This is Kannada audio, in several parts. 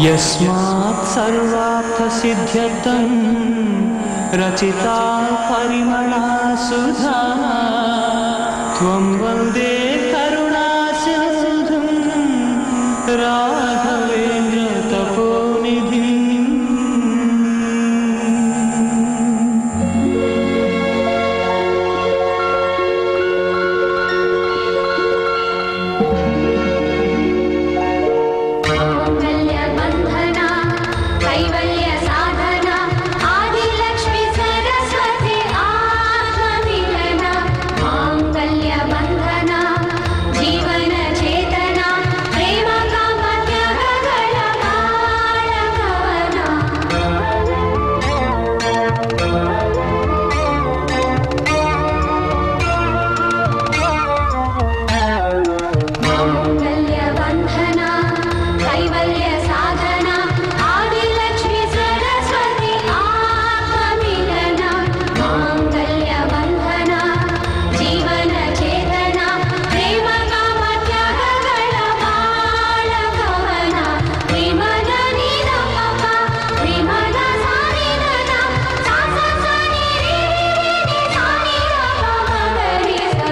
यस्मात् सर्वार्थसिद्ध्यर्थं रचिता परिमला सुधा त्वं वन्दे करुणासिन्धुं राघवेन्द्र तपोनिधिम् माङ्गल्यबन्धना कैवल्यसाधना आदिलक्ष्मी सरस्वती आत्ममिलना माङ्गल्यबन्धना जीवनचेतना प्रेमकामत्यगणमाणभवना माङ्गल्यबन्धना कैवल्यसाधना आदिलक्ष्मी सरस्वती आत्ममिलना माङ्गल्यबन्धना जीवनचेतना प्रेमकामत्यगणमाणभवना प्रेमदनिदमप प्रेमदसानिदना सा सा सा नि रि रि रि नि सा नि ग ग म ग रि सा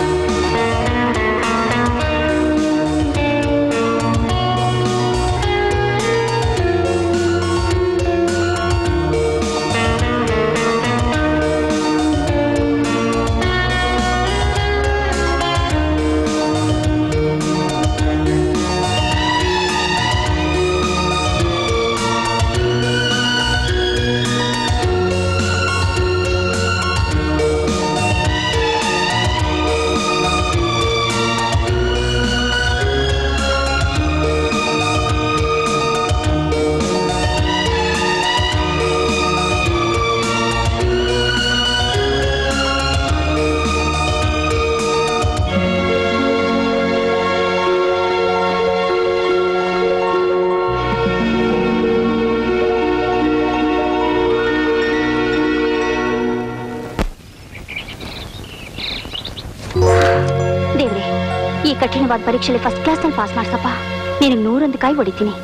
ದೇವ್ರೆ ಈ ಕಠಿಣವಾದ ಪರೀಕ್ಷೆಯಲ್ಲಿ ಫಸ್ಟ್ ಕ್ಲಾಸ್ ನಲ್ಲಿ ಪಾಸ್ ಮಾಡ್ಸಪ್ಪ ನಿನಗೆ ನೂರೊಂದು ಕಾಯಿ ಹೊಡಿತೀನಿ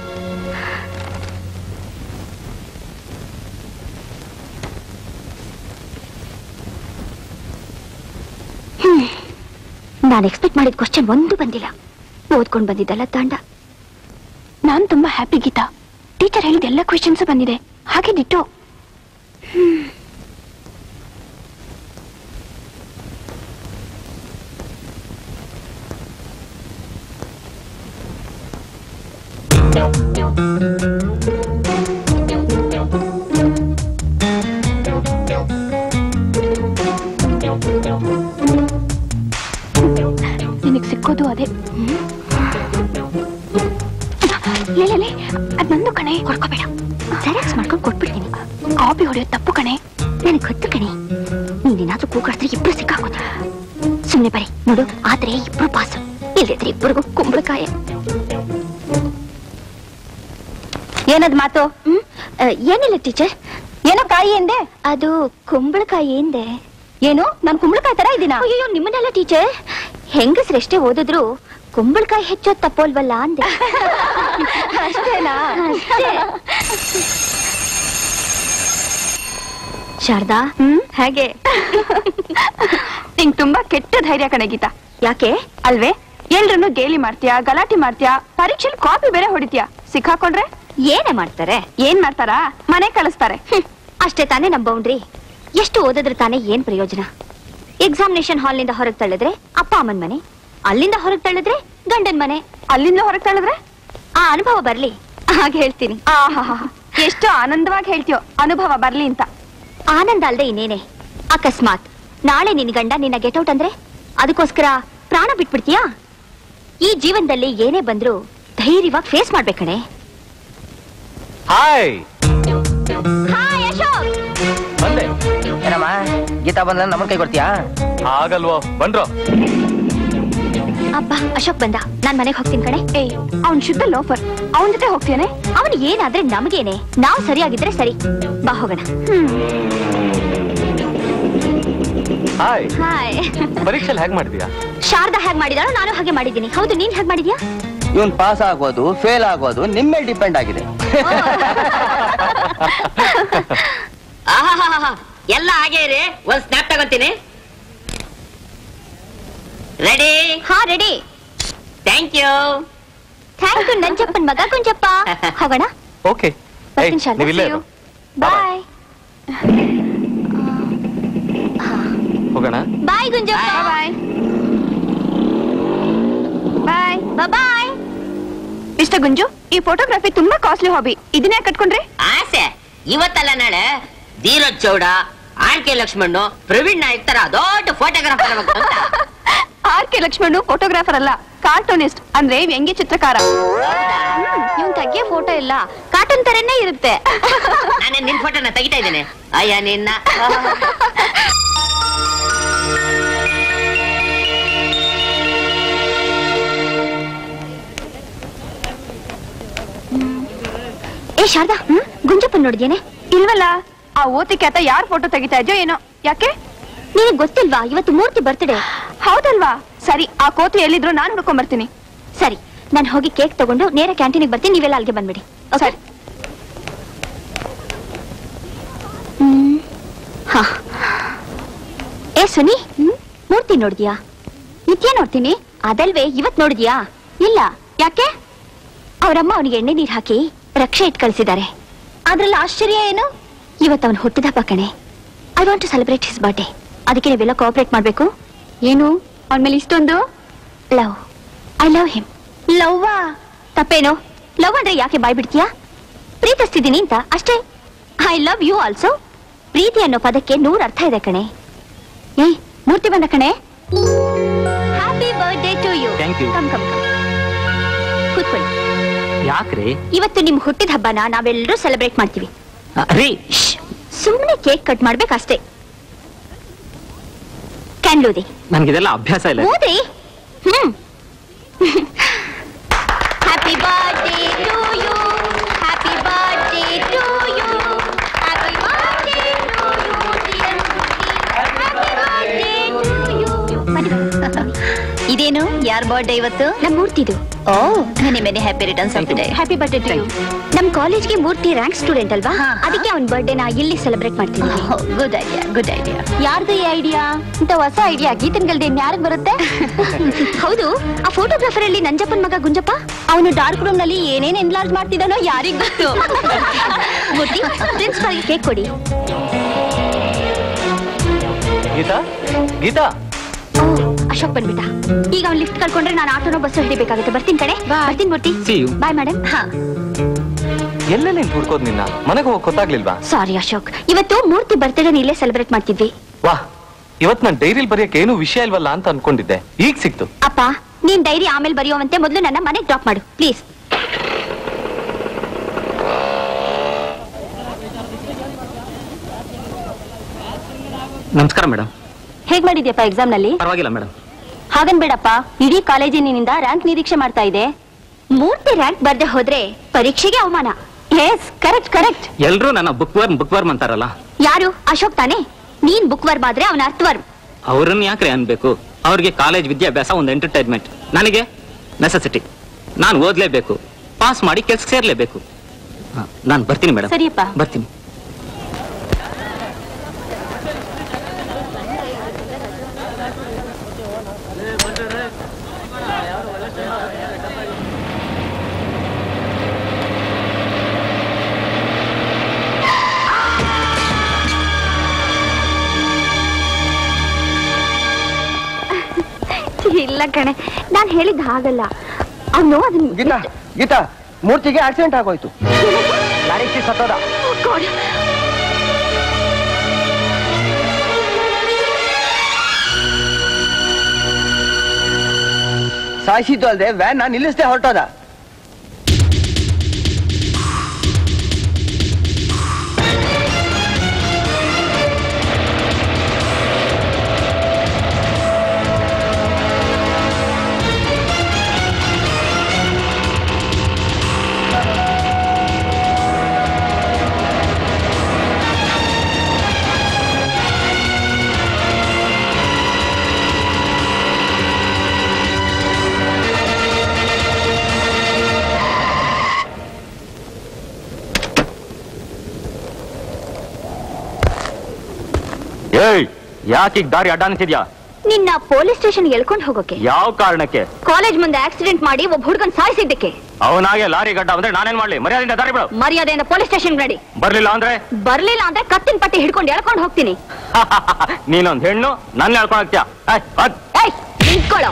ನಾನು ಎಕ್ಸ್ಪೆಕ್ಟ್ ಮಾಡಿದ ಕ್ವಶನ್ ಒಂದು ಬಂದಿಲ್ಲ ಓದ್ಕೊಂಡು ಬಂದಿದ್ದಲ್ಲ ತಾಂಡ ನಾನ್ ತುಂಬಾ ಹ್ಯಾಪಿ ಗೀತಾ ಟೀಚರ್ ಹೇಳಿದ ಎಲ್ಲ ಕ್ವೆಶನ್ಸ್ ಬಂದಿದೆ ಹಾಗೆ ದಿಟ್ಟು ನಿನಗ್ ಸಿಕ್ಕೋದು ಅದೇ ಲೇ ಅದ್ ನಂದು ಕಣೆ ಹೊಡ್ಕೋಬೇಡ ಜೆರಾಕ್ಸ್ ಮಾಡ್ಕೊಂಡು ಕೊಟ್ಬಿಡ್ತೀನಿ ಕಾಪಿ ಹೊಡೆಯೋದು ತಪ್ಪು ಕಣೆ ನನಗೆ ಗೊತ್ತು ಕಣಿ ನೀನೇನಾದ್ರೂ ಕೂಗಾಡಿದ್ರೆ ಇಬ್ರು ಸಿಕ್ಕಾಕೋದು ಸುಮ್ನೆ ಬರೀ ನೋಡು ಆದ್ರೆ ಇಬ್ರು ಪಾಸು ಇಲ್ಲದಿದ್ರೆ ಇಬ್ಬರಿಗೂ ಕುಂಬಳಕಾಯ ಏನದ್ ಮಾತು ಹ್ಮ್ ಆ, ಏನಿಲ್ಲ ಟೀಚರ್ ಏನೋ ಕಾಯಿ ಎಂದೆ ಅದು ಕುಂಬಳಕಾಯಿ ಎಂದೆ ಏನು ನಾನ್ ಕುಂಬಳಕಾಯಿ ತರ ಇದ್ದೀನ ಅಯ್ಯೋ ನಿಮ್ಮನ್ನೆಲ್ಲ ಟೀಚರ್ ಹೆಂಗಸ್ರೆಷ್ಟೇ ಓದಿದ್ರು ಕುಂಬಳಕಾಯಿ ಹೆಚ್ಚೋದ್ ತಪ್ಪೋಲ್ವಲ್ಲ ಅಂದೆ ಅಷ್ಟೇನಾ ಅಷ್ಟೇ. ಶಾರದಾ ಹ್ಮ್ ಹೇಗೆ ನಿಂಗ್ ತುಂಬಾ ಕೆಟ್ಟ ಧೈರ್ಯ ಕಣೆ ಗೀತಾ ಯಾಕೆ ಅಲ್ವೇ ಎಲ್ರನ್ನು ಗೇಲಿ ಮಾಡ್ತೀಯಾ ಗಲಾಟೆ ಮಾಡ್ತೀಯಾ ಪರೀಕ್ಷೆಲಿ ಕಾಪಿ ಬೇರೆ ಹೊಡಿತೀಯಾ ಸಿಕ್ಕಾಕೊಂಡ್ರೆ ಏನೇ ಮಾಡ್ತಾರೆ ಏನ್ ಮಾಡ್ತಾರಾ ಮನೆ ಕಳಿಸ್ತಾರೆ ಹ್ಮ್, ಅಷ್ಟೇ ತಾನೇ ನಮ್ ಬೌಂಡ್ರಿ ಎಷ್ಟು ಓದಿದ್ರೆ ತಾನೇ ಏನ್ ಪ್ರಯೋಜನ ಎಕ್ಸಾಮಿನೇಷನ್ ಹಾಲ್ನಿಂದ ಹೊರಗೆ ತಳ್ಳಿದ್ರೆ ಅಪ್ಪ ಅಮ್ಮನ್ ಮನೆ ಅಲ್ಲಿಂದ ಹೊರಗೆ ತಳ್ಳಿದ್ರೆ ಗಂಡನ್ ಮನೆ ಅಲ್ಲಿಂದ ಹೊರಗೆ ತಳಿದ್ರೆ ಆ ಅನುಭವ ಬರ್ಲಿ ಹಾಗೆ ಹೇಳ್ತೀನಿ ಆಹಾ ಎಷ್ಟು ಆನಂದವಾಗಿ ಹೇಳ್ತೀಯೋ ಅನುಭವ ಬರ್ಲಿ ಅಂತ ಆನಂದ ಅಲ್ದೆ ಇನ್ನೇನೆ ಅಕಸ್ಮಾತ್ ನಾಳೆ ನಿನ್ ಗಂಡ ನಿನ್ನ ಗೆಟೌಟ್ ಅಂದ್ರೆ ಅದಕ್ಕೋಸ್ಕರ ಪ್ರಾಣ ಬಿಟ್ಬಿಡ್ತೀಯಾ ಈ ಜೀವನದಲ್ಲಿ ಏನೇ ಬಂದ್ರು ಧೈರ್ಯವಾಗಿ ಫೇಸ್ ಮಾಡ್ಬೇಕಣೆ ಹಾಯ್ ಹಾಯ್ ಅಶೋಕ್ ಬಂದೆ ಏನಮ್ಮ ಗೀತಾ ಬಂದ್ರೆ ನಮ್ಮನ್ ಕೈ ಕೊಡ್ತೀಯಾ ಆಗಲ್ವೋ ಬಂದ್ರು ಅಬ್ಬಾ ಅಶೋಕ್ ಬಂದ ನಾನ್ ಮನೆಗೆ ಹೋಗ್ತೀನಿ ಕಣೆ ಏಯ್ ಅವ್ನ್ ಶುದ್ಧ ಲೋಫರ್ ಅವನ್ ಜೊತೆ ಹೋಗ್ತೇನೆ ಅವನು ಏನಾದ್ರೆ ನಮಗೇನೆ ನಾವ್ ಸರಿಯಾಗಿದ್ರೆ ಸರಿ ಬಾ ಹೋಗೋಣ ಹಾಯ್ ಹಾಯ್ ಪರೀಕ್ಷೆಲಿ ಹೇಗ್ ಮಾಡಿದ್ಯಾ ಶಾರದಾ ಹೇಗ್ ಮಾಡಿದಾಳೋ ನಾನು ಹಾಗೆ ಮಾಡಿದ್ದೀನಿ ಹೌದು ನೀನ್ ಹೇಗ್ ಮಾಡಿದ್ಯಾ ಇವನ್ ಪಾಸ್ ಆಗೋದು ಫೇಲ್ ಆಗೋದು ನಿಮ್ಮ ಮೇಲೆ ಡಿಪೆಂಡ್ ಆಗಿದೆ ಆಹಾಹಾಹಾ. ಎಲ್ಲ ಹಾಗೆ ಇರಿ ಒಂದ್ ಸ್ನ್ಯಾಪ್ ತಗೊಂತೀನಿ ರೆಡಿ ಹಾ ready thank you thank you ನಂಜಪ್ಪನ್ ಮಗ ಕುಂಜಪ್ಪ ಹೋಗೋಣ ಓಕೆ ಬರ್ತೀನಿ ಶಾರದಾ ನೀವಿಲ್ಲೇ ಇರು. ಬಾಯ್ ಹೋಗೋಣ ಬಾಯ್ ಗುಂಜಪ್ಪ ಬಾಯ್ ಬಾಯ್ ಬಾಯ್ ಮಿಸ್ಟರ್ ಗುಂಜು ಈ ಫೋಟೋಗ್ರಫಿ ತುಂಬಾ ಕಾಸ್ಟ್ಲಿ ಹಾಬಿ ಇದನ್ನೇ ಕಟ್ಕೊಂಡ್ರೆ ಆಸೆ ಇವತ್ತಲ್ಲ ನಾಳೆ ಧೀರಜ್ ಚೌಡ ಆರ್ ಕೆ ಲಕ್ಷ್ಮಣ್ಣು ಪ್ರವೀಣ್ ನಾಯಕ್ ತರ ದೊಡ್ಡ ಫೋಟೋಗ್ರಾಫರ್ ಅಂತ ಆರ್ ಕೆ ಲಕ್ಷ್ಮಣ್ ಫೋಟೋಗ್ರಾಫರ್ ಅಲ್ಲ ಕಾರ್ಟೂನಿಸ್ಟ್ ಅಂದ್ರೆ ವ್ಯಂಗ್ಯ ಚಿತ್ರಕಾರ ಇವ್ನ್ ತೆಗಿಯೋ ಫೋಟೋ ಇಲ್ಲ ಕಾರ್ಟೂನ್ ತರನೇ ಇರುತ್ತೆ ನಾನು ನಿನ್ ಫೋಟೋನ ತೆಗಿತಾ ಇದ್ದೇನೆ ಅಯ್ಯ ನಿನ್ನ ಏ ಶಾರದಾ ಹ್ಮ್ ಗುಂಜಪ್ಪನ್ ನೋಡಿದ್ಯೇನೆ ಇಲ್ವಲ್ಲ ಆ ಓತಿ ಖ್ಯಾತ ಯಾರ್ ಫೋಟೋ ತೆಗಿತಾ ಇದೆಯೋ ಏನೋ ಯಾಕೆ ನಿನಗ್ ಗೊತ್ತಿಲ್ವಾ ಇವತ್ತು ಮೂರ್ತಿ ಬರ್ತ್ಡೇ ಹೌದಲ್ವಾ ಸರಿ ಆ ಕೋತಿ ಎಲ್ಲಿದ್ರು ನಾನು ಹುಡ್ಕೊಂಡ್ ಬರ್ತೀನಿ ಸರಿ ನಾನು ಹೋಗಿ ಕೇಕ್ ತಗೊಂಡು ನೇರ ಕ್ಯಾಂಟೀನಿಗೆ ಬರ್ತೀನಿ ನೀವೆಲ್ಲ ಅಲ್ಲಿಗೆ ಬಂದ್ಬಿಡಿ ಓಕೆ ಸರಿ. ಹ್ಮ್. ಹಾ. ಏ ಸುನಿ ಮೂರ್ತಿ ನೋಡಿದ್ಯಾ ನಿತ್ಯ ನೋಡ್ತೀನಿ ಅದಲ್ವೇ ಇವತ್ ನೋಡಿದ್ಯಾ ಇಲ್ಲ ಯಾಕೆ ಅವರಮ್ಮ ಅವನಿಗೆ ಎಣ್ಣೆ ನೀರ್ ಹಾಕಿ ರಕ್ಷೆ ಇಟ್ ಕಳ್ಸಿದ್ದಾರೆ ಅದ್ರಲ್ಲಿ ಆಶ್ಚರ್ಯ ಏನು ಇವತ್ತು ಅವನು ಹುಟ್ಟಿದಬ್ಬ ಕಣೆ I want to celebrate his birthday ಅದಕ್ಕೆ ನೀವೆಲ್ಲ ಕೋಆಪರೇಟ್ ಮಾಡ್ಬೇಕು ಏನು ಅವನ ಮೇಲೆ ಇಷ್ಟೊಂದು ಲವ್ ಐ ಲವ್ ಹಿಮ್ ಲವ್ವಾ ತಪ್ಪೇನು ಲವ್ ಅಂದ್ರೆ ಯಾಕೆ ಬಾಯ್ ಬಿಡ್ತೀಯಾ ಪ್ರೀತಿಸ್ತಿದ್ದೀನಿ ಅಂತ ಅಷ್ಟೇ ಐ ಲವ್ ಯು ಆಲ್ಸೋ ಪ್ರೀತಿ ಅನ್ನೋ ಪದಕ್ಕೆ ನೂರ್ ಅರ್ಥ ಇದೆ ಕಣೆ ಏ ಮೂರ್ತಿ ಬಂದ ಕಣೆ happy birthday to you Thank you. Come come come ಕೂತ್ಕೊಳ್ಳಿ ಯಾಕ್ರಿ ಇವತ್ತು ನಿಮ್ ಹುಟ್ಟಿದ ಹಬ್ಬನ ನಾವೆಲ್ಲರೂ ಸೆಲೆಬ್ರೇಟ್ ಮಾಡ್ತೀವಿ ರೀ ಸುಮ್ಮನೆ ಕೇಕ್ ಕಟ್ ಮಾಡ್ಬೇಕಷ್ಟೇ ಕ್ಯಾನ್ ಲೂದಿ ನನ್ಗಿದೆಲ್ಲ ಅಭ್ಯಾಸ ಇಲ್ಲ ಓದಿ hmm happy birthday to you happy birthday to you happy birthday to you happy birthday to you ಇದೇನು ಯಾರ್ ಬರ್ಡೇ ಇವತ್ತು ನಮ್ಮ ಮೂರ್ತಿದು oh many many happy returns of day happy birthday to you ನಮ್ಮ ಕಾಲೇಜ್ಗೆ ಮೂರ್ತಿ ರ್ಯಾಂಕ್ ಸ್ಟೂಡೆಂಟ್ ಅಲ್ವಾ ಅದಕ್ಕೆ ಅವನ ಬರ್ಡೇನ ಇಲ್ಲಿ ಸೆಲೆಬ್ರೇಟ್ ಮಾಡ್ತೀವಿ ಗುಡ್ ಐಡಿಯಾ ಗುಡ್ ಐಡಿಯಾ ಯಾರ್ದು ಈ ಐಡಿಯಾ ಇಂತ ಹೊಸ ಐಡಿಯಾ ಗೀತನ್ಗಲ್ದೆ ಇನ್ಯಾರಿಗೆ ಬರುತ್ತೆ ಹೌದು ಆ ಫೋಟೋಗ್ರಾಫರ್ ಅಲ್ಲಿ ನಂಜಪ್ಪನ್ ಮಗ ಗುಂಜಪ್ಪ ಅವನು ಡಾರ್ಕ್ ರೂಮ್ ನಲ್ಲಿ ಏನೇನ್ ಎನ್ಲಾರ್ಜ್ ಮಾಡ್ತಿದ್ದಾನೋ ಯಾರಿಗ್ ಗೊತ್ತು ಮೂರ್ತಿ ಪ್ರಿನ್ಸಿಪಾಲ್ ಕೇಕ್ ಕೊಡಿ ಗೀತಾ ಗೀತಾ ಓ, ಅಶೋಕ್ ಬಂದ್ಬಿಟ್ಟ ಈಗ ಅವ್ನ್ ಲಿಫ್ಟ್ ಕಳ್ಕೊಂಡ್ರೆ ನಾನು ಆಟೋನೋ ಬಸ್ ಹಿಡಿಬೇಕಾಗುತ್ತೆ ಬರ್ತೀನಿ ಕಣೆ ಬರ್ತೀನಿ Murthy See you. Bye madam ಹಾ ಎಲ್ಲೇ ನೀನ್ ಹುಡ್ಕೋದ್ ನಿನ್ನ ಮನೆಗೆ ಹೋಗ್ ಗೊತ್ತಾಗ್ಲಿಲ್ವಾ ಸಾರಿ ಅಶೋಕ್ ಇವತ್ತು ಮೂರ್ತಿ ಬರ್ತ್ಡೇ ಇಲ್ಲೇ ಸೆಲೆಬ್ರೇಟ್ ಮಾಡ್ತಿದ್ವಿ ವಾ ಇವತ್ ನಾನ್ ಡೈರಿಲ್ ಬರೆಯಕ್ ಏನು ವಿಷಯ ಇಲ್ವಲ್ಲ ಅಂತ ಅನ್ಕೊಂಡಿದ್ದೆ ಈಗ ಸಿಕ್ತು ಅಪ್ಪ ನೀನ್ ಡೈರಿ ಆಮೇಲೆ ಬರೆಯುವಂತೆ ಮೊದಲು ನನ್ನ ಮನೆಗೆ ಡ್ರಾಪ್ ಮಾಡು ಪ್ಲೀಸ್ ನಮಸ್ಕಾರ ಮೇಡಮ್ ಹೇಗ್ ಮಾಡಿದ್ಯಪ್ಪ ಎಕ್ಸಾಮ್ ನಲ್ಲಿ ಪರವಾಗಿಲ್ಲ ಮೇಡಮ್ ಹಾಗನ್ ಬೇಡಪ್ಪ ಇಡೀ ಕಾಲೇಜಿನಿಂದ ರ್ಯಾಂಕ್ ನಿರೀಕ್ಷೆ ಮಾಡ್ತಾ ಇದೆ ಮೂರ್ತಿ ರ್ಯಾಂಕ್ ಬರ್ದೆ ಹೋದ್ರೆ ಪರೀಕ್ಷೆಗೆ ಅವಮಾನ ಎಸ್ ಕರೆಕ್ಟ್ ಕರೆಕ್ಟ್ ಎಲ್ರೂ ನನ್ನ ಬುಕ್ ವರ್ಮ್ ಬುಕ್ ವರ್ಮ್ ಅಂತಾರಲ್ಲ ಯಾರು ಅಶೋಕ್ ತಾನೇ ನೀನ್ ಬುಕ್ ವರ್ಮ್ ಆದ್ರೆ ಅವನ ಅರ್ಥವರ್ಮ್ ಅವ್ರನ್ನ ಯಾಕ್ರೆ ಅನ್ಬೇಕು ಅವ್ರಿಗೆ ಕಾಲೇಜ್ ವಿದ್ಯಾಭ್ಯಾಸ ಒಂದು ಎಂಟರ್ಟೈನ್ಮೆಂಟ್ ನನಗೆ ನೆಸೆಸಿಟಿ ನಾನು ಓದ್ಲೇಬೇಕು ಪಾಸ್ ಮಾಡಿ ಕೆಲ್ಸಕ್ಕೆ ಸೇರ್ಲೇಬೇಕು ನಾನು ಬರ್ತೀನಿ ಮೇಡಮ್ ಸರಿಯಪ್ಪ. ಬರ್ತೀನಿ ಇಲ್ಲ ಕಣೆ ನಾನ್ ಹೇಳಿದ್ ಹಾಗಲ್ಲ ಅವನು ಅದನ್ನ ಗೀತಾ ಗೀತಾ ಮೂರ್ತಿಗೆ ಆಕ್ಸಿಡೆಂಟ್ ಆಗೋಯ್ತು ಗಾಡಿ ಸತ್ತೋದ Oh God. ಸಾಯಿಸಿದ್ದು ಅಲ್ಲದೆ ವ್ಯಾನ್ ನಿಲ್ಲಿಸದೆ ಹೊರಟೋದ ಆ ಏಯ್ ಯಾಕೆ ಈಗ ದಾರಿ ಅಡ್ಡ ಅನಿಸಿದ್ಯಾ ನಿನ್ನ ಪೊಲೀಸ್ ಸ್ಟೇಷನ್ ಎಳ್ಕೊಂಡು ಹೋಗೋಕೆ ಯಾವ ಕಾರಣಕ್ಕೆ ಕಾಲೇಜ್ ಮುಂದೆ ಆಕ್ಸಿಡೆಂಟ್ ಮಾಡಿ ಒಬ್ಬ ಹುಡುಗನ್ ಸಾಯಿಸಿದ್ದಕ್ಕೆ ಅವನಾಗೆ ಲಾರಿ ಗಡ್ಡ ಅಂದ್ರೆ ನಾನೇನ್ ಮಾಡ್ಲಿ ಮರ್ಯಾದೆಯಿಂದ ದಾರಿ ಬಿಡು ಮರ್ಯಾದೆಯಿಂದ ಪೊಲೀಸ್ ಸ್ಟೇಷನ್ ನಡಿ ಬರ್ಲಿಲ್ಲ ಅಂದ್ರೆ ಬರ್ಲಿಲ್ಲ ಅಂದ್ರೆ ಕತ್ತಿನ ಪಟ್ಟಿ ಹಿಡ್ಕೊಂಡು ಎಳ್ಕೊಂಡು ಹೋಗ್ತೀನಿ ನೀನೊಂದ್ ಹೆಣ್ಣು ನನ್ನ ಹೇಳ್ಕೊಂಡ್ ಹೋಗ್ತೀಯ ಏಯ್, ಹೋಗ್. ಏಯ್ ನಿಂತ್ಕೊಳ್ಳೋ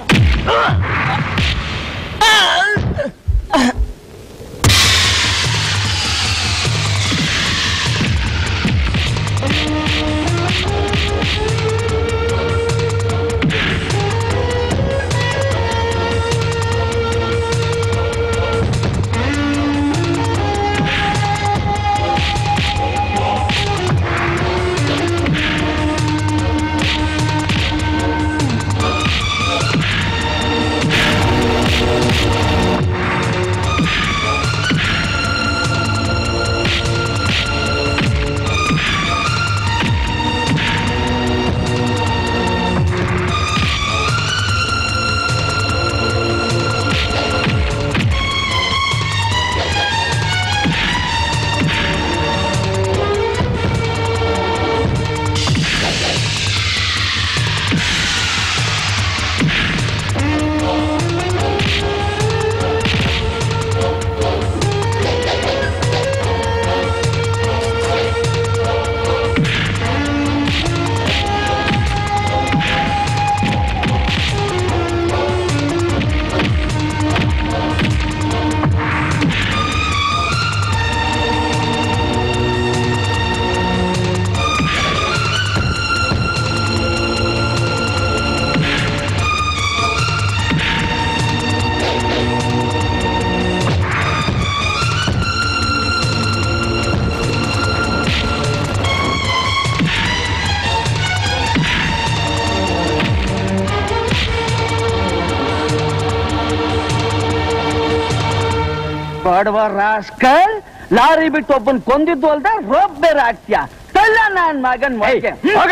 ಬಡವ ರಾಸ್ಕಲ್ ಲಾರಿ ಬಿಟ್ಟು ಒಬ್ಬನ್ ಕೊಂದಿದ್ದು ಅಲ್ದ ರೋಪ್ ಬೇರೆ ಆಗ್ತೀಯ ತಳ್ಳ ನಾನ್ ಮಗನ್ ಮೊಳಕೆ. ಹೋಗ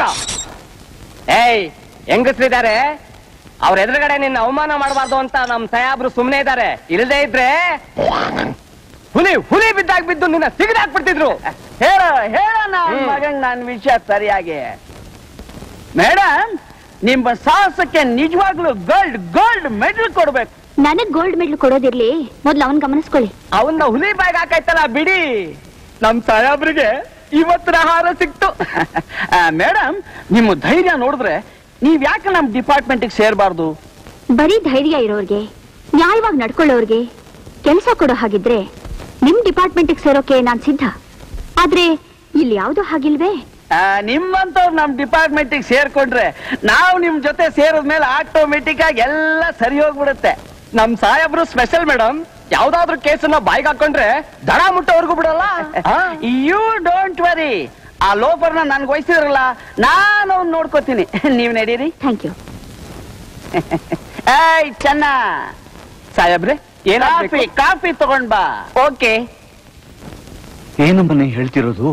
ಏಯ್ ಹೆಂಗಸ್ರಿದ್ದಾರೆ ಅವ್ರ ಎದುರುಗಡೆ ನಿನ್ನ ಅವಮಾನ ಮಾಡಬಾರ್ದು ಅಂತ ನಮ್ ಸಾಯಾಬ್ರು ಸುಮ್ನೆ ಇದ್ದಾರೆ ಇಲ್ಲದೆ ಇದ್ರೆ ಹುಲಿ ಹುಲಿ ಬಿದ್ದಾಗ ಬಿದ್ದು ನಿನ್ನ ಸಿಗದಾಕ್ಬಿಡ್ತಿದ್ರು ಹೇಳ ಹೇಳ ನಾನ್ ಹ್ಮ್. ಮಗನ್ ನನ್ ವಿಷಯ ಸರಿಯಾಗಿ ಮೇಡಮ್ ನಿಮ್ಮ ಸಾಹಸಕ್ಕೆ ನಿಜವಾಗ್ಲೂ ಗೋಲ್ಡ್ ಗೋಲ್ಡ್ ಮೆಡಲ್ ಕೊಡ್ಬೇಕು ನನಗ್ ಗೋಲ್ಡ್ ಮೆಡಲ್ ಕೊಡೋದಿರ್ಲಿ ಮೊದ್ಲು ಅವನ್ ಗಮನಿಸ್ಕೊಳ್ಳಿ ಅವನ್ನ ಹುಲಿ ಬಾಯ್ಗೆ ಹಾಕಾಯ್ತಲ್ಲ ಬಿಡಿ ನಮ್ ಸಾಯಾಬ್ರಿಗೆ ಇವತ್ತಿನ ಆಹಾರ ಸಿಕ್ತು ಮೇಡಮ್ ನಿಮ್ಮ ಧೈರ್ಯ ನೋಡಿದ್ರೆ ನೀವ್ ಯಾಕೆ ನಮ್ ಡಿಪಾರ್ಟ್ಮೆಂಟ್ ಸೇರ್ಬಾರ್ದು ಬರೀ ಧೈರ್ಯ ಇರೋರ್ಗೆ ನ್ಯಾಯವಾಗಿ ನಡ್ಕೊಳ್ಳೋರ್ಗೆ ಕೆಲಸ ಕೊಡೋ ಹಾಗಿದ್ರೆ ನಿಮ್ ಡಿಪಾರ್ಟ್ಮೆಂಟ್ ಸೇರೋಕೆ ನಾನ್ ಸಿದ್ಧ ಆದ್ರೆ ಇಲ್ಲಿ ಯಾವ್ದು ಹಾಗಿಲ್ವೇ ಆ, ನಿಮ್ಮಂತವ್ರು ನಮ್ ಡಿಪಾರ್ಟ್ಮೆಂಟ್ ಸೇರ್ಕೊಂಡ್ರೆ ನಾವು ನಿಮ್ ಜೊತೆ ಸೇರಿದ್ಮೇಲೆ ಆಟೋಮೆಟಿಕ್ ಆಗಿ ಎಲ್ಲ ಸರಿ ಹೋಗ್ಬಿಡುತ್ತೆ ನಮ್ ಸಾಹೇಬ್ರು ಸ್ಪೆಷಲ್ ಮೇಡಮ್ ಯಾವ್ದಾದ್ರು ಕೇಸನ್ನ ಬಾಯ್ಗೆ ಹಾಕೊಂಡ್ರೆ ದಡ ಮುಟ್ಟೋವರೆಗೂ ಬಿಡಲ್ಲ ಆ? ಯು ಡೋಂಟ್ ವರಿ ಆ ಲೋಫರ್ನ ನನ್ಗೆ ವಹಿಸಿದ್ರಲ್ಲ ನಾನು ಅವ್ನ್ ನೋಡ್ಕೋತೀನಿ ನೀವ್ ನಡೀರಿ ಥ್ಯಾಂಕ್ ಯು ಏಯ್ ಚೆನ್ನ ಸಾಹೇಬ್ರೆ ಕಾಫಿ ಏನಾಗ್ಬೇಕು ಕಾಫಿ ತಗೊಂಡ್ ಬಾ ಓಕೆ ಏನು ಮನೆ ಹೇಳ್ತಿರೋದು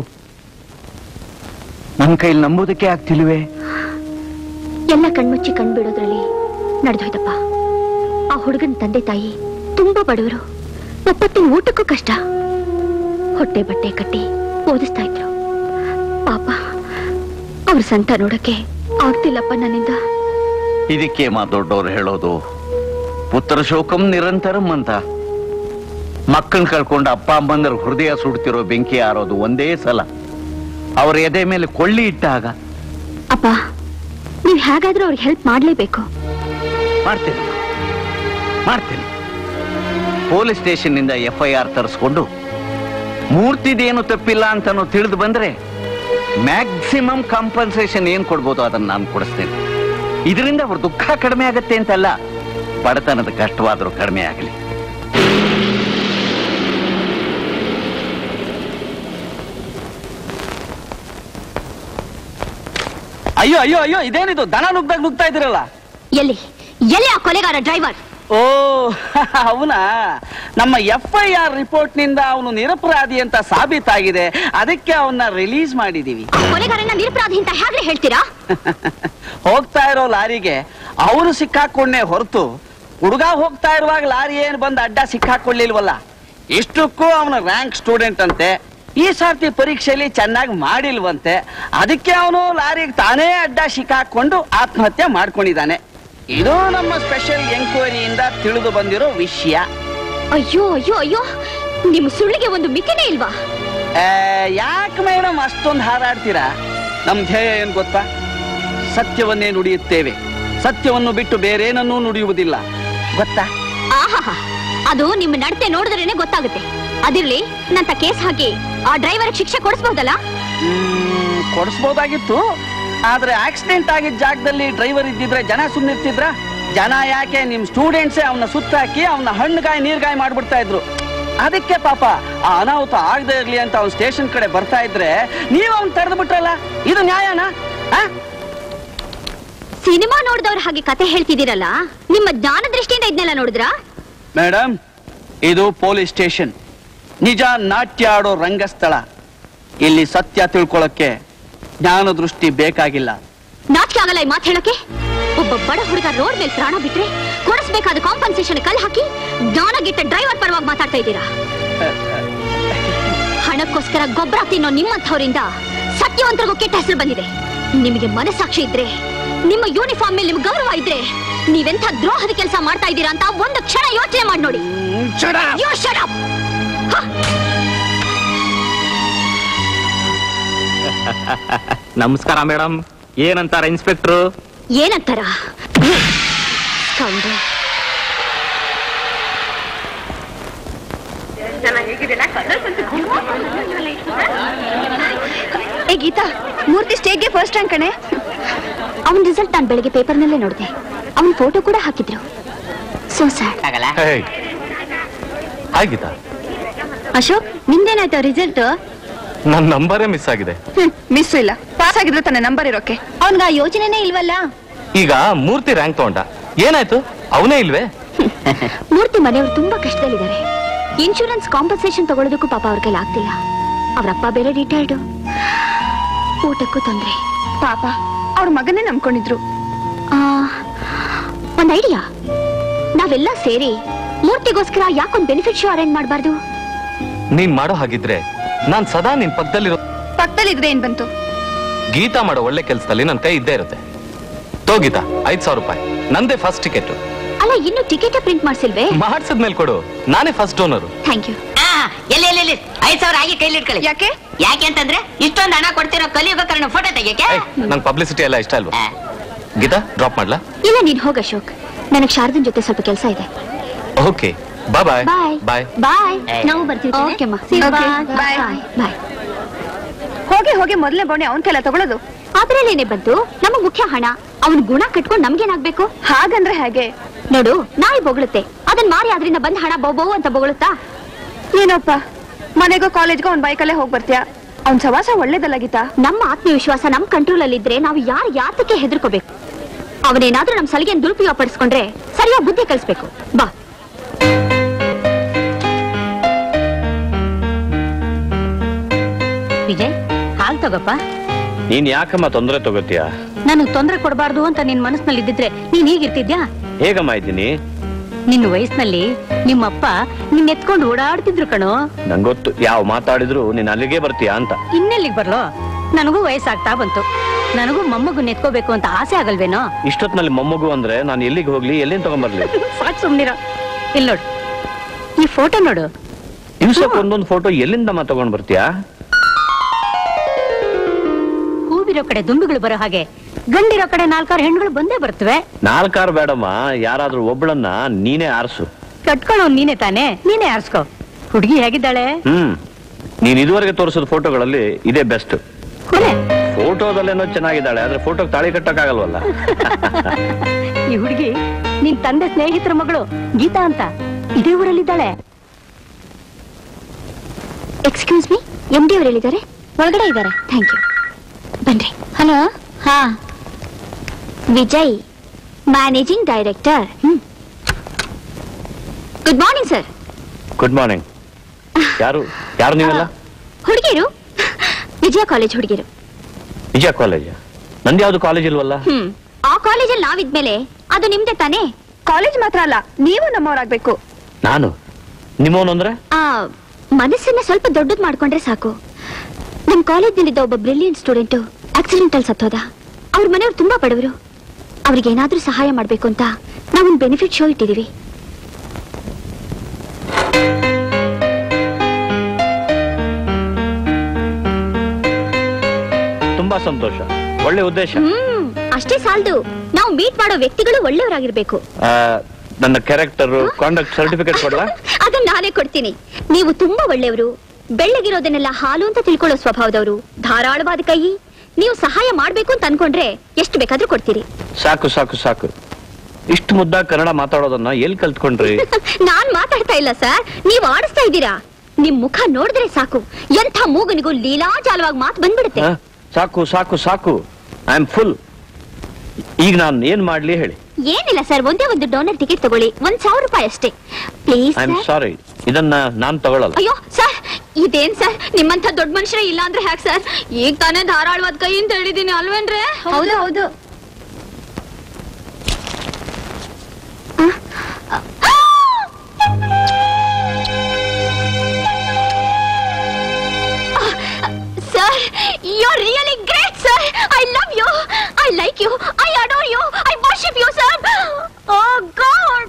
ನನ್ನ ಕೈಲಿ ನಂಬೋದಕ್ಕೆ ಆಗ್ತಿಲ್ವೇ ಎಲ್ಲ ಕಣ್ಮುಚ್ಚಿ ಕಣ್ಬಿಡೋದ್ರಲ್ಲಿ ನಡೆದೋಯ್ತಪ್ಪ ಆ ಹುಡುಗನ ತಂದೆ ತಾಯಿ ತುಂಬಾ ಬಡವರು ಒಪ್ಪತ್ತಿನ ಊಟಕ್ಕೂ ಕಷ್ಟ ಹೊಟ್ಟೆ ಬಟ್ಟೆ ಕಟ್ಟಿ ಓದಿಸ್ತಾ ಇದ್ರು ಪಾಪ ಅವ್ರ ಸಂತ ನೋಡಕ್ಕೆ ಆಗ್ತಿಲ್ಲಪ್ಪ ನನ್ನಿಂದ ಇದಕ್ಕೆ ಮಾ ದೊಡ್ಡವ್ರು ಹೇಳೋದು ಪುತ್ರ ಶೋಕಂ ನಿರಂತರಂ ಅಂತ ಮಕ್ಕಳನ್ನ ಕಳ್ಕೊಂಡು ಅಪ್ಪ ಅಮ್ಮಂದ್ರ ಹೃದಯ ಸುಡ್ತಿರೋ ಬೆಂಕಿ ಆರೋದು ಒಂದೇ ಸಲ ಅವ್ರ ಎದೆ ಮೇಲೆ ಕೊಳ್ಳಿ ಇಟ್ಟಾಗ ಅಪ್ಪ ನೀವ್ ಹೇಗಾದ್ರೂ ಅವ್ರಿಗೆ ಹೆಲ್ಪ್ ಮಾಡ್ಲೇಬೇಕು ಮಾಡ್ತೇನೆ ಮಾಡ್ತೇನೆ ಪೊಲೀಸ್ ಸ್ಟೇಷನ್ ನಿಂದ ಎಫ್ ಐ ಆರ್ ತರಿಸ್ಕೊಂಡು ಮೂರ್ತಿದೇನು ತಪ್ಪಿಲ್ಲ ಅಂತನೂ ತಿಳಿದು ಬಂದ್ರೆ ಮ್ಯಾಕ್ಸಿಮಮ್ ಕಾಂಪನ್ಸೇಷನ್ ಏನ್ ಕೊಡ್ಬೋದು ಅದನ್ನ ನಾನು ಕೊಡಿಸ್ತೇನೆ ಇದರಿಂದ ಅವ್ರ ದುಃಖ ಕಡಿಮೆ ಆಗತ್ತೆ ಅಂತಲ್ಲ ಬಡತನದ ಕಷ್ಟವಾದ್ರೂ ಕಡಿಮೆ ಆಗಲಿ ಅಯ್ಯೋ ಅಯ್ಯೋ ಅಯ್ಯೋ ಇದೇನಿದು ದನ ನುಗ್ದಾಗ ನುಗ್ತಾ ಇದ್ದೀರಲ್ಲ ಎಲ್ಲಿ ಎಲ್ಲಿ ಆ ಕೊಲೆಗಾರ ಡ್ರೈವರ್ ಓ ಅವನ ನಮ್ಮ ಎಫ್ ಐ ಆರ್ ರಿಪೋರ್ಟ್ ನಿಂದ ಅವನು ನಿರಪರಾಧಿ ಅಂತ ಸಾಬೀತಾಗಿದೆ ಅದಕ್ಕೆ ಅವನ್ನ ರಿಲೀಸ್ ಮಾಡಿದೀವಿ ಆ ಕೊಲೆಗಾರನ ನಿರಪರಾಧಿ ಅಂತ ಹೇಗೆ ಹೇಳ್ತೀರಾ ಹೋಗ್ತಾ ಇರೋ ಲಾರಿಗೆ ಅವನು ಸಿಕ್ಕಾಕೊಂಡೇ ಹೊರತು ಹುಡುಗ ಹೋಗ್ತಾ ಇರುವಾಗ ಲಾರಿ ಏನ್ ಬಂದು ಅಡ್ಡ ಸಿಕ್ಕಾಕೊಳ್ಳಿಲ್ವಲ್ಲ ಇಷ್ಟಕ್ಕೂ ಅವನ ರ್ಯಾಂಕ್ ಸ್ಟೂಡೆಂಟ್ ಅಂತೆ ಈ ಸರ್ತಿ ಪರೀಕ್ಷೆಯಲ್ಲಿ ಚೆನ್ನಾಗಿ ಮಾಡಿಲ್ವಂತೆ ಅದಕ್ಕೆ ಅವನು ಲಾರಿಗೆ ತಾನೇ ಅಡ್ಡ ಶಿಕಾಕೊಂಡು ಆತ್ಮಹತ್ಯೆ ಮಾಡ್ಕೊಂಡಿದ್ದಾನೆ ಇದು ನಮ್ಮ ಸ್ಪೆಷಲ್ ಎಂಕ್ವೈರಿಯಿಂದ ತಿಳಿದು ಬಂದಿರೋ ವಿಷಯ ಅಯ್ಯೋ ಅಯ್ಯೋ ಅಯ್ಯೋ ನಿಮ್ ಸುಳ್ಳಿಗೆ ಒಂದು ಮಿತಿನೇ ಇಲ್ವಾ ಯಾಕೆ ಮೇಡಮ್ ಅಷ್ಟೊಂದು ಹಾರಾಡ್ತೀರಾ ನಮ್ ಧ್ಯೇಯ ಏನ್ ಗೊತ್ತಾ ಸತ್ಯವನ್ನೇ ನುಡಿಯುತ್ತೇವೆ ಸತ್ಯವನ್ನು ಬಿಟ್ಟು ಬೇರೇನನ್ನೂ ನುಡಿಯುವುದಿಲ್ಲ ಗೊತ್ತಾ ಆಹಾಹಾ ಅದು ನಿಮ್ಮ ನಡತೆ ನೋಡಿದ್ರೇನೆ ಗೊತ್ತಾಗುತ್ತೆ ಅದಿರ್ಲಿ ನಂತ ಕೇಸ್ ಹಾಕಿ ಆ ಡ್ರೈವರ್ ಶಿಕ್ಷೆ ಕೊಡಿಸ್ಬಹುದಲ್ಲ ಹ್ಮ್, ಕೊಡಿಸ್ಬೋದಾಗಿತ್ತು ಆದ್ರೆ ಆಕ್ಸಿಡೆಂಟ್ ಆಗಿದ್ದ ಜಾಗದಲ್ಲಿ ಡ್ರೈವರ್ ಇದ್ದಿದ್ರೆ ಜನ ಸುಮ್ಮನಿರ್ತಿದ್ರ ಜನ ಯಾಕೆ ನಿಮ್ ಸ್ಟೂಡೆಂಟ್ಸೇ ಅವನ ಸುತ್ತಾಕಿ ಅವನ ಹಣ್ಣುಗಾಯಿ ನೀರ್ಗಾಯಿ ಮಾಡ್ಬಿಡ್ತಾ ಇದ್ರು ಅದಕ್ಕೆ ಪಾಪ ಆ ಅನಾಹುತ ಆಗದೆ ಇರ್ಲಿ ಅಂತ ಅವ್ನ ಸ್ಟೇಷನ್ ಕಡೆ ಬರ್ತಾ ಇದ್ರೆ ನೀವು ಅವ್ನ್ ತಡೆದು ಬಿಟ್ರಲ್ಲ ಇದು ನ್ಯಾಯನಾ ಆ? ಸಿನಿಮಾ ನೋಡಿದವ್ರ ಹಾಗೆ ಕತೆ ಹೇಳ್ತಿದ್ದೀರಲ್ಲ ನಿಮ್ಮ ಜ್ಞಾನ ದೃಷ್ಟಿಯಿಂದ ಇದನ್ನೆಲ್ಲ ನೋಡಿದ್ರಾ ಮೇಡಮ್ ಇದು ಪೊಲೀಸ್ ಸ್ಟೇಷನ್ ನಿಜ ನಾಟ್ಯ ಆಡೋ ರಂಗಸ್ಥಳ ಇಲ್ಲಿ ಸತ್ಯ ತಿಳ್ಕೊಳಕ್ಕೆ ಜ್ಞಾನ ದೃಷ್ಟಿ ಬೇಕಾಗಿಲ್ಲ ನಾಚಿಕೆ ಆಗಲ್ಲ ಈ ಮಾತು ಹೇಳಕ್ಕೆ ಒಬ್ಬ ಬಡ ಹುಡುಗ ರೋಡ್ ಮೇಲೆ ಪ್ರಾಣ ಬಿಟ್ರೆ ಕೊಡಿಸ್ಬೇಕಾದ ಕಾಂಪನ್ಸೇಷನ್ ಕಲ್ ಹಾಕಿ ಜ್ಞಾನಗೆಟ್ಟ ಡ್ರೈವರ್ ಪರವಾಗಿ ಮಾತಾಡ್ತಾ ಇದ್ದೀರಾ ಹಣಕ್ಕೋಸ್ಕರ ಗೊಬ್ಬರ ತಿನ್ನೋ ನಿಮ್ಮಂಥವರಿಂದ ಸತ್ಯವಂತರಿಗೂ ಕೆಟ್ಟ ಹೆಸರು ಬಂದಿದೆ ನಿಮಗೆ ಮನಸ್ಸಾಕ್ಷಿ ಇದ್ರೆ ನಿಮ್ಮ ಯೂನಿಫಾರ್ಮ್ ಮೇಲೆ ನಿಮ್ಗೆ ಗೌರವ ಇದ್ರೆ ನೀವೆಂಥ ದ್ರೋಹದ ಕೆಲಸ ಮಾಡ್ತಾ ಇದ್ದೀರಾ ಅಂತ ಒಂದು ಕ್ಷಣ ಯೋಚನೆ ಮಾಡಿ ನೋಡಿ You shut up! ಹ! ನಮಸ್ಕಾರ ಮೇಡಮ್ ಏನಂತಾರ ಇನ್ಸ್ಪೆಕ್ಟ್ರು ಏನಂತಾರ Scoundrel. ಏ ಗೀತಾ ಮೂರ್ತಿ ಸ್ಟೇಜ್ಗೆ ಫಸ್ಟ್ ರ್ಯಾಂಕ್ ಕಣೆ ಅವನ ರಿಸಲ್ಟ್ ನಾನು ಬೆಳಿಗ್ಗೆ ಪೇಪರ್ನಲ್ಲೇ ನೋಡಿದೆ ಅವನ ಫೋಟೋ ಕೂಡ ಹಾಕಿದ್ರು ಸೊ ಸ್ಯಾಡ್ ಆಗಲ್ಲ ಹಾಯ್ ಗೀತಾ ಅಶೋಕ್ ನಿಮ್ದೇನಾಯ್ತು ರಿಸಲ್ಟ್ ನನ್ನ ನಂಬರೇ ಮಿಸ್ ಆಗಿದೆ ಮಿಸ್ ಇಲ್ಲ ಪಾಸ್ ಆಗಿದ್ರೆ ತಾನೆ ನಂಬರ್ ಇರೋಕೆ ಅವನ್ಗ ಆ ಯೋಚನೆನೇ ಇಲ್ವಲ್ಲ ಈಗ ಮೂರ್ತಿ ರ್ಯಾಂಕ್ ತಗೊಂಡ ಏನಾಯ್ತು ಅವನೇ ಇಲ್ವೇ ಮೂರ್ತಿ ಮನೆಯವರು ತುಂಬಾ ಕಷ್ಟದಲ್ಲಿದ್ದಾರೆ ಇನ್ಶೂರೆನ್ಸ್ ಕಾಂಪನ್ಸೇಷನ್ ತಗೊಳ್ಳೋದಕ್ಕೂ ಪಾಪ ಅವ್ರ ಕೈಲಿ ಆಗ್ತಿಲ್ಲ ಅವರಪ್ಪ ಬೇರೆ ರಿಟೈರ್ಡ್ ಊಟಕ್ಕೂ ತೊಂದ್ರೆ ಪಾಪ ಅವ್ರ ಮಗನೇ ನಂಬ್ಕೊಂಡಿದ್ರು ಆ, ಒಂದ್ ಐಡಿಯಾ ನಾವೆಲ್ಲ ಸೇರಿ ಮೂರ್ತಿಗೋಸ್ಕರ ಯಾಕೊಂದ್ ಬೆನಿಫಿಟ್ ಶೋ ಅರೇಂಜ್ ಮಾಡಬಾರ್ದು ನೀನ್ ಮಾಡೋ ಹಾಗಿದ್ರೆ ನಾನ್ ಸದಾ ನಿನ್ ಪಕ್ಕದಲ್ಲಿರೋ ಪಕ್ಕದಲ್ಲಿದ್ರೆ ಏನ್ ಬಂತು ಗೀತಾ ಮಾಡೋ ಒಳ್ಳೆ ಕೆಲ್ಸದಲ್ಲಿ ನನ್ ಕೈ ಇದ್ದೇ ಇರುತ್ತೆ ತೋ ಗೀತಾ ಐದ್ ಸಾವಿರ ರೂಪಾಯಿ ನಂದೇ ಫಸ್ಟ್ ಟಿಕೆಟ್ ಅಲ್ಲ ಇನ್ನು ಟಿಕೆಟ್ ಪ್ರಿಂಟ್ ಮಾಡ್ಸಿಲ್ವೇ ಮಾಡ್ಸದ್ಮೇಲೆ ಕೊಡು ನಾನೇ ಫಸ್ಟ್ ಡೋನರು ಥ್ಯಾಂಕ್ ಯು ಆ, ಎಲ್ಲಿ ಎಲ್ಲಿ ಎಲ್ಲಿ ಐದ್ ಸಾವಿರ ಆಗಿ ಕೈಲಿ ಇಟ್ಕೊಳ್ಳಿ ಯಾಕೆ ಯಾಕೆ ಅಂತಂದ್ರೆ ಇಷ್ಟೊಂದು ಹಣ ಕೊಡ್ತಿರೋ ಕಲಿಯುಗ ಕಾರಣ ಫೋಟೋ ತೆಗಿಯಕ್ಕೆ ನಂಗೆ ಪಬ್ಲಿಸಿಟಿ ಎಲ್ಲ ಇಷ್ಟ ಅಲ್ವಾ ಆ, ಗೀತಾ ಡ್ರಾಪ್ ಮಾಡ್ಲಾ ಇಲ್ಲ ನೀನ್ ಹೋಗ ಅಶೋಕ್ ನನಗ್ ಶಾರದನ್ ಜೊತೆ ಸ್ವಲ್ಪ ಕೆಲಸ ಇದೆ ಓಕೆ ಬಾಯ್ ಬಾಯ್ ಬಾಯ್ ಬಾಯ್ ಬಾಯ್ ಏ. ನಾವು ಬರ್ತೀವಿ ಓಕೆ Okay, bye. ಬಾಯ್ ಹೋಗಿ ಹೋಗಿ ಮೊದಲೇ ಬೋಣಿ ಅವನ್ ಕೆಲ ತಗೊಳ್ಳೋದು ಅದ್ರಲ್ಲೇನೆ ಬಂತು ನಮಗ್ ಮುಖ್ಯ ಹಣ ಅವನ್ ಗುಣ ಕಟ್ಕೊಂಡ್ ನಮ್ಗೇನಾಗ್ಬೇಕು ಹಾಗಂದ್ರೆ ಹೇಗೆ ನೋಡು ನಾಯಿ ಬೊಗಳುತ್ತೆ ಅದನ್ ಮಾರಿ ಅದರಿಂದ ಬಂದ ಹಣ ಬಹು ಅಂತ ಬೊಗಳುತ್ತಾ ಏನಪ್ಪ ಮನೆಗೋ ಕಾಲೇಜ್ಗೋ ಅವ್ನ್ ಬೈಕಲ್ಲೇ ಹೋಗ್ ಬರ್ತೀಯ ಅವ್ನ್ ಸವಾಸ ಒಳ್ಳೇದಲ್ಲ ಗೀತಾ ನಮ್ಮ ಆತ್ಮವಿಶ್ವಾಸ ನಮ್ ಕಂಟ್ರೋಲ್ ಅಲ್ಲಿ ಇದ್ರೆ ನಾವು ಯಾರು ಯಾತಕ್ಕೆ ಹೆದರ್ಕೋಬೇಕು ಅವನೇನಾದ್ರೂ ನಮ್ ಸಲಿಗೆ ದುರುಪಯೋಗ ಪಡಿಸ್ಕೊಂಡ್ರೆ ಸರಿಯಾಗಿ ಬುದ್ಧಿ ಕಲಿಸ್ಬೇಕು ಬಾ ವಿಜಯ್ ಹಾಲ್ ತಗೋಪ್ಪ ನೀನ್ ಯಾಕಮ್ಮ ತೊಂದರೆ ತಗೋತೀಯ ನನಗ್ ತೊಂದರೆ ಕೊಡಬಾರ್ದು ಅಂತ ನಿನ್ ಮನಸ್ನಲ್ಲಿ ಇದ್ದಿದ್ರೆ ನೀನ್ ಹೀಗಿರ್ತಿದ್ಯಾ ಹೇಗಮ್ಮ ಇದ್ದೀನಿ ನಿನ್ನ ವಯಸ್ಸಿನಲ್ಲಿ ನಿಮ್ಮಪ್ಪ ನಿನ್ ಎತ್ಕೊಂಡು ಓಡಾಡ್ತಿದ್ರು ಕಣೋ ನಂಗೊತ್ತು ಯಾವ ಮಾತಾಡಿದ್ರು ನೀನ್ ಅಲ್ಲಿಗೆ ಬರ್ತೀಯಾ ಅಂತ ಇನ್ನೆಲ್ಲಿಗ್ ಬರ್ಲೋ ನನಗೂ ವಯಸ್ಸಾಗ್ತಾ ಬಂತು ನನಗೂ ಮೊಮ್ಮಗು ಎತ್ಕೋಬೇಕು ಅಂತ ಆಸೆ ಆಗಲ್ವೇನೋ ಇಷ್ಟೊತ್ನಲ್ಲಿ ಮೊಮ್ಮಗು ಅಂದ್ರೆ ನಾನು ಎಲ್ಲಿಗೆ ಹೋಗ್ಲಿ ಎಲ್ಲಿಂದ ತಗೊಂಬರ್ಲಿ ಸಾಕ್ ಸುಮ್ನಿರ ಇಲ್ ನೋಡು ಈ ಫೋಟೋ ನೋಡು ದಿವ್ಸಕ್ಕೆ ಒಂದೊಂದು ಫೋಟೋ ಎಲ್ಲಿಂದಮ್ಮ ತಗೊಂಡ್ ಬರ್ತೀಯಾ ಹೂವಿರೋ ಕಡೆ ದುಂಬಿಗಳು ಬರೋ ಹಾಗೆ ಗಂಡಿರೋ ಕಡೆ ನಾಲ್ಕಾರು ಹೆಣ್ಣುಗಳು ಬಂದೇ ಬರ್ತವೆ ನಾಲ್ಕಾರು ಬೇಡಮ್ಮ ಯಾರಾದ್ರೂ ಒಬ್ಳನ್ನ ನೀನೇ ಆರಿಸು ಕಟ್ಕೊಳ್ಳೋ ನೀನೇ ತಾನೇ ನೀನೇ ಆರ್ಸ್ಕೋ ಹುಡುಗಿ ಹೇಗಿದ್ದಾಳೆ ಹ್ಮ್ ನೀನ್ ಇದುವರೆಗೆ ತೋರಿಸಿದ ಫೋಟೋಗಳಲ್ಲಿ ಇದೇ ಬೆಸ್ಟ್ ಕೊನೆ ಫೋಟೋದಲ್ಲೇನೋ ಚೆನ್ನಾಗಿದ್ದಾಳೆ ಆದ್ರೆ ಫೋಟೋಗೆ ತಾಳಿ ಕಟ್ಟಕ್ಕಾಗಲ್ವಲ್ಲ ಈ ಹುಡುಗಿ ನಿನ್ ತಂದೆ ಸ್ನೇಹಿತರ ಮಗಳು ಗೀತಾ ಅಂತ ಇದೇ ಊರಲ್ಲಿದ್ದಾಳೆ ಎಕ್ಸ್ಕ್ಯೂಸ್ ಮೀ ಎಂ ಡಿ ಅವ್ರು ಹೇಳಿದ್ದಾರೆ ಒಳಗಡೆ ಇದ್ದಾರೆ ಥ್ಯಾಂಕ್ ಯು ಬನ್ರಿ ಹಲೋ ಹಾ Vijay managing director good morning sir good morning ಯಾರು ಯಾರು ನೀವೆಲ್ಲ ಹುಡುಗಿರು ವಿಜಯ ಕಾಲೇಜ್ ಹುಡುಗಿರು ವಿಜಯ ಕಾಲೇಜ್ ನಂದು ಯಾವ್ದು ಕಾಲೇಜ್ ಇಲ್ವಲ್ಲ ಹ್ಮ್ ಆ ಕಾಲೇಜಲ್ಲಿ ನಾವಿದ್ಮೇಲೆ ಅದು ನಿಮ್ದೆ ತಾನೇ ಕಾಲೇಜ್ ಮಾತ್ರ ಅಲ್ಲ ನೀವು ನಮ್ಮವರಾಗ್ಬೇಕು ನಾನು ನಿಮ್ಮವನು ಅಂದ್ರೆ ಆ ಮನಸ್ಸನ್ನ ಸ್ವಲ್ಪ ದೊಡ್ಡದ್ ಮಾಡ್ಕೊಂಡ್ರೆ ಸಾಕು ನಮ್ ಕಾಲೇಜ್ನಲ್ಲಿದ್ದ ಒಬ್ಬ ಬ್ರಿಲಿಯಂಟ್ ಸ್ಟೂಡೆಂಟು ಆಕ್ಸಿಡೆಂಟ್ ಅಲ್ಲಿ ಸತ್ತೋದ ಅವ್ರ ಮನೆಯವ್ರು ತುಂಬಾ ಬಡವರು ಅವ್ರಿಗೆ ಏನಾದ್ರೂ ಸಹಾಯ ಮಾಡ್ಬೇಕು ಅಂತ ನಾವೊಂದು ಬೆನಿಫಿಟ್ ಶೋ ಇಟ್ಟಿದೀವಿ ತುಂಬಾ ಸಂತೋಷ ಒಳ್ಳೆ ಉದ್ದೇಶ ಹ್ಮ್ ಅಷ್ಟೇ ಸಾಲದು ನಾವು ಮೀಟ್ ಮಾಡೋ ವ್ಯಕ್ತಿಗಳು ಒಳ್ಳೆಯವರಾಗಿರ್ಬೇಕು ಆ, ನನ್ನ ಕ್ಯಾರೆಕ್ಟರ್ ಕಾಂಡಕ್ಟ್ ಸರ್ಟಿಫಿಕೇಟ್ ಕೊಡ್ಲಾ ಅದನ್ನ ನಾನೇ ಕೊಡ್ತೀನಿ ನೀವು ತುಂಬಾ ಒಳ್ಳೆಯವರು ಬೆಳ್ಳಗಿರೋದನ್ನೆಲ್ಲ ಹಾಲು ಅಂತ ತಿಳ್ಕೊಳ್ಳೋ ಸ್ವಭಾವದವರು ಧಾರಾಳವಾದ ಕೈ ನೀವು ಸಹಾಯ ಮಾಡ್ಬೇಕು ಅಂತ ಅನ್ಕೊಂಡ್ರೆ ಎಷ್ಟು ಬೇಕಾದ್ರೂ ಕೊಡ್ತೀರಿ ಸಾಕು ಸಾಕು ಸಾಕು ಇಷ್ಟು ಮುದ್ದ ಕನ್ನಡ ಮಾತಾಡೋದನ್ನ ಎಲ್ಲಿ ಕಲ್ತ್ಕೊಂಡ್ರಿ ನಾನ್ ಮಾತಾಡ್ತಾ ಇಲ್ಲ ಸರ್ ನೀವು ಆಡಿಸ್ತಾ ಇದ್ದೀರಾ ನಿಮ್ ಮುಖ ನೋಡಿದ್ರೆ ಸಾಕು ಎಂಥ ಮೂಗನಿಗೂ ಲೀಲಾಜಾಲವಾಗಿ ಮಾತು ಬಂದ್ಬಿಡುತ್ತೆ ಹ? ಸಾಕು ಸಾಕು ಸಾಕು ಐ ಆಮ್ ಫುಲ್ ಈಗ ನಾನು ಏನ್ ಮಾಡ್ಲಿ ಹೇಳಿ ಏನಿಲ್ಲ ಸರ್ ಒಂದೇ ಒಂದು ಡೋನರ್ ಟಿಕೆಟ್ ತಗೊಳ್ಳಿ ಒಂದ್ ಸಾವಿರ ರೂಪಾಯಿ ಅಷ್ಟೇ ಪ್ಲೀಸ್ ಐ ಆಮ್ ಸಾರಿ ಇದನ್ನ ನಾನ್ ತಗೊಳಲ್ಲ ಅಯ್ಯೋ ಸರ್ ಇದೇನ್ ಸರ್ ನಿಮ್ಮಂತ ದೊಡ್ಡ ಮನುಷ್ಯರೇ ಇಲ್ಲ ಅಂದ್ರೆ ಹ್ಯಾಕ್ ಸರ್ ಈಗ ತಾನೇ ಧಾರಾಳವಾದ ಕೈ ಅಂತ ಹೇಳಿದೀನಿ ಅಲ್ವೇನ್ರೆ ಹೌದು ಹೌದು sir you are really great sir I love you I like you I adore you I worship you sir oh god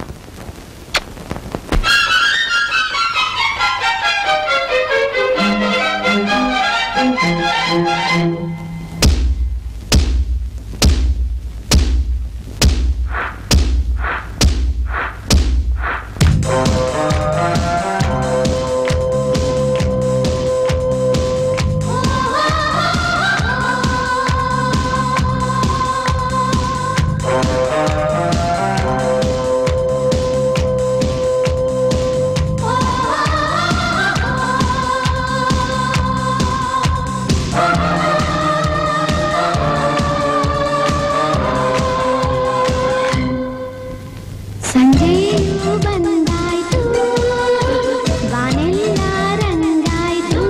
ಸಂಜೆಯು ಬಂದಾಯ್ತು ಬಾನೆಲ್ಲ ರಂಗಾಯ್ತು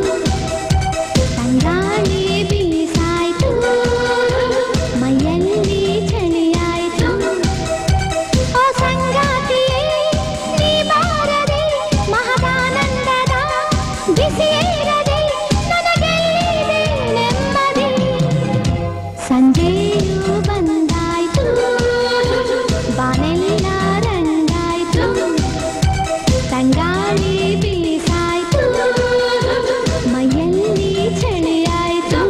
ತಂಗಾಳಿ ಬೀಸಾಯ್ತು ಮೈಯಲ್ಲಿ ಚಳಿಯಾಯ್ತು ಓ ಸಂಗಾತಿಯೇ ನೀ ಬಾರದೆ ಮಹದಾನಂದದ ಬಿಸಿಯೇರದೆ ನನಗೆಲ್ಲಿದೆ ನೆಮ್ಮದಿ ಸಂಜೆಯು ಬಂದಾಯ್ತು ಬಾನೆಲ್ಲ ರಂಗಾಯ್ತು ತಂಗಾಳಿ ಬೀಸಾಯ್ತು ಮೈಯಲ್ಲಿ ಚಳಿಯಾಯ್ತು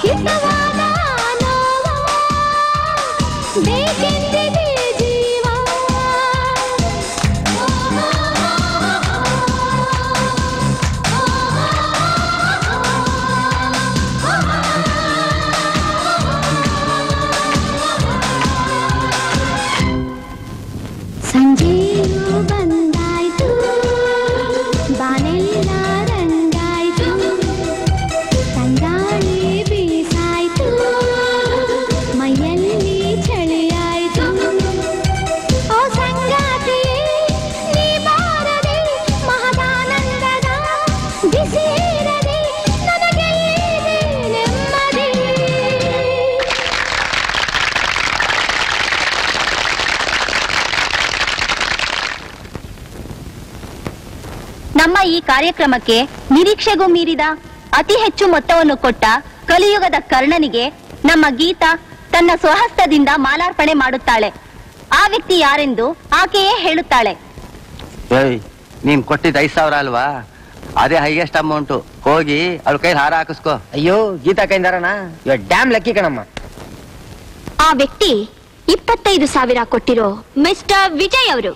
ಹಿತವಾದ ನೋವ ಬೇಕೆಂದಿದೆ ಜೀವ ಸಂಜೆಯು ಬಂದಾಯ್ತು ಬಾನೆಲ್ಲ ರಂಗಾಯ್ತು ತಂಗಾಳಿ ಬೀಸಾಯ್ತು ಮೈಯಲ್ಲಿ ಚಳಿಯಾಯ್ತು ಓ ಸಂಗಾತಿ ನೀ ಬಾರದೆ ಮಹದಾನಂದದ ಬಿಸಿ ಇರದೆ ನನಗೆ ಇದೆ ನೆಮ್ಮದಿ ನಮ್ಮ ಈ ಕಾರ್ಯಕ್ರಮಕ್ಕೆ ನಿರೀಕ್ಷೆಗೂ ಮೀರಿದ ಅತಿ ಹೆಚ್ಚು ಮೊತ್ತವನ್ನು ಕೊಟ್ಟ ಕಲಿಯುಗದ ಕರ್ಣನಿಗೆ ನಮ್ಮ ಗೀತಾ ತನ್ನ ಸ್ವಹಸ್ತದಿಂದ ಮಾಲಾರ್ಪಣೆ ಮಾಡುತ್ತಾಳೆ ಆ ವ್ಯಕ್ತಿ ಯಾರೆಂದು ಆಕೆಯೇ ಹೇಳುತ್ತಾಳೆ ಏಯ್ ನೀನ್ ಕೊಟ್ಟಿದ್ ಐದ್ ಸಾವಿರ ಅಲ್ವಾ ಅದೇ ಹೈಯೆಸ್ಟ್ ಅಮೌಂಟ್ ಹೋಗಿ ಅವಳ ಕೈಲಿ ಹಾರ ಹಾಕಿಸ್ಕೋ ಅಯ್ಯೋ ಗೀತಾ ಕೈಂದಾರಣ ಇವಾಗ ಡ್ಯಾಮ್ ಲಕ್ಕಿ ಕಣಮ್ಮ ಆ ವ್ಯಕ್ತಿ ಇಪ್ಪತ್ತೈದು ಸಾವಿರ ಕೊಟ್ಟಿರೋ ಮಿಸ್ಟರ್ ವಿಜಯ್ ಅವರು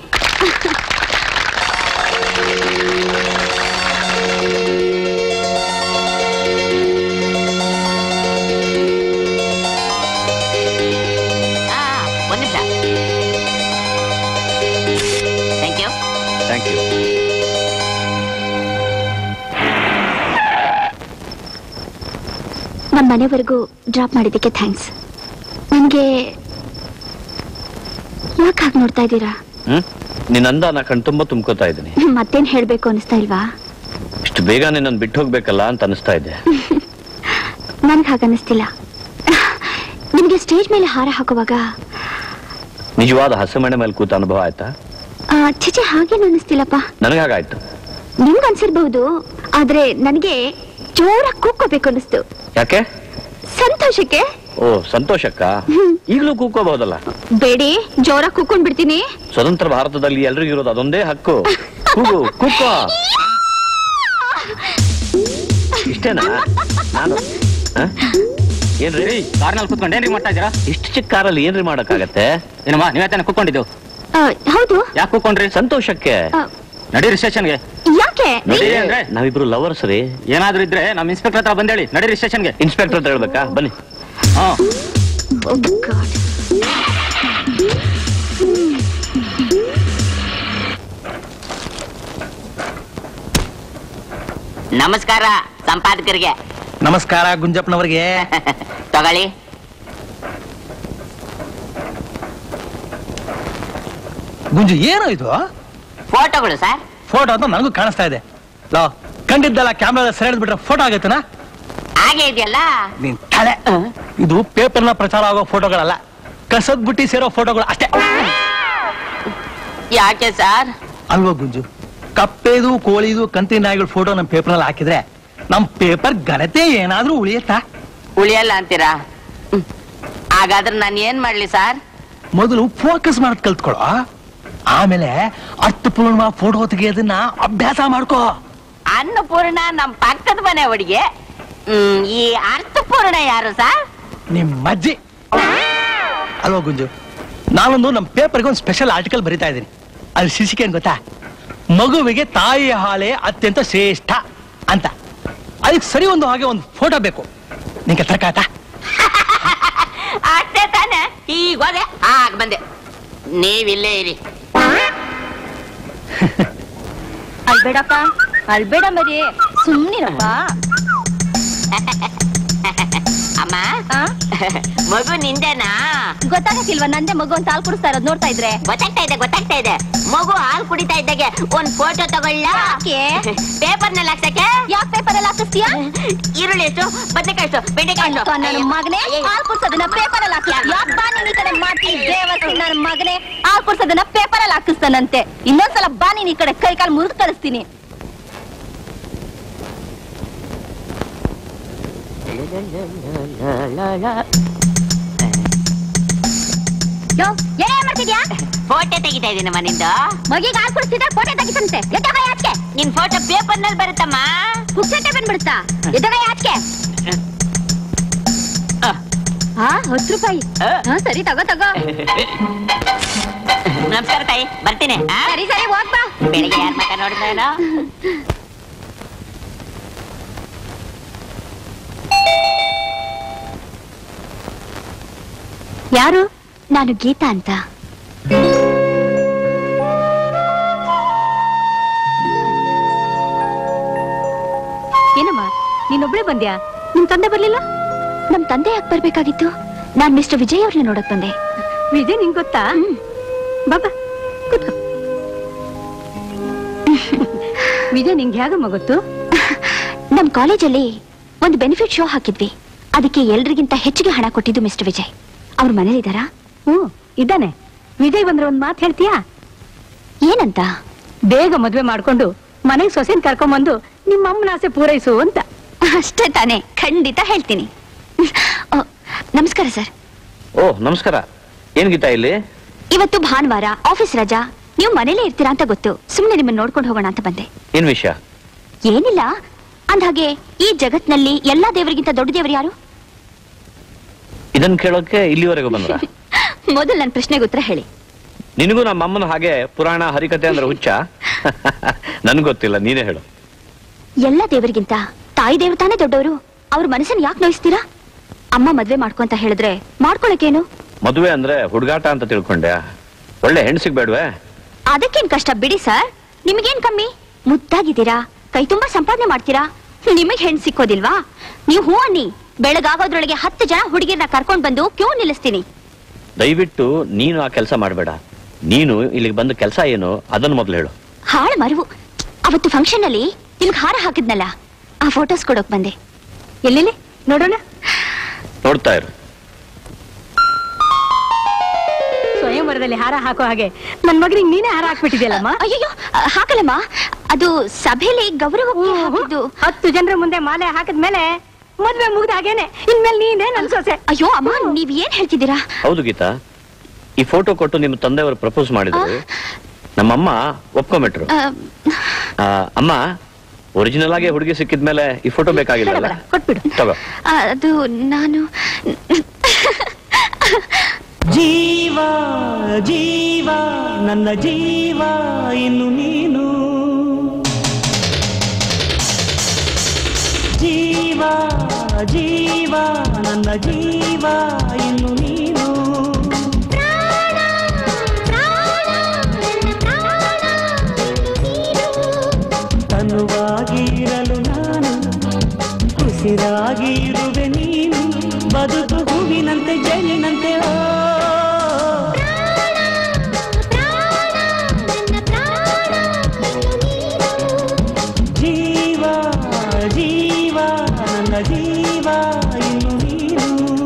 ಆ, ಒಂದ್ ನಿಮಿಷ ಥ್ಯಾಂಕ್ ಯು ಥ್ಯಾಂಕ್ ಯು ನಮ್ಮ ಮನೆವರೆಗೂ ಡ್ರಾಪ್ ಮಾಡಿದ್ದಕ್ಕೆ ಥ್ಯಾಂಕ್ಸ್ ನನಗೆ ಯಾಕೆ ಹಾಗೆ ನೋಡ್ತಾ ಇದ್ದೀರಾ ಹ್ಮ್ ನಿನ್ನ ಅಂದ ನಾ ಕಣ್ತುಂಬ ತುಂಬ್ಕೋತಾ ಇದ್ದೀನಿ ಮತ್ತೇನ್ ಹೇಳ್ಬೇಕು ಅನಿಸ್ತಾ ಇಲ್ವಾ ಇಷ್ಟು ಬೇಗ ನಿನ್ನನ್ನು ಬಿಟ್ಟು ಹೋಗ್ಬೇಕಲ್ಲ ಅಂತ ಅನಿಸ್ತಾ ಇದೆ ನನ್ಗೆ ಹಾಗೆ ಅನಿಸ್ತಿಲ್ಲ ನಿಮ್ಗೆ ಸ್ಟೇಜ್ ಮೇಲೆ ಹಾರ ಹಾಕುವಾಗ ನಿಜವಾದ ಹಸೆಮಣೆ ಮೇಲೆ ಕೂತ ಅನುಭವ ಆಯ್ತಾ ಆ, ಛೀಚೆ ಹಾಗೇನು ಅನಿಸ್ತಿಲ್ಲಪ್ಪ ನನಗಾಗಾಯ್ತು ನಿಮ್ಗೆ ಅನ್ಸಿರ್ಬಹುದು ಆದ್ರೆ ನನಗೆ ಜೋರಾಗಿ ಕೂಕ್ಕೋಬೇಕು ಅನಿಸ್ತು ಯಾಕೆ ಸಂತೋಷಕ್ಕೆ ಓ ಸಂತೋಷಕ್ಕ ಈಗಲೂ ಕೂಕೋಬಹುದಲ್ಲ ಬೇಡಿ ಜೋರಾಗಿ ಕೂಕೊಂಡ್ ಬಿಡ್ತೀನಿ ಸ್ವತಂತ್ರ ಭಾರತದಲ್ಲಿ ಎಲ್ರಿಗೂ ಇರೋದು ಅದೊಂದೇ ಹಕ್ಕು ಕೂಗು ಕೂಕೋ ಇಷ್ಟೇನಾ ನಾನು ಹ? ಏನ್ರಿ ಕಾರ್ನಲ್ಲಿ ಕುತ್ಕೊಂಡು ಏನ್ರಿ ಮಾಡ್ತಾ ಇದ್ದೀರಾ ಇಷ್ಟು ಚಿಕ್ಕ ಕಾರಲ್ಲಿ ಏನ್ರಿ ಮಾಡಕ್ಕಾಗತ್ತೆ ಏನಮ್ಮ ನೀವೇ ತಾನೇ ಕುತ್ಕೊಂಡಿದ್ದು ಆ, ಹೌದು ಯಾಕೆ ಕೂತ್ಕೊಂಡ್ರಿ ಸಂತೋಷಕ್ಕೆ ಆ, ನಡೀರಿ ಸ್ಟೇಷನ್ಗೆ ಯಾಕೆ ನಡೀರಿ ಅಂದ್ರೆ ನಾವಿಬ್ರು ಲವರ್ಸ್ ರೀ ಏನಾದ್ರೂ ಇದ್ರೆ ನಮ್ಮ ಇನ್ಸ್ಪೆಕ್ಟರ್ ಹತ್ರ ಬಂದೇಳಿ ನಡೀರಿ ಸ್ಟೇಷನ್ಗೆ ಇನ್ಸ್ಪೆಕ್ಟರ್ ಹತ್ರ ಹೇಳ್ಬೇಕಾ ಬನ್ನಿ ಹಾ Oh, God. ನಮಸ್ಕಾರ ಸಂಪಾದಕರಿಗೆ ನಮಸ್ಕಾರ ಗುಂಜಪ್ಪನವರಿಗೆ ತಗೊಳ್ಳಿ ಗುಂಜು ಏನು ಇದು ಫೋಟೋಗಳು ಸರ್ ಫೋಟೋ ಅಂತ ನನಗೂ ಕಾಣಿಸ್ತಾ ಇದೆ ಲೋ ಕಂಡಿದ್ದಲ್ಲ ಕ್ಯಾಮ್ರಾ ಸೆಳೆದ್ ಬಿಟ್ರೆ ಫೋಟೋ ಆಗೈತನ ಹಾಗೆ ಇದೆಯಲ್ಲ ನೀನ್ ತಲೆ ಇದು ಪೇಪರ್ನ ಪ್ರಚಾರ ಆಗೋ ಫೋಟೋಗಳಲ್ಲ ಕಸದ್ ಬುಟ್ಟಿ ಸೇರೋ ಫೋಟೋಗಳು ಅಷ್ಟೇ ಯಾಕೆ ಸರ್ ಅಲ್ವಾ ಗುಂಜು ಕಪ್ಪೆದು ಕೋಳಿದು ಕಂತಿ ನಾಯಿಗಳ ಫೋಟೋ ನಮ್ಮ ಪೇಪರ್ನಲ್ಲಿ ಹಾಕಿದ್ರೆ ನಮ್ ಪೇಪರ್ ಘನತೆ ಏನಾದ್ರೂ ಉಳಿಯತ್ತಾ ಉಳಿಯಲ್ಲ ಅಂತೀರಾ ಹ್ಮ್. ಹಾಗಾದ್ರೆ ನಾನು ಏನ್ ಮಾಡ್ಲಿ ಸರ್ ಮೊದಲು ಫೋಕಸ್ ಮಾಡೋದ್ ಕಲ್ತ್ಕೊಳ್ಳೋ ಆಮೇಲೆ ಅರ್ಥಪೂರ್ಣ ಫೋಟೋ ತೆಗೆಯೋದನ್ನ ಅಭ್ಯಾಸ ಮಾಡ್ಕೋ ಅನ್ನಪೂರ್ಣ ನಮ್ ಪಕ್ಕದ ಮನೆ ಹುಡುಗಿ ಹ್ಮ್ ಈ ಅರ್ಥಪೂರ್ಣ ಯಾರು ಸರ್ ನಿಮ್ಮ ಅಜ್ಜಿ ಅಲ್ವಾ ಗುಂಜು ನಾನೊಂದು ನಮ್ಮ ಪೇಪರ್ಗೆ ಒಂದು ಸ್ಪೆಷಲ್ ಆರ್ಟಿಕಲ್ ಬರಿತಾ ಇದ್ದೀನಿ ಅಲ್ಲಿ ಶೀರ್ಷಿಕೆ ಏನ್ ಗೊತ್ತಾ ಮಗುವಿಗೆ ತಾಯಿ ಹಾಲೆ ಅತ್ಯಂತ ಶ್ರೇಷ್ಠ ಅಂತ ಅದಕ್ಕೆ ಸರಿ ಒಂದು ಹಾಗೆ ಒಂದು ಫೋಟೋ ಬೇಕು ನಿಂಗೆ ತರ್ಕ ಆಯ್ತಾ ಅಷ್ಟೇ ತಾನೆ ಈಗ ಹೋದೆ ಆಗ ಬಂದೆ ನೀವಿಲ್ಲೇ ಇರಿ ಅಲ್ಬೇಡಪ್ಪ ಅಲ್ಬೇಡ ಮರಿ ಸುಮ್ನಿರಪ್ಪ ಅಮ್ಮ ಮಗು ನಿಂದೇನಾ ಗೊತ್ತಾಗಕ್ಕಿಲ್ವಾ ನಂದೇ ಮಗು ಅಂತ ಹಾಲು ಕುಡಿಸ್ತಾ ಇರೋದು ನೋಡ್ತಾ ಇದ್ರೆ ಗೊತ್ತಾಗ್ತಾ ಇದೆ ಗೊತ್ತಾಗ್ತಾ ಇದೆ ಮಗು ಹಾಲು ಕುಡಿತಾ ಇದ್ದಾಗೆ ಒಂದ್ ಫೋಟೋ ತಗೊಳ್ಳ ಪೇಪರ್ ನಲ್ಲಿ ಹಾಕ್ಸಕ್ಕೆ ಯಾಕೆ ಪೇಪರ್ ಅಲ್ಲಿ ಹಾಕಿಸ್ತೀಯಾ ಈರುಳ್ಳಿ ಎಷ್ಟು ಬದನೆಕಾಯಿ ಎಷ್ಟು ಬೆಂಡೆಕಾಯಿ ಎಷ್ಟು ನನ್ನ ಮಗನೇ ಹಾಲು ಕುಡ್ಸೋದನ್ನ ಪೇಪರ್ ಅಲ್ಲಿ ಹಾಕಿಸ್ ಯಾಕೆ ಬಾ ನೀನ್ ಈ ಕಡೆ ಮಾಡ್ತೀನಿ ದೇವಸ್ಥಾನ ನನ್ನ ಮಗನೇ ಹಾಲು ಕುಡ್ಸೋದನ್ನ ಪೇಪರ್ ಅಲ್ಲಿ ಹಾಕಿಸ್ತಾನಂತೆ ಇನ್ನೊಂದ್ಸಲ ಬಾ ನೀನ್ ಈ ಕಡೆ ಕೈ ಕಾಲು ಮುರಿದು ಕಳಿಸ್ತೀನಿ ಯೋ ಏನೇ ಮಾಡ್ತಿದ್ಯಾ ಫೋಟೋ ತೆಗಿತಾ ಇದೀನಿ ಮನಿಂದ ಮಗಿಗೆ ಹಾಲು ಕುಡಿಸ್ತಿದ್ದ ಫೋಟೋ ತೆಗಿತಂತೆ ಎದ್ದಗ ಯಾಕೆ ನಿನ್ ಫೋಟೋ ಪೇಪರ್ ನಲ್ಲಿ ಬರುತ್ತಮ್ಮ ಪುಕ್ಸಟ್ಟೆ ಬಂದ್ಬಿಡುತ್ತಾ ಎದ್ದಗ ಯಾಕೆ ಹಾ ಹತ್ತು ರೂಪಾಯಿ ಹಾ ಸರಿ ತಗೋ ತಗೋ ನಮಸ್ಕಾರ ತಾಯಿ ಬರ್ತೀನಿ ಆ? ಸರಿ ಸರಿ ಹೋಗ್ ಬಾ ಬೆಳಿಗ್ಗೆ ಯಾರ ಮಕ್ಕ ನೋಡಿದ್ರೇನೋ ಯಾರು ನಾನು ಗೀತಾ ಅಂತ ಏನಮ್ಮ ನೀನೊಬ್ಳೆ ಬಂದ್ಯಾ ನಿಮ್ ತಂದೆ ಬರ್ಲಿಲ್ಲ ನಮ್ ತಂದೆ ಯಾಕೆ ಬರ್ಬೇಕಾಗಿತ್ತು ನಾನ್ ಮಿಸ್ಟರ್ ವಿಜಯ್ ಅವ್ರನ್ನ ನೋಡಕ್ ಬಂದೆ ವಿಜಯ್ ನಿಂಗ್ ಗೊತ್ತಾ ಬಾಬಾ ಕೂತ್ಕೋ ವಿಜಯ್ ನಿಂಗೆ ಹೇಗಮ್ಮ ಗೊತ್ತು ನಮ್ ಕಾಲೇಜಲ್ಲಿ ಒಂದು ಬೆನಿಫಿಟ್ ಶೋ ಹಾಕಿದ್ವಿ ಅದಕ್ಕೆ ಎಲ್ರಿಗಿಂತ ಹೆಚ್ಚಿಗೆ ಹಣ ಕೊಟ್ಟಿದ್ದು ಮಿಸ್ಟರ್ ವಿಜಯ್ ಅವ್ರ ಮನೇಲಿದ್ದಾರಾ ಹ್ಮ್ ಇದ್ದಾನೆ ವಿಜಯ್ ಬಂದ್ರೆ ಒಂದ್ ಮಾತು ಹೇಳ್ತೀಯಾ ಏನಂತ ಬೇಗ ಮದ್ವೆ ಮಾಡ್ಕೊಂಡು ಮನೆಗೆ ಸೊಸೆನ್ ಕರ್ಕೊಂಬಂದು ನಿಮ್ಮ ಅಮ್ಮನ ಆಸೆ ಪೂರೈಸು ಅಂತ ಅಷ್ಟೇ ತಾನೇ ಖಂಡಿತ ಹೇಳ್ತೀನಿ ಓ, ನಮಸ್ಕಾರ ಸರ್ ಓ ನಮಸ್ಕಾರ ಏನ್ ಗೀತಾ ಇಲ್ಲಿ ಇವತ್ತು ಭಾನುವಾರ ಆಫೀಸ್ ರಜಾ ನೀವು ಮನೇಲೇ ಇರ್ತೀರಾ ಅಂತ ಗೊತ್ತು ಸುಮ್ಮನೆ ನಿಮ್ಮನ್ನ ನೋಡ್ಕೊಂಡು ಹೋಗೋಣ ಅಂತ ಬಂದೆ ಏನ್ ವಿಷಯ ಏನಿಲ್ಲ ಅಂದ್ಹಾಗೆ ಈ ಜಗತ್ನಲ್ಲಿ ಎಲ್ಲಾ ದೇವರಿಗಿಂತ ದೊಡ್ಡ ದೇವರು ಯಾರು ಇದನ್ ಕೇಳೋಕೆ ಇಲ್ಲಿವರೆಗೂ ಬಂದ್ರ ಮೊದಲು ನನ್ನ ಪ್ರಶ್ನೆಗೆ ಉತ್ತರ ಹೇಳಿ ನಿನಗೂ ನಮ್ಮ ಅಮ್ಮನ ಹಾಗೆ ಪುರಾಣ ಹರಿಕತೆ ಅಂದ್ರೆ ಹುಚ್ಚ ನನ್ಗೆ ಗೊತ್ತಿಲ್ಲ ನೀನೇ ಹೇಳು ಎಲ್ಲ ದೇವರಿಗಿಂತ ತಾಯಿ ದೇವ್ರು ತಾನೇ ದೊಡ್ಡವರು ಅವ್ರ ಮನಸ್ಸನ್ನ ಯಾಕೆ ನೋಯಿಸ್ತೀರಾ ಅಮ್ಮ ಮದ್ವೆ ಮಾಡ್ಕೊಂತ ಹೇಳಿದ್ರೆ ಮಾಡ್ಕೊಳಕೇನು ಮದುವೆ ಅಂದ್ರೆ ಹುಡುಗಾಟ ಅಂತ ತಿಳ್ಕೊಂಡೆ ಒಳ್ಳೆ ಹೆಣ್ಣು ಸಿಗ್ಬೇಡ್ವೆ ಅದಕ್ಕೇನ್ ಕಷ್ಟ ಬಿಡಿ ಸರ್ ನಿಮಗೇನ್ ಕಮ್ಮಿ ಮುದ್ದಾಗಿದ್ದೀರಾ ಕೈ ತುಂಬಾ ಸಂಪಾದನೆ ಮಾಡ್ತೀರಾ ನಿಮಗ್ ಹೆಣ್ ಸಿಕ್ಕೋದಿಲ್ವಾ ನೀವು ಹೂ ಅನ್ನಿ ಬೆಳಗಾಗೋದ್ರೊಳಗೆ ಹತ್ತು ಜನ ಹುಡುಗಿರ್ನ ಕರ್ಕೊಂಡ್ ಬಂದು ಕ್ಯೂ ನಿಲ್ಲಿಸ್ತೀನಿ ದಯವಿಟ್ಟು ನೀನು ಆ ಕೆಲಸ ಮಾಡಬೇಡ ನೀನು ಇಲ್ಲಿಗೆ ಬಂದ ಕೆಲಸ ಏನು ಅದನ್ನ ಮೊದಲು ಹೇಳು ಹಾಳು ಮರುವು ಅವತ್ತು ಫಂಕ್ಷನ್ ಅಲ್ಲಿ ನಿಮ್ಗೆ ಹಾರ ಹಾಕಿದ್ನಲ್ಲ ಆ ಫೋಟೋಸ್ ಕೊಡೋಕ್ ಬಂದೆ ಎಲ್ಲೆಲ್ಲಿ ನೋಡೋಣ ನೋಡ್ತಾ ಇರು ಸ್ವಯಂವರದಲ್ಲಿ ಹಾರ ಹಾಕೋ ಹಾಗೆ ನನ್ ಮಗನಿಗೆ ನೀನೇ ಹಾರ ಹಾಕ್ಬಿಟ್ಟಿದ್ಯಲ್ಲಮ್ಮ ಅಯ್ಯೋ ಹಾಕಲಮ್ಮ ಅದು ಸಭೆಯಲ್ಲಿ ಗೌರವಕ್ಕೆ ಹಾಕಿದ್ದು ಹತ್ತು ಜನರ ಮುಂದೆ ಮಾಲೆ ಹಾಕಿದ್ಮೇಲೆ ಮದ್ವೆ ಮುಗ್ದ ಹಾಗೇನೆ ಇನ್ಮೇಲೆ ನೀನೇ ನನ್ ಸೊಸೆ ಅಯ್ಯೋ ಅಮ್ಮ ನೀವ್ ಏನ್ ಹೇಳ್ತಿದ್ದೀರಾ ಹೌದು ಗೀತಾ ಈ ಫೋಟೋ ಕೊಟ್ಟು ನಿಮ್ಮ ತಂದೆಯವರು ಪ್ರಪೋಸ್ ಮಾಡಿದ್ರು ನಮ್ಮಮ್ಮ ಒಪ್ಕೊಂಬಿಟ್ರು ಆ, ಆ, ಅಮ್ಮ ಒರಿಜಿನಲ್ ಆಗಿ ಹುಡುಗಿ ಸಿಕ್ಕಿದ್ಮೇಲೆ ಈ ಫೋಟೋ ಬೇಕಾಗಿಲ್ಲ ಕೊಟ್ಬಿಡು ತಗೋ ಅದು ನಾನು ಜೀವ ಜೀವ ನನ್ನ ಜೀವ ಇನ್ನು ನೀನು ಜೀವ ಜೀವ ನನ್ನ ಜೀವ ಇನ್ನು ನೀನು ತನುವಾಗಿರಲು ನಾನು ಉಸಿರಾಗಿರುವೆ ನೀನು ಬದುಕು ಹೂವಿನಂತೆ ಜೇನಿನಂತೆ ಓ ಜೀವ ಜೀವ ನನ್ನ ಜೀವ ಇನ್ನು ನೀನು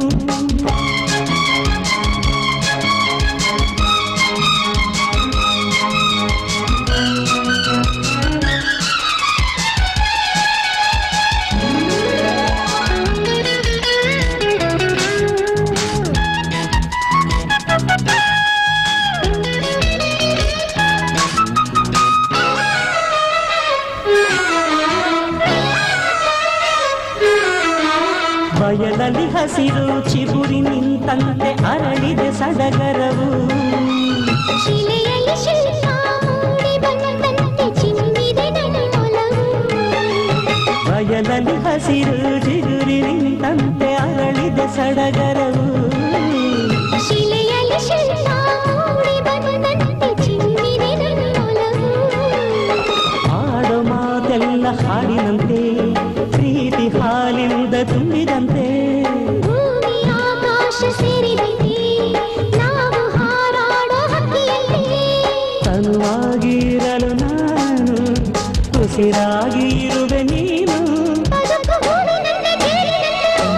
ಬಯಲಲ್ಲಿ ಹಸಿರು ಚಿಗುರಿ ನಿಂತಂತೆ ಅರಳಿದೆ ಸಡಗರವು ಶಿಲೆಯಲ್ಲಿ ಶಿಲ್ಪ ಮೂಡಿ ಬಂದಂತೆ ಚಿಮ್ಮಿದೆ ನನ್ನೊಲವು ಬಯಲಲ್ಲಿ ಹಸಿರು ಚಿಗುರಿ ನಿಂತಂತೆ ಅರಳಿದೆ ಸಡಗರವು ಶಿಲೆಯಲ್ಲಿ ಶಿಲ್ಪ ಮೂಡಿ ಬಂದಂತೆ ಚಿಮ್ಮಿದೆ ನನ್ನೊಲವು ಆಡೋ ಮಾತೆಲ್ಲ ಹಾಡಿನಂತೆ ಪ್ರೀತಿ ಹಾಲಿಂದ ತುಂಬಿದಂತೆ ಭೂಮಿ ಆಕಾಶ ಸೇರಿದಂತೆ ನಾವು ಹಾರಾಡೋ ಹಕ್ಕಿಯಲ್ಲಿ ತನುವಾಗಿರಲು ನಾನು ಉಸಿರಾಗಿರುವೆ ನೀನು ಬದುಕು ಹೂವಿನಂತೆ ಜೇನಿನಂತೆ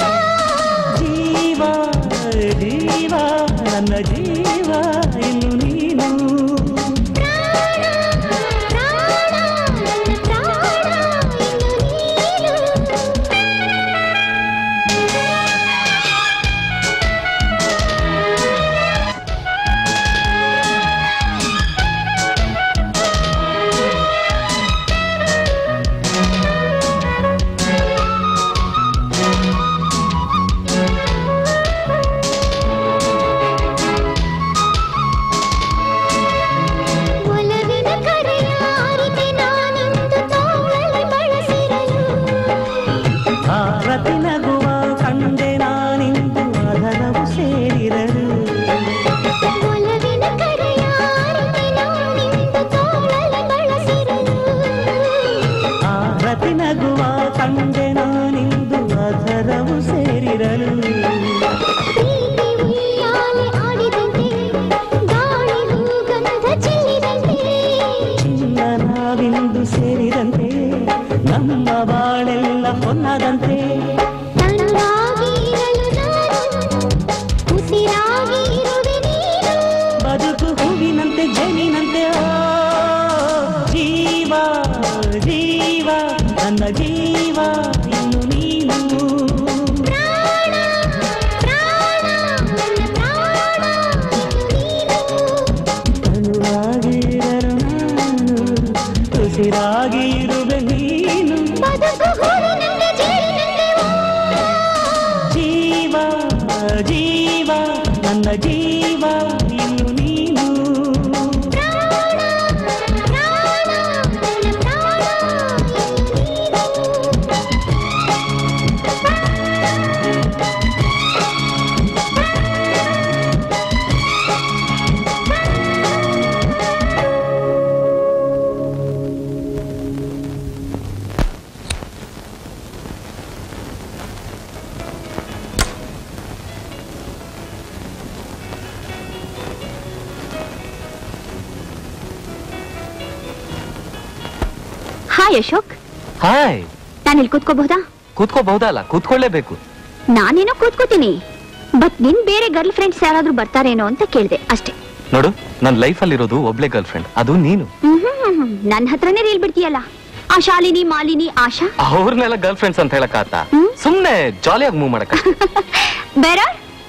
ಜೀವ ಜೀವ ನನ್ನ ಜೀವ ಇನ್ನು ನೀನು ಪ್ರಾಣ ಪ್ರಾಣ ನನ್ನ ಪ್ರಾಣ ಇನ್ನು ನೀನು ಮನವು ಸೇರಿರಲು ಚಿನ್ನ ನಾವಿಂದು ಸೇರಿದಂತೆ ನಮ್ಮ ಬಾಳೆಲ್ಲ ಹೊನ್ನದಂತೆ ಬದುಕು ಹೂವಿನಂತೆ ಜೇನಿನಂತೆ ಓ ಜೀವ ಜೀವ ನನ್ನ ಜೀವ ಇನ್ನು ನೀನು ತನುವಾಗಿರಲು ನಾನು ಉಸಿರಾಗಿ ಇರುವೆ ನೀನು ಜೀವ ಜೀವ ನನ್ನ ಜೀವ ಇನ್ನು ನೀನು ಹಾಯ್ ಅಶೋಕ್ ಹಾಯ್ ನಾನು ಇಲ್ಲಿ ಕೂತ್ಕೋಬಹುದಾ ಕೂತ್ಕೋಬಹುದಲ್ಲ ಕೂತ್ಕೊಳ್ಳೇಬೇಕು ನಾನೇನೋ ಕೂತ್ಕೋತೀನಿ ಬಟ್ ನಿನ್ ಬೇರೆ ಗರ್ಲ್ ಫ್ರೆಂಡ್ಸ್ ಯಾರಾದ್ರೂ ಬರ್ತಾರೇನೋ ಅಂತ ಕೇಳಿದೆ ಅಷ್ಟೇ ನೋಡು ನನ್ನ ಲೈಫಲ್ಲಿರೋದು ಒಬ್ಳೆ ಗರ್ಲ್ ಫ್ರೆಂಡ್ ಅದು ನೀನು ನನ್ನ ಹತ್ರನೇ ರೀಲ್ ಬಿಡ್ತೀಯಲ್ಲ ಆ ಶಾಲಿನಿ ಮಾಲಿನಿ ಆಶಾ ಅವ್ರನ್ನೆಲ್ಲ ಗರ್ಲ್ ಫ್ರೆಂಡ್ಸ್ ಅಂತ ಹೇಳಕ್ಕಾತ ಸುಮ್ನೆ ಜಾಲಿಯಾಗಿ ಮೂವ್ ಮಾಡಕ ಬೇರೆ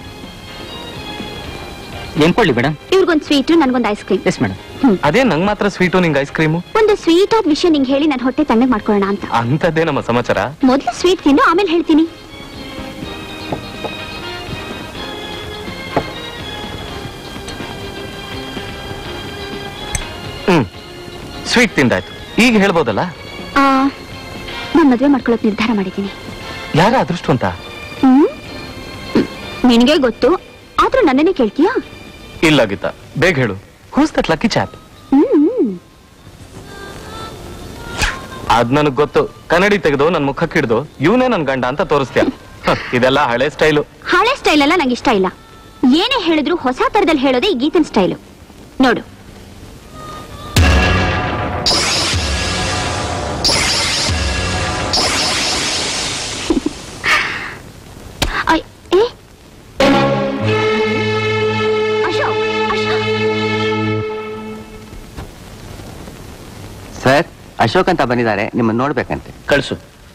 ಏನ್ ಕೊಡ್ಲಿ ಮೇಡಮ್ ಇವ್ರಿಗೊಂದು ಸ್ವೀಟು ನನ್ಗೊಂದು ಐಸ್ ಕ್ರೀಮ್ ಎಸ್ ಮೇಡಮ್ ಅದೇ ನಂಗ್ ಮಾತ್ರ ಸ್ವೀಟು ನಿಂಗ್ ಐಸ್ ಕ್ರೀಮು ಒಂದು ಸ್ವೀಟ್ ಆದ ವಿಷಯ ನಿಂಗೆ ಹೇಳಿ ನನ್ನ ಹೊಟ್ಟೆ ತಣ್ಣಗೆ ಮಾಡ್ಕೊಳ್ಳೋಣ ಅಂತ ಅಂತದ್ದೇ ನಮ್ಮ ಸಮಾಚಾರ ಮೊದಲು ಸ್ವೀಟ್ ತಿನ್ನು ಆಮೇಲೆ ಹೇಳ್ತೀನಿ ಹ್ಮ್ ಸ್ವೀಟ್ ತಿಂದಾಯ್ತು ಈಗ ಹೇಳ್ಬೋದಲ್ಲ ಆ, ನಾನ್ ಮದ್ವೆ ಮಾಡ್ಕೊಳ್ಳೋಕ್ ನಿರ್ಧಾರ ಮಾಡಿದ್ದೀನಿ ಯಾರ ಅದೃಷ್ಟವಂತ ಹ್ಮ್ ಹ್ಮ್. ನಿನಗೆ ಗೊತ್ತು ಆದ್ರೂ ನನ್ನನ್ನೇ ಕೇಳ್ತೀಯಾ ಇಲ್ಲ ಗೀತಾ ಬೇಗ ಹೇಳು who's that lucky chap hmm ಅದ್ ನನಗ್ ಗೊತ್ತು ಕನ್ನಡಿ ತೆಗೆದು ನನ್ ಮುಖಕ್ಕೆ ಹಿಡ್ದು ಇವನೇ ನನ್ ಗಂಡ ಅಂತ ತೋರಿಸ್ತೀಯ ಹ, ಇದೆಲ್ಲ ಹಳೆ ಸ್ಟೈಲು ಹಳೆ ಸ್ಟೈಲ್ ಎಲ್ಲ ನಂಗೆ ಇಷ್ಟ ಇಲ್ಲ ಏನೇ ಹೇಳಿದ್ರು ಹೊಸ ತರದಲ್ಲಿ ಹೇಳೋದೇ ಈ ಗೀತನ್ ಸ್ಟೈಲು ನೋಡು ಐ- ಏ? ಅಶೋಕ್ ಅಶೋಕ್ ಸರ್ ಅಶೋಕ್ ಅಂತ ಬಂದಿದ್ದಾರೆ ನಿಮ್ಮನ್ನ ನೋಡ್ಬೇಕಂತೆ ಕಳಿಸು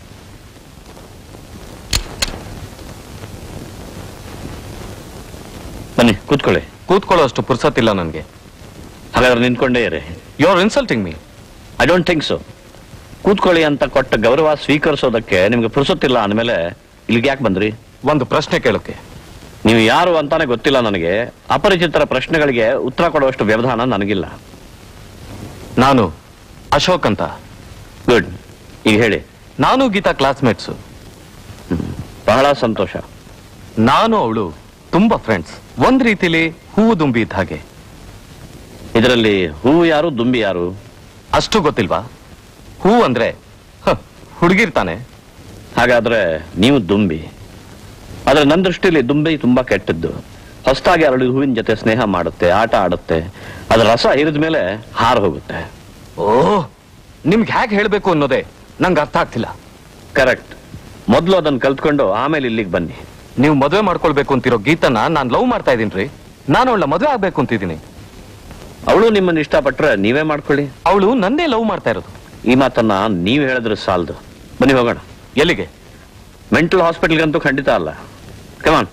ಬನ್ನಿ ಕೂತ್ಕೊಳ್ಳಿ ಕೂತ್ಕೊಳ್ಳೋ ಅಷ್ಟು ಪುರ್ಸತ್ತಿಲ್ಲ ನನ್ಗೆ ಹಾಗಾದ್ರೆ ನಿಂತ್ಕೊಂಡೇ ಇರಿ you are insulting me I don't think so ಕೂತ್ಕೊಳ್ಳಿ ಅಂತ ಕೊಟ್ಟ ಗೌರವ ಸ್ವೀಕರಿಸೋದಕ್ಕೆ ನಿಮ್ಗೆ ಪುರುಸೊತ್ತಿಲ್ಲ ಅಂದಮೇಲೆ ಇಲ್ಲಿಗೆ ಯಾಕೆ ಬಂದ್ರಿ ಒಂದು ಪ್ರಶ್ನೆ ಕೇಳೋಕೆ ನೀವು ಯಾರು ಅಂತಾನೆ ಗೊತ್ತಿಲ್ಲ ನನಗೆ ಅಪರಿಚಿತರ ಪ್ರಶ್ನೆಗಳಿಗೆ ಉತ್ತರ ಕೊಡುವಷ್ಟು ವ್ಯವಧಾನ ನನಗಿಲ್ಲ ನಾನು ಅಶೋಕ್ ಅಂತ ಗುಡ್ ಈಗ ಹೇಳಿ ನಾನು ಗೀತಾ ಕ್ಲಾಸ್ಮೇಟ್ಸು ಬಹಳ ಸಂತೋಷ ನಾನು ಅವಳು ತುಂಬಾ ಫ್ರೆಂಡ್ಸ್ ಒಂದ್ ರೀತಿಲಿ ಹೂವು ದುಂಬಿ ಇದ್ದ ಹಾಗೆ ಇದರಲ್ಲಿ ಹೂವು ಯಾರು ದುಂಬಿ ಯಾರು ಅಷ್ಟು ಗೊತ್ತಿಲ್ವಾ ಹೂ ಅಂದ್ರೆ ಹುಡುಗಿರ್ತಾನೆ ಹಾಗಾದ್ರೆ ನೀವು ದುಂಬಿ ಆದ್ರೆ ನನ್ನ ದೃಷ್ಟಿಯಲ್ಲಿ ದುಂಬಿ ತುಂಬಾ ಕೆಟ್ಟದ್ದು ಹೊಸದಾಗಿ ಅರಳಿ ಹೂವಿನ ಜೊತೆ ಸ್ನೇಹ ಮಾಡುತ್ತೆ ಆಟ ಆಡುತ್ತೆ ಅದರ ರಸ ಹಿರಿದ ಮೇಲೆ ಹಾರ ಹೋಗುತ್ತೆ ಓ ನಿಮ್ಗೆ ಹೇಗೆ ಹೇಳ್ಬೇಕು ಅನ್ನೋದೇ ನಂಗೆ ಅರ್ಥ ಆಗ್ತಿಲ್ಲ ಕರೆಕ್ಟ್ ಮೊದಲು ಅದನ್ನ ಕಲ್ತ್ಕೊಂಡು ಆಮೇಲೆ ಇಲ್ಲಿಗೆ ಬನ್ನಿ ನೀವು ಮದುವೆ ಮಾಡ್ಕೊಳ್ಬೇಕು ಅಂತಿರೋ ಗೀತನ ನಾನ್ ಲವ್ ಮಾಡ್ತಾ ಇದೀನ್ರಿ ನಾನು ಅವಳ ಮದುವೆ ಆಗ್ಬೇಕು ಅಂತಿದ್ದೀನಿ ಅವಳು ನಿಮ್ಮನ್ನ ಇಷ್ಟಪಟ್ರೆ ನೀವೇ ಮಾಡ್ಕೊಳ್ಳಿ ಅವಳು ನನ್ನೇ ಲವ್ ಮಾಡ್ತಾ ಇರೋದು ಈ ಮಾತನ್ನ ನೀವು ಹೇಳಿದ್ರೆ ಸಾಲದು ಬನ್ನಿ ಹೋಗೋಣ ಎಲ್ಲಿಗೆ ಮೆಂಟಲ್ ಹಾಸ್ಪಿಟಲ್ಗಂತೂ ಖಂಡಿತ ಅಲ್ಲ ಕಮಾನ್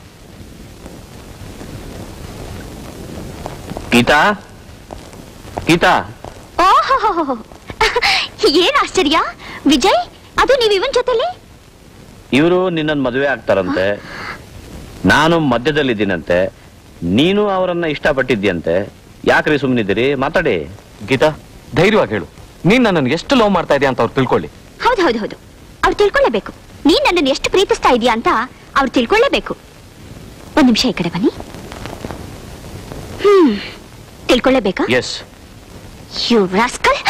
ಗೀತಾ ಗೀತಾ ಓಹೋ ಏನ್ ಆಶ್ಚರ್ಯ ವಿಜಯ್ ಅದು ನೀವು ಇವನ್ ಜೊತೆಲಿ ಇವರು ನಿನ್ನನ್ನು ಮದುವೆ ಆಗ್ತಾರಂತೆ ನಾನು ಮಧ್ಯದಲ್ಲಿದ್ದೀನಂತೆ ನೀನು ಅವರನ್ನ ಇಷ್ಟಪಟ್ಟಿದ್ಯಂತೆ ಯಾಕ್ರಿ ಸುಮ್ಮನಿದ್ದೀರಿ ಮಾತಾಡಿ ಗೀತಾ ಧೈರ್ಯವಾಗಿ ಹೇಳು ನೀನ್ ನನ್ನನ್ನು ಎಷ್ಟು ಲವ್ ಮಾಡ್ತಾ ಇದೆಯಾ ಅಂತ ಅವ್ರು ತಿಳ್ಕೊಳ್ಳಿ ಹೌದು ಹೌದು ಹೌದು ಅವ್ರು ತಿಳ್ಕೊಳ್ಳೇಬೇಕು ನೀನ್ ನನ್ನನ್ನು ಎಷ್ಟು ಪ್ರೀತಿಸ್ತಾ ಇದೀಯಾ ಅಂತ ಅವ್ರು ತಿಳ್ಕೊಳ್ಳೇಬೇಕು ಒಂದ್ ನಿಮಿಷ ಈ ಕಡೆ ಬನ್ನಿ ಹ್ಮ್ ತಿಳ್ಕೊಳ್ಳೇಬೇಕಾ ಎಸ್ ಯು ರಾಸ್ಕಲ್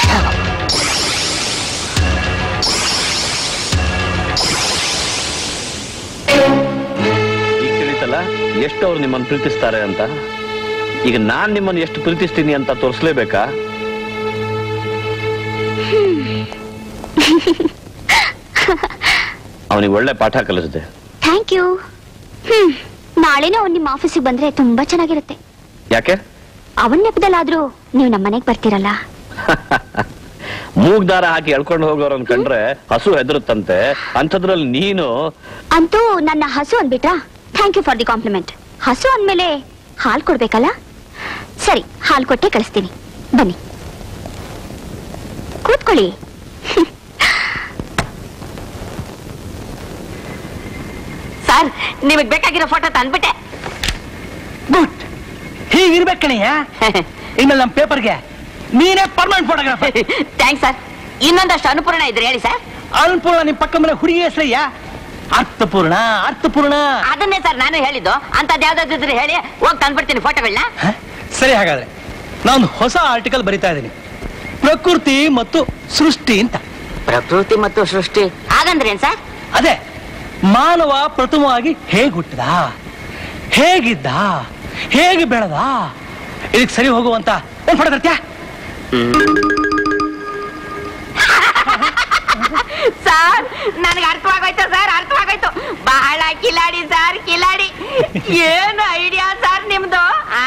ಎಷ್ಟು ಅವ್ರು ನಿಮ್ಮನ್ನು ಪ್ರೀತಿಸ್ತಾರೆ ಅಂತ ಈಗ ನಾನ್ ನಿಮ್ಮನ್ನು ಎಷ್ಟು ಪ್ರೀತಿಸ್ತೀನಿ ಅಂತ ತೋರಿಸ್ಲೇಬೇಕಾ ಅವನಿಗೆ ಒಳ್ಳೆ ಪಾಠ ಕಲಿಸಿದೆ ಥ್ಯಾಂಕ್ ಯು ಹ್ಮ್ ನಾಳೆನೇ ಅವ್ನು ನಿಮ್ಮ ಆಫೀಸಿಗೆ ಬಂದ್ರೆ ತುಂಬಾ ಚೆನ್ನಾಗಿರುತ್ತೆ ಯಾಕೆ ಅವನ್ ನೆಪದಲ್ಲಾದ್ರೂ ನೀವು ನಮ್ಮ ಮನೆಗೆ ಬರ್ತೀರಲ್ಲ ಮೂಗ್ದಾರ ಹಾಕಿ ಎಳ್ಕೊಂಡು ಹೋಗೋರನ್ ಕಂಡ್ರೆ ಹಸು ಹೆದರುತ್ತಂತೆ ಅಂಥದ್ರಲ್ಲಿ ನೀನು ಅಂತೂ ನನ್ನ ಹಸು ಅಂದ್ಬಿಟ್ರಾ thank you for the compliment ಹಸು ಅಂದ್ಮೇಲೆ ಹಾಲು ಕೊಡ್ಬೇಕಲ್ಲ ಸರಿ ಹಾಲು ಕೊಟ್ಟೆ ಕಳಿಸ್ತೀನಿ ಬನ್ನಿ ಕೂತ್ಕೊಳ್ಳಿ ಸರ್ ನಿಮಗ್ ಬೇಕಾಗಿರೋ ಫೋಟೋ ತಂದ್ಬಿಟ್ಟೆ ಗುಡ್ ಹೀಗಿರ್ಬೇಕು ಕಣಯ್ಯ ಇನ್ಮೇಲೆ ನಮ್ಮ ಪೇಪರ್ಗೆ ನೀನೇ ಪರ್ಮನೆಂಟ್ ಫೋಟೋಗ್ರಾಫರ್ ಥ್ಯಾಂಕ್ಸ್ ಸರ್ ಇನ್ನೊಂದಷ್ಟು ಅನುಪೂರ್ಣ ಇದ್ರೆ ಹೇಳಿ ಸರ್ ಅನ್ಪೂರ್ಣ ನಿಮ್ ಪಕ್ಕ ಮನೆ ಹುಡುಗಿ ಹೆಸರಯ್ಯ ಅರ್ಥಪೂರ್ಣ ಅರ್ಥಪೂರ್ಣ ಅದನ್ನೇ ಸರ್ ನಾನು ಹೇಳಿದ್ದು ಅಂತದ್ ಯಾವ್ದಾದ್ರು ಹೇಳಿ ಹೋಗಿ ತಂದ್ಬಿಡ್ತೀನಿ ಫೋಟೋಗಳನ್ನ ಸರಿ ಹಾಗಾದ್ರೆ ನಾನೊಂದು ಹೊಸ ಆರ್ಟಿಕಲ್ ಬರಿತಾ ಇದ್ದೀನಿ ಪ್ರಕೃತಿ ಮತ್ತು ಸೃಷ್ಟಿ ಅಂತ ಪ್ರಕೃತಿ ಮತ್ತು ಸೃಷ್ಟಿ ಹಾಗಂದ್ರೇನ್ ಸರ್ ಅದೇ ಮಾನವ ಪ್ರಥಮವಾಗಿ ಹೇಗ್ ಹುಟ್ಟದ ಹೇಗಿದ್ದ ಹೇಗೆ ಬೆಳೆದ ಇದಕ್ಕೆ ಸರಿ ಹೋಗುವಂತ ಒಂದ್ ಫೋಟೋ ತರ್ತ್ಯಾ ಸರ್ ನನಗೆ ಅರ್ಥವಾಗೋಯ್ತು ಸರ್ ಅರ್ಥವಾಗೋಯ್ತು ಬಹಳ ಕಿಲಾಡಿ ಸರ್ ಕಿಲಾಡಿ ಏನು ಐಡಿಯಾ ಸರ್ ನಿಮ್ದು ಆ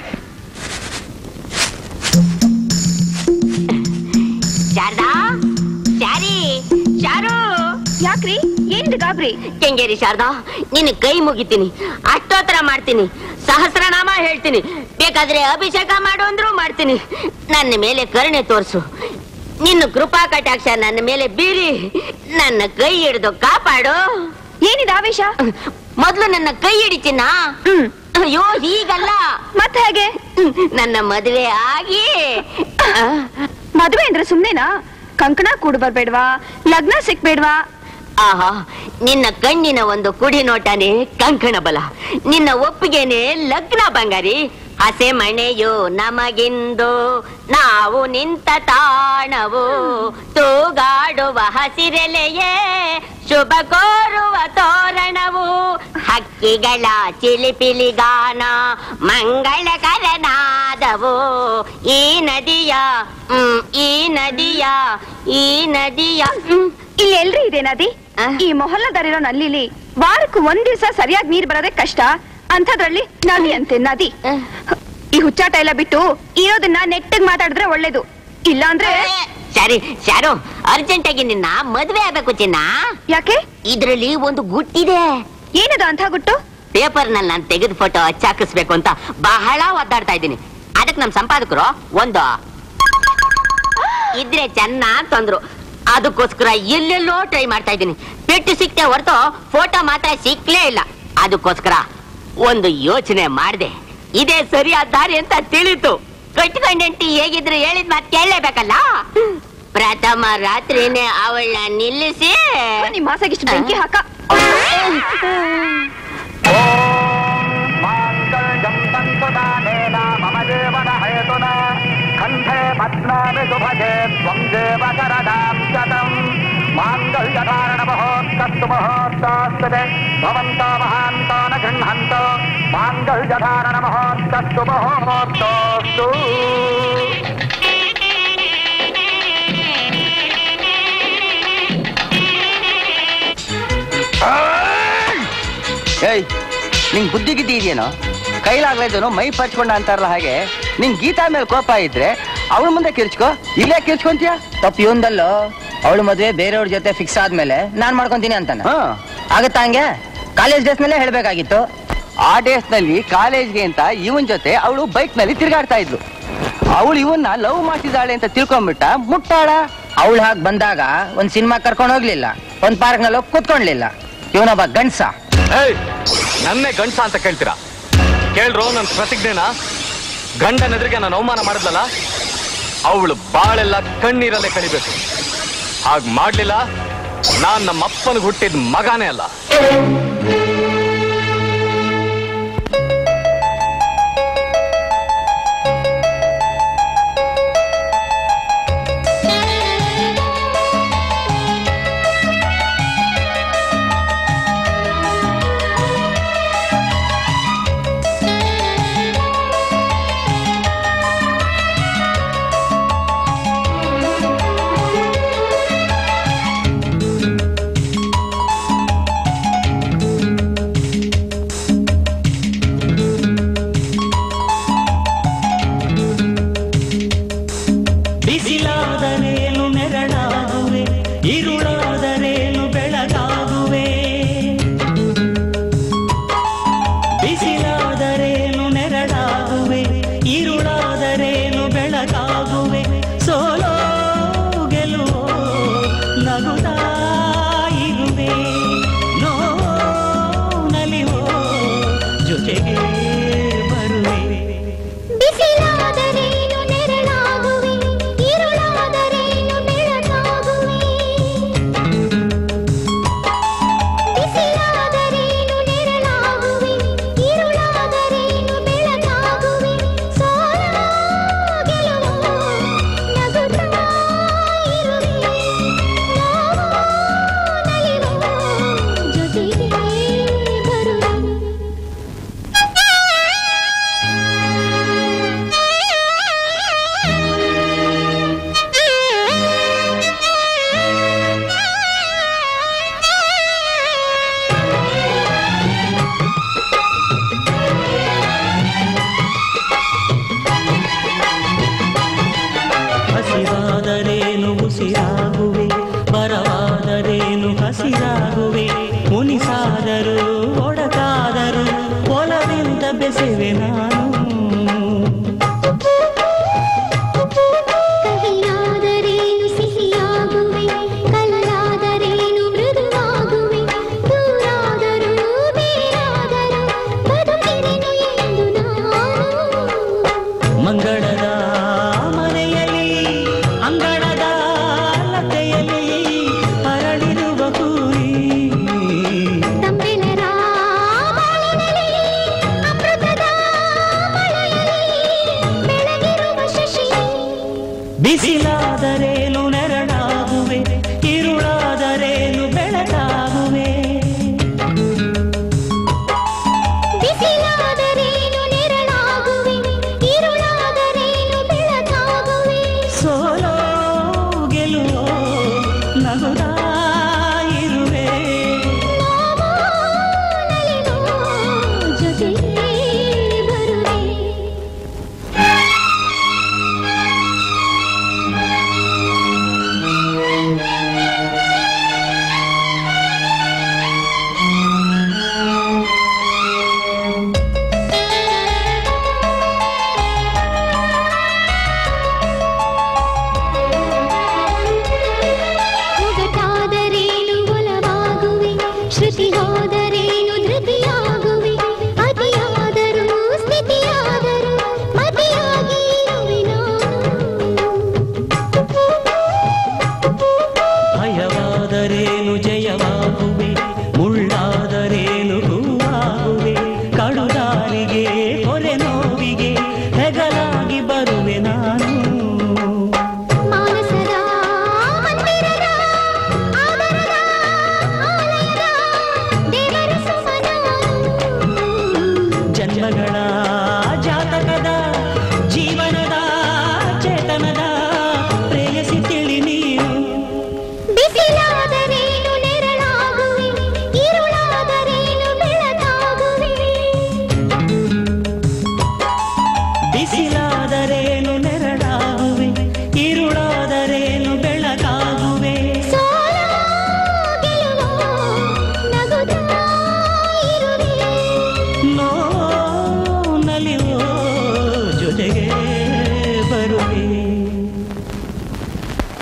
ಶಾರದಾ ಶಾರಿ ಶಾರು ಯಾಕ್ರಿ ಏನಿದೆ ಗಾಬ್ರಿ ಕೆಂಗೇರಿ ಶಾರದಾ ನಿನ್ನ ಕೈ ಮುಗಿತೀನಿ ಅಷ್ಟೋತ್ತರ ಮಾಡ್ತೀನಿ ಸಹಸ್ರನಾಮ ಹೇಳ್ತೀನಿ ಬೇಕಾದ್ರೆ ಅಭಿಷೇಕ ಮಾಡು ಅಂದ್ರೂ ಮಾಡ್ತೀನಿ ನನ್ನ ಮೇಲೆ ಕರುಣೆ ತೋರಿಸು ನಿನ್ನ ಕೃಪಾ ಕಟಾಕ್ಷ ನನ್ನ ಮೇಲೆ ಬೀರಿ ನನ್ನ ಕೈ ಹಿಡಿದು ಕಾಪಾಡು ಏನಿದೆ ಆವೇಶ ಮೊದ್ಲು ನನ್ನ ಕೈ ಹಿಡಿತೀನ ಅಯ್ಯೋ ಹೀಗಲ್ಲ ಮತ್ತೆ ಹೇಗೆ ನನ್ನ ಮದುವೆ ಆಗಿ ಮದುವೆ ಅಂದ್ರೆ ಸುಮ್ನೆನಾ ಕಂಕಣ ಕೂಡು ಬರ್ಬೇಡ್ವಾ ಲಗ್ನ ಸಿಕ್ಬೇಡ್ವಾ ಆಹಾ ನಿನ್ನ ಕಣ್ಣಿನ ಒಂದು ಕುಡಿ ನೋಟನೇ ಕಂಕಣ ಬಲ ನಿನ್ನ ಒಪ್ಪಿಗೆನೆ ಲಗ್ನ ಬಂಗಾರಿ ಹಸೆ ಮಣೆಯು ನಮಗಿಂದು ನಾವು ನಿಂತ ತಾಣವು ತೂಗಾಡುವ ಹಸಿರೆಲೆಯೇ ಶುಭ ಕೋರುವ ತೋರಣವು ಹಕ್ಕಿಗಳ ಚಿಲಿಪಿಲಿಗಾನ ಮಂಗಳಕರನಾದವು ಈ ನದಿಯ ಹ್ಮ್, ಈ ನದಿಯ ಈ ನದಿಯ ಹ್ಮ್, ಇಲ್ಲಿ ಎಲ್ರಿ ಇದೆ ನದಿ ಈ ಮೊಹಲ್ಲದಲ್ಲಿರೋ ನಲ್ಲಿಲಿ ವಾರಕ್ಕೂ ಒಂದ್ ದಿವಸ ಸರಿಯಾಗಿ ನೀರ್ ಬರೋದೇ ಕಷ್ಟ ಅಂಥದ್ರಲ್ಲಿ ನದಿ ಅಂತೆ ನದಿ ಈ ಹುಚ್ಚಾಟ ಎಲ್ಲ ಬಿಟ್ಟು ಇರೋದನ್ನ ನೆಟ್ಟಗ್ ಮಾತಾಡಿದ್ರೆ ಒಳ್ಳೇದು ಇಲ್ಲ ಅಂದ್ರೆ ಸರಿ ಶಾರು ಅರ್ಜೆಂಟ್ ಆಗಿ ನಿನ್ನ ಮದ್ವೆ ಆಗ್ಬೇಕು ಚಿನ್ನ ಯಾಕೆ ಇದ್ರಲ್ಲಿ ಒಂದು ಗುಟ್ಟಿದೆ ಏನದು ಅಂತ ಗುಟ್ಟು ಪೇಪರ್ ನಲ್ಲಿ ನಾನು ತೆಗೆದ ಫೋಟೋ ಹಚ್ಚಾಕಿಸ್ಬೇಕು ಅಂತ ಬಹಳ ಒದ್ದಾಡ್ತಾ ಇದ್ದೀನಿ ಅದಕ್ಕೆ ನಮ್ ಸಂಪಾದಕರು ಒಂದು ಇದ್ರೆ ಚೆನ್ನ ಅಂತಂದ್ರು ಅದಕ್ಕೋಸ್ಕರ ಎಲ್ಲೆಲ್ಲೋ ಟ್ರೈ ಮಾಡ್ತಾ ಇದ್ದೀನಿ ಪೆಟ್ಟು ಸಿಕ್ತೆ ಹೊರತು ಫೋಟೋ ಮಾತ್ರ ಸಿಕ್ಲೇ ಇಲ್ಲ ಅದಕ್ಕೋಸ್ಕರ ಒಂದು ಯೋಚನೆ ಮಾಡಿದೆ ಇದೇ ಸರಿಯಾದ ದಾರಿ ಅಂತ ತಿಳಿತು ಕಟ್ಕೊಂಡೆಂಟಿ ಹೇಗಿದ್ರು ಹೇಳಿದ್ ಮಾತು ಕೇಳಲೇಬೇಕಲ್ಲ ಪ್ರಥಮ ರಾತ್ರಿನೇ ಅವಳನ್ನ ನಿಲ್ಲಿಸಿ ನಿಮ್ ಮಾಸಾಗಿಷ್ಟು ಬೆಂಕಿ ಹಾಕ ಕಂಠೆ ಪದ್ಮಾಮಿ ಸುಭಗೆ ತ್ವಂ ದೇವ ಶರದಾಂ ಶತಂ ಮಾಂಗಲ್ಯಧಾರಣ ಮಹೋತ್ತಸ್ತು ಮಹೋತ್ತಾಸ್ತದೆ ಭವಂತ ಮಹಾಂತ ನ ಗೃಹಂತ ಮಾಂಗಲ್ಯಧಾರಣ ಮಹೋತ್ತಸ್ತು ಮಹೋತ್ತೋಸ್ತು ಏಯ್ ನಿಂಗ್ ಬುದ್ಧಿ ಗಿದ್ದಿ ಇದೆಯೇನೋ ಕೈಲಾಗ್ಲೇದೇನೋ ಮೈ ಪರ್ಚ್ಕೊಂಡ ಅಂತಾರಲ್ಲ ಹಾಗೆ ನಿಂಗ್ ಗೀತಾ ಮೇಲೆ ಕೋಪ ಇದ್ರೆ ಅವಳ ಮುಂದೆ ಕಿರ್ಚ್ಕೋ ಇಲ್ಲೇ ಕಿರ್ಚ್ಕೊಂತೀಯ ತಪ್ಪು ಇವಂದಲ್ಲೋ ಅವಳು ಮದುವೆ ಬೇರೆಯವ್ರ ಜೊತೆ ಫಿಕ್ಸ್ ಆದ್ಮೇಲೆ ನಾನ್ ಮಾಡ್ಕೊಂತೀನಿ ಅಂತಾನೆ ಆಗತ್ತಾ ಹಂಗೆ ಕಾಲೇಜ್ ಡೇಸ್ ಮೇಲೆ ಹೇಳ್ಬೇಕಾಗಿತ್ತು ಆ ಡೇಸ್ ನಲ್ಲಿ ಕಾಲೇಜ್ಗೆ ಅಂತ ಇವನ್ ಜೊತೆ ಅವಳು ಬೈಕ್ ನಲ್ಲಿ ತಿರುಗಾಡ್ತಾ ಇದ್ಲು ಅವಳು ಇವನ್ನ ಲವ್ ಮಾಡ್ತಿದ್ದಾಳೆ ಅಂತ ತಿಳ್ಕೊಂಡ್ಬಿಟ್ಟ ಮುಟ್ಟಾಳ ಅವಳು ಹಾಗೆ ಬಂದಾಗ ಒಂದ್ ಸಿನಿಮಾ ಕರ್ಕೊಂಡು ಹೋಗ್ಲಿಲ್ಲ ಒಂದ್ ಪಾರ್ಕ್ ನಲ್ಲಿ ಹೋಗಿ ಕೂತ್ಕೊಂಡ್ಲಿಲ್ಲ ಇವನೊಬ್ಬ ಗಂಡ್ಸ ಏಯ್ ನನ್ನೇ ಗಂಡ್ಸ ಅಂತ ಕೇಳ್ತೀರಾ ಕೇಳ್ರು ನನ್ ಪ್ರತಿಜ್ಞೆನ ಗಂಡನ ಎದುರಿಗೆ ನಾನು ಅವಮಾನ ಮಾಡಿದ್ಲಲ್ಲ ಅವಳು ಬಾಳೆಲ್ಲ ಕಣ್ಣೀರಲ್ಲೇ ಕಳಿಬೇಕು ಹಾಗ್ ಮಾಡ್ಲಿಲ್ಲ ನಾನ್ ನಮ್ಮ ಅಪ್ಪನಿಗೆ ಹುಟ್ಟಿದ ಮಗಾನೇ ಅಲ್ಲ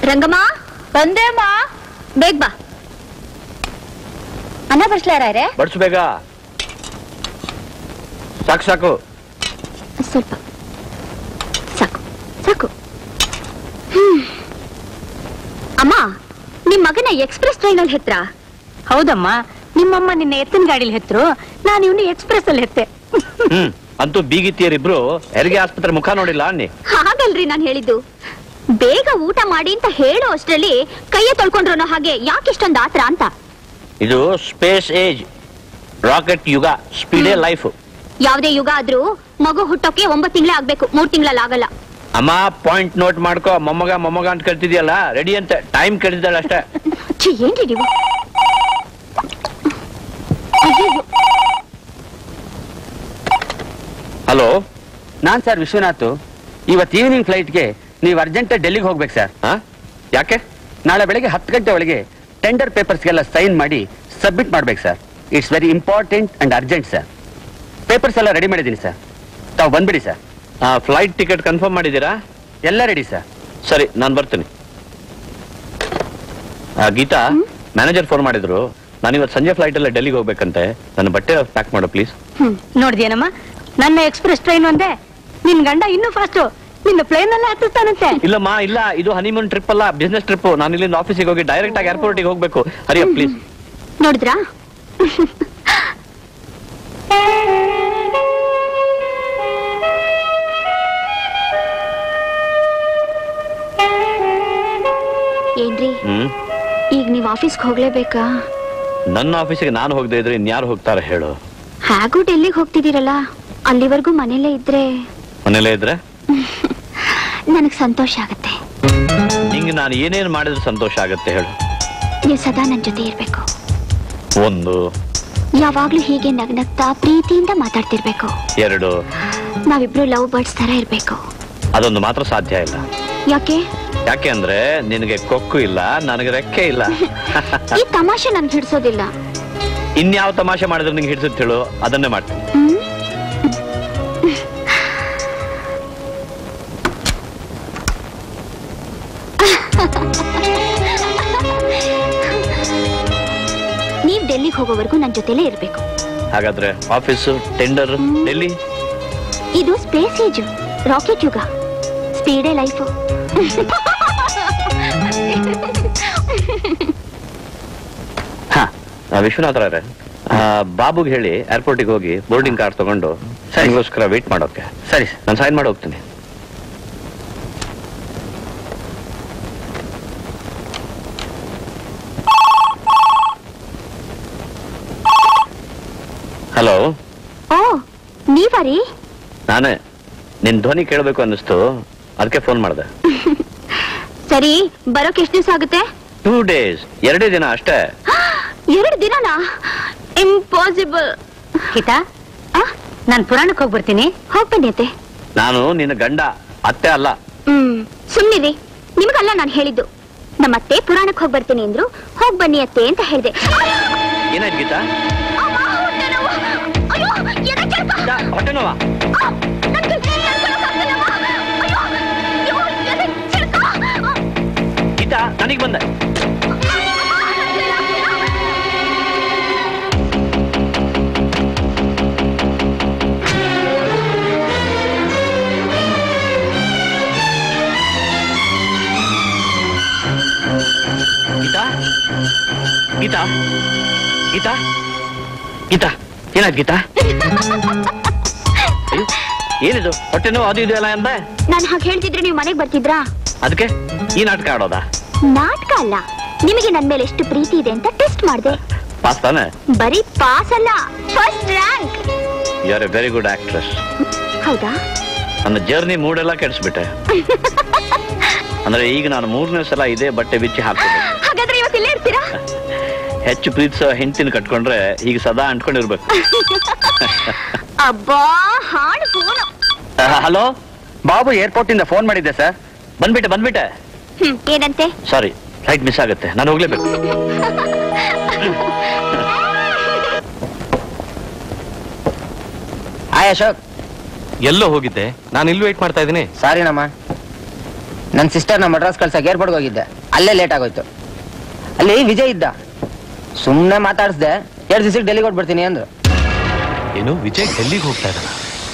ರಂಗಮ್ಮ ಬಂದೇಮ್ಮ ಬೇಗ ಬಾ ಅನ್ನ ಬರ್ಸ್ಲಾರೆ ಬಡ್ಸು ಬೇಗ ಸಾಕು ಸಾಕು ಸ್ವಲ್ಪ ಸಾಕು ಸಾಕು ಹ್ಮ್. ಅಮ್ಮ ನಿಮ್ ಮಗನ ಎಕ್ಸ್ಪ್ರೆಸ್ ಟ್ರೈನಲ್ಲಿ ಹೆತ್ರ ಹೌದಮ್ಮ ನಿಮ್ಮಮ್ಮ ನಿನ್ನ ಎತ್ತಿನ ಗಾಡಿಲಿ ಹೆತ್ರು ನಾನು ಇವನು ಎಕ್ಸ್ಪ್ರೆಸ್ ಅಲ್ಲಿ ಹೆತ್ತೆ ಹ್ಮ್ ಅಂತೂ ಬೀಗಿತಿಯರಿಬ್ರು ಹೆರಿಗೆ ಆಸ್ಪತ್ರೆ ಮುಖ ನೋಡಿಲ್ಲ ಅನ್ನಿ ಹಾಗಲ್ರಿ ನಾನು ಹೇಳಿದ್ದು ಬೇಗ ಊಟ ಮಾಡಿ ಅಂತ ಹೇಳೋ ಅಷ್ಟ್ರಲ್ಲಿ ಕೈಯ ತೊಳ್ಕೊಂಡ್ರು ಹಾಗೆ ಯಾಕೆ ಇಷ್ಟೊಂದು ಆತ್ರ ಅಂತ ಇದು ಸ್ಪೇಸ್ ಏಜ್ ರಾಕೆಟ್ ಯುಗ ಸ್ಪೀಡೇ ಲೈಫ್ ಯಾವ್ದೇ ಯುಗ ಆದ್ರೂ ಮಗು ಹುಟ್ಟೋಕೆ ಒಂಬತ್ತು ತಿಂಗಳೇ ಆಗ್ಬೇಕು ಮೂರ್ ತಿಂಗಳಲ್ಲಿ ಆಗಲ್ಲ ಅಮ್ಮ ಪಾಯಿಂಟ್ ನೋಟ್ ಮಾಡ್ಕೋ ಮೊಮ್ಮಗ ಮೊಮ್ಮಗ ಅಂತ ಕಳ್ತಿದ್ಯಲ್ಲ ರೆಡಿ ಅಂತ ಟೈಮ್ ಕೇಳಿದ್ದಾಳೆ ಅಷ್ಟೇ ಛೀ ಏನ್ರಿ ನೀವು ಅಯ್ಯಯ್ಯೋ. ಹಲೋ ನಾನ್ ಸರ್ ವಿಶ್ವನಾಥ್ ಇವತ್ತು ಈವ್ನಿಂಗ್ ಫ್ಲೈಟ್ಗೆ ನೀವು ಅರ್ಜೆಂಟ್ ಡೆಲ್ಲಿಗೆ ಹೋಗ್ಬೇಕು ಸರ್ ಯಾಕೆ ನಾಳೆ ಬೆಳಗ್ಗೆ ಹತ್ತು ಗಂಟೆ ಒಳಗೆ ಟೆಂಡರ್ ಪೇಪರ್ಸ್ಗೆಲ್ಲ ಸೈನ್ ಮಾಡಿ ಸಬ್ಮಿಟ್ ಮಾಡ್ಬೇಕು sir it's very important and urgent sir papers ಎಲ್ಲ ರೆಡಿ ಮಾಡಿದ್ದೀನಿ ಸರ್ ತಾವು ಬಂದ್ಬಿಡಿ ಸರ್ ಫ್ಲೈಟ್ ಟಿಕೆಟ್ ಕನ್ಫರ್ಮ್ ಮಾಡಿದ್ದೀರಾ ಎಲ್ಲ ರೆಡಿ ಸರ್ ಸರಿ ನಾನು ಬರ್ತೀನಿ ಆ, ಗೀತಾ ಮ್ಯಾನೇಜರ್ ಫೋನ್ ಮಾಡಿದ್ರು ನಾನು ಇವತ್ತು ಸಂಜೆ ಫ್ಲೈಟ್ ಅಲ್ಲೇ ಡೆಲ್ಲಿಗೆ ಹೋಗ್ಬೇಕಂತೆ ನನ್ನ ಬಟ್ಟೆ ಪ್ಯಾಕ್ ಮಾಡು ಪ್ಲೀಸ್ ಹ್ಮ್ ನೋಡ್ದೇನಮ್ಮ ನನ್ನ ಎಕ್ಸ್ಪ್ರೆಸ್ ಟ್ರೈನ್ ಒಂದೇ ನಿನ್ ಗಂಡ ಇನ್ನೂ ಫಾಸ್ಟು ನಿನ್ನ ಪ್ಲೇನ್ ಅಲ್ಲೇ ಹತ್ತಿಸ್ತಾನಂತೆ ಇಲ್ಲಮ್ಮ ಇಲ್ಲ ಇದು ಹನಿಮೂನ್ ಟ್ರಿಪ್ ಅಲ್ಲ ಬಿಸ್ನೆಸ್ ಟ್ರಿಪ್ ನಾನು ಇಲ್ಲಿಂದ ಆಫೀಸಿಗೆ ಹೋಗಿ ಡೈರೆಕ್ಟ್ ಆಗಿ ಏರ್ಪೋರ್ಟಿಗೆ ಹೋಗ್ಬೇಕು ಹರಿಯ ಪ್ಲೀಸ್ ನೋಡಿದ್ರಾ ಏನ್ರಿ ಹ್ಮ್ ಈಗ ನೀವ್ ಆಫೀಸ್ಗೆ ಹೋಗ್ಲೇಬೇಕಾ ನನ್ನ ಆಫೀಸಿಗೆ ನಾನು ಹೋಗದೆ ಇದ್ರೆ ಇನ್ಯಾರು ಹೋಗ್ತಾರೆ ಹೇಳು ಹೇಗೂ ಡೆಲ್ಲಿಗೆ ಹೋಗ್ತಿದ್ದೀರಲ್ಲ ಅಲ್ಲಿವರೆಗೂ ಮನೇಲೇ ಇದ್ರೆ ಮನೇಲೇ ಇದ್ರೆ ನನಗ್ ಸಂತೋಷ ಆಗತ್ತೆ ನಿಂಗೆ ನಾನು ಏನೇನು ಮಾಡಿದ್ರೆ ಸಂತೋಷ ಆಗುತ್ತೆ ಹೇಳು ನೀವು ಸದಾ ನನ್ ಜೊತೆ ಇರ್ಬೇಕು ಒಂದು ಯಾವಾಗ್ಲೂ ಹೀಗೆ ನಗ್ನಗ್ತಾ ಪ್ರೀತಿಯಿಂದ ಮಾತಾಡ್ತಿರ್ಬೇಕು ಎರಡು ನಾವಿಬ್ರು ಲವ್ ಬರ್ಡ್ಸ್ ತರ ಇರ್ಬೇಕು ಅದೊಂದು ಮಾತ್ರ ಸಾಧ್ಯ ಇಲ್ಲ ಯಾಕೆ ಯಾಕೆ ಅಂದ್ರೆ ನಿನಗೆ ಕೊಕ್ಕು ಇಲ್ಲ ನನಗೆ ರೆಕ್ಕೆ ಇಲ್ಲ ಈ ತಮಾಷೆ ನನ್ಗೆ ಹಿಡ್ಸೋದಿಲ್ಲ ಇನ್ಯಾವ ತಮಾಷೆ ಮಾಡಿದ್ರೆ ನಿಂಗೆ ಹಿಡಿಸುತ್ತೆ ಹೇಳು ಅದನ್ನೇ ಮಾಡ್ತೀನಿ ನೀವ್ ಡೆಲ್ಲಿಗೆ ಹೋಗೋವರೆಗೂ ನನ್ ಜೊತೆಲೇ ಇರ್ಬೇಕು ಹಾಗಾದ್ರೆ ಆಫೀಸು ಟೆಂಡರ್ ಡೆಲ್ಲಿ ಇದು ಸ್ಪೇಸ್ ಏಜ್ ರಾಕೆಟ್ ಯುಗ ಸ್ಪೀಡೇ ಲೈಫು ವಿಶ್ವನಾಥರವ್ರೆ ಬಾಬುಗೆ ಹೇಳಿ ಏರ್ಪೋರ್ಟಿಗೆ ಹೋಗಿ ಬೋರ್ಡಿಂಗ್ ಕಾರ್ಡ್ ತಗೊಂಡು ಸರಿಗೋಸ್ಕರ ವೇಟ್ ಮಾಡೋಕೆ ಸರಿ ನಾನು ಸೈನ್ ಮಾಡಿ ಹೋಗ್ತೀನಿ ಹಲೋ ಓ ನೀವರಿ ನಾನೇ ನಿನ್ ಧ್ವನಿ ಕೇಳಬೇಕು ಅನ್ನಿಸ್ತು ಅದಕ್ಕೆ ಫೋನ್ ಮಾಡಿದೆ ಸರಿ ಬರೋಕ್ ಎಷ್ಟು ದಿವಸ ಆಗುತ್ತೆ ಟೂ ಡೇಸ್ ಎರಡೇ ದಿನ ಅಷ್ಟೇ ಎರಡು ದಿನನಾ ಇಂಪಾಸಿಬಲ್ ಗೀತಾ ನಾನ್ ಪುರಾಣಕ್ಕೆ ಹೋಗ್ಬರ್ತೀನಿ ಹೋಗ್ಬನ್ನಿ ಅತ್ತೆ ನಾನು ನಿನ್ನ ಗಂಡ ಅತ್ತೆ ಅಲ್ಲ ಹ್ಮ್ ಸುಮ್ನಿರಿ ನಿಮಗಲ್ಲ ನಾನು ಹೇಳಿದ್ದು ನಮ್ಮತ್ತೆ ಪುರಾಣಕ್ಕೆ ಹೋಗ್ ಬರ್ತೀನಿ ಅಂದ್ರು ಹೋಗ್ ಬನ್ನಿ ಅತ್ತೆ ಅಂತ ಹೇಳ್ದೆ ಏನಾಯ್ತು ಗೀತಾ ಹೊಟ್ಟೆ ನೋವಾ ಗೀತಾ ನನಗೆ ಬಂದೆ ಗೀತಾ ಗೀತಾ ಗೀತಾ ಗೀತಾ ಏನಾಯ್ತು ಗೀತಾ ಅಯ್ಯೋ, ಏನಿದು ಹೊಟ್ಟೆ ನೋವು ಅದು ಇದು ಎಲ್ಲ ಎಂದ ನಾನು ಹಾಗೆ ಹೇಳ್ತಿದ್ರೆ ನೀವು ಮನೆಗೆ ಬರ್ತಿದ್ರಾ ಅದಕ್ಕೆ ಈ ನಾಟಕ ಆಡೋದಾ ನಾಟಕ ಅಲ್ಲ ನಿಮಗೆ ನನ್ ಮೇಲೆ ಎಷ್ಟು ಪ್ರೀತಿ ಇದೆ ಅಂತ ಟೆಸ್ಟ್ ಮಾಡಿದೆ ಪಾಸ್ ತಾನೆ ಬರೀ ಪಾಸ್ ಅಲ್ಲ first rank you are a very good actress ಹೌದಾ ನನ್ನ ಜರ್ನಿ ಮೂಡೆಲ್ಲ ಕೆಡಿಸ್ಬಿಟ್ಟೆ ಅಂದ್ರೆ ಈಗ ನಾನು ಮೂರನೇ ಸಲ ಇದೇ ಬಟ್ಟೆ ಬಿಚ್ಚಿ ಹಾಕ್ತೀನಿ ಹಾಗಾದ್ರೆ ಇವತ್ತು ಇಲ್ಲೇ ಇರ್ತೀರಾ ಹೆಚ್ಚು ಪ್ರೀತಿಸೋ ಹೆಂಡತಿನ ಕಟ್ಕೊಂಡ್ರೆ ಈಗ ಸದಾ ಅಂಟ್ಕೊಂಡಿರ್ಬೇಕು ಅಬ್ಬಾ ಹಾಳು ಫೋನು ಹಲೋ ಬಾಬು ಏರ್ಪೋರ್ಟ್ ಇಂದ ಫೋನ್ ಮಾಡಿದ್ದೆ ಸರ್ ಬಂದ್ಬಿಟ್ಟೆ ಬಂದ್ಬಿಟ್ಟೆ ಹ್ಮ್ ಏನಂತೆ ಸಾರಿ ಫ್ಲೈಟ್ ಮಿಸ್ ಆಗುತ್ತೆ ನಾನು ಹೋಗ್ಲೇಬೇಕು ಹಾಯ್ ಅಶೋಕ್ ಎಲ್ಲೋ ಹೋಗಿದ್ದೆ ನಾನು ಇಲ್ಲಿ ವೇಟ್ ಮಾಡ್ತಾ ಇದ್ದೀನಿ ಸಾರಿನಮ್ಮ ನನ್ನ ಸಿಸ್ಟರ್ನ ಮಡ್ರಾಸ್ ಕಳ್ಸಕ್ಕೆ ಏರ್ಪೋರ್ಟ್ಗೆ ಹೋಗಿದ್ದೆ ಅಲ್ಲೇ ಲೇಟ್ ಆಗೋಯ್ತು ಅಲ್ಲಿ ವಿಜಯ್ ಇದ್ದ ಸುಮ್ಮನೆ ಮಾತಾಡಿಸ್ದೆ ಎರಡು ದಿವಸಕ್ಕೆ ಡೆಲ್ಲಿಗೆ ಹೊಟ್ಬಿಡ್ತೀನಿ ಅಂದ್ರು ಏನು ವಿಜಯ್ ಡೆಲ್ಲಿಗೆ ಹೋಗ್ತಾ ಇದ್ದಾನ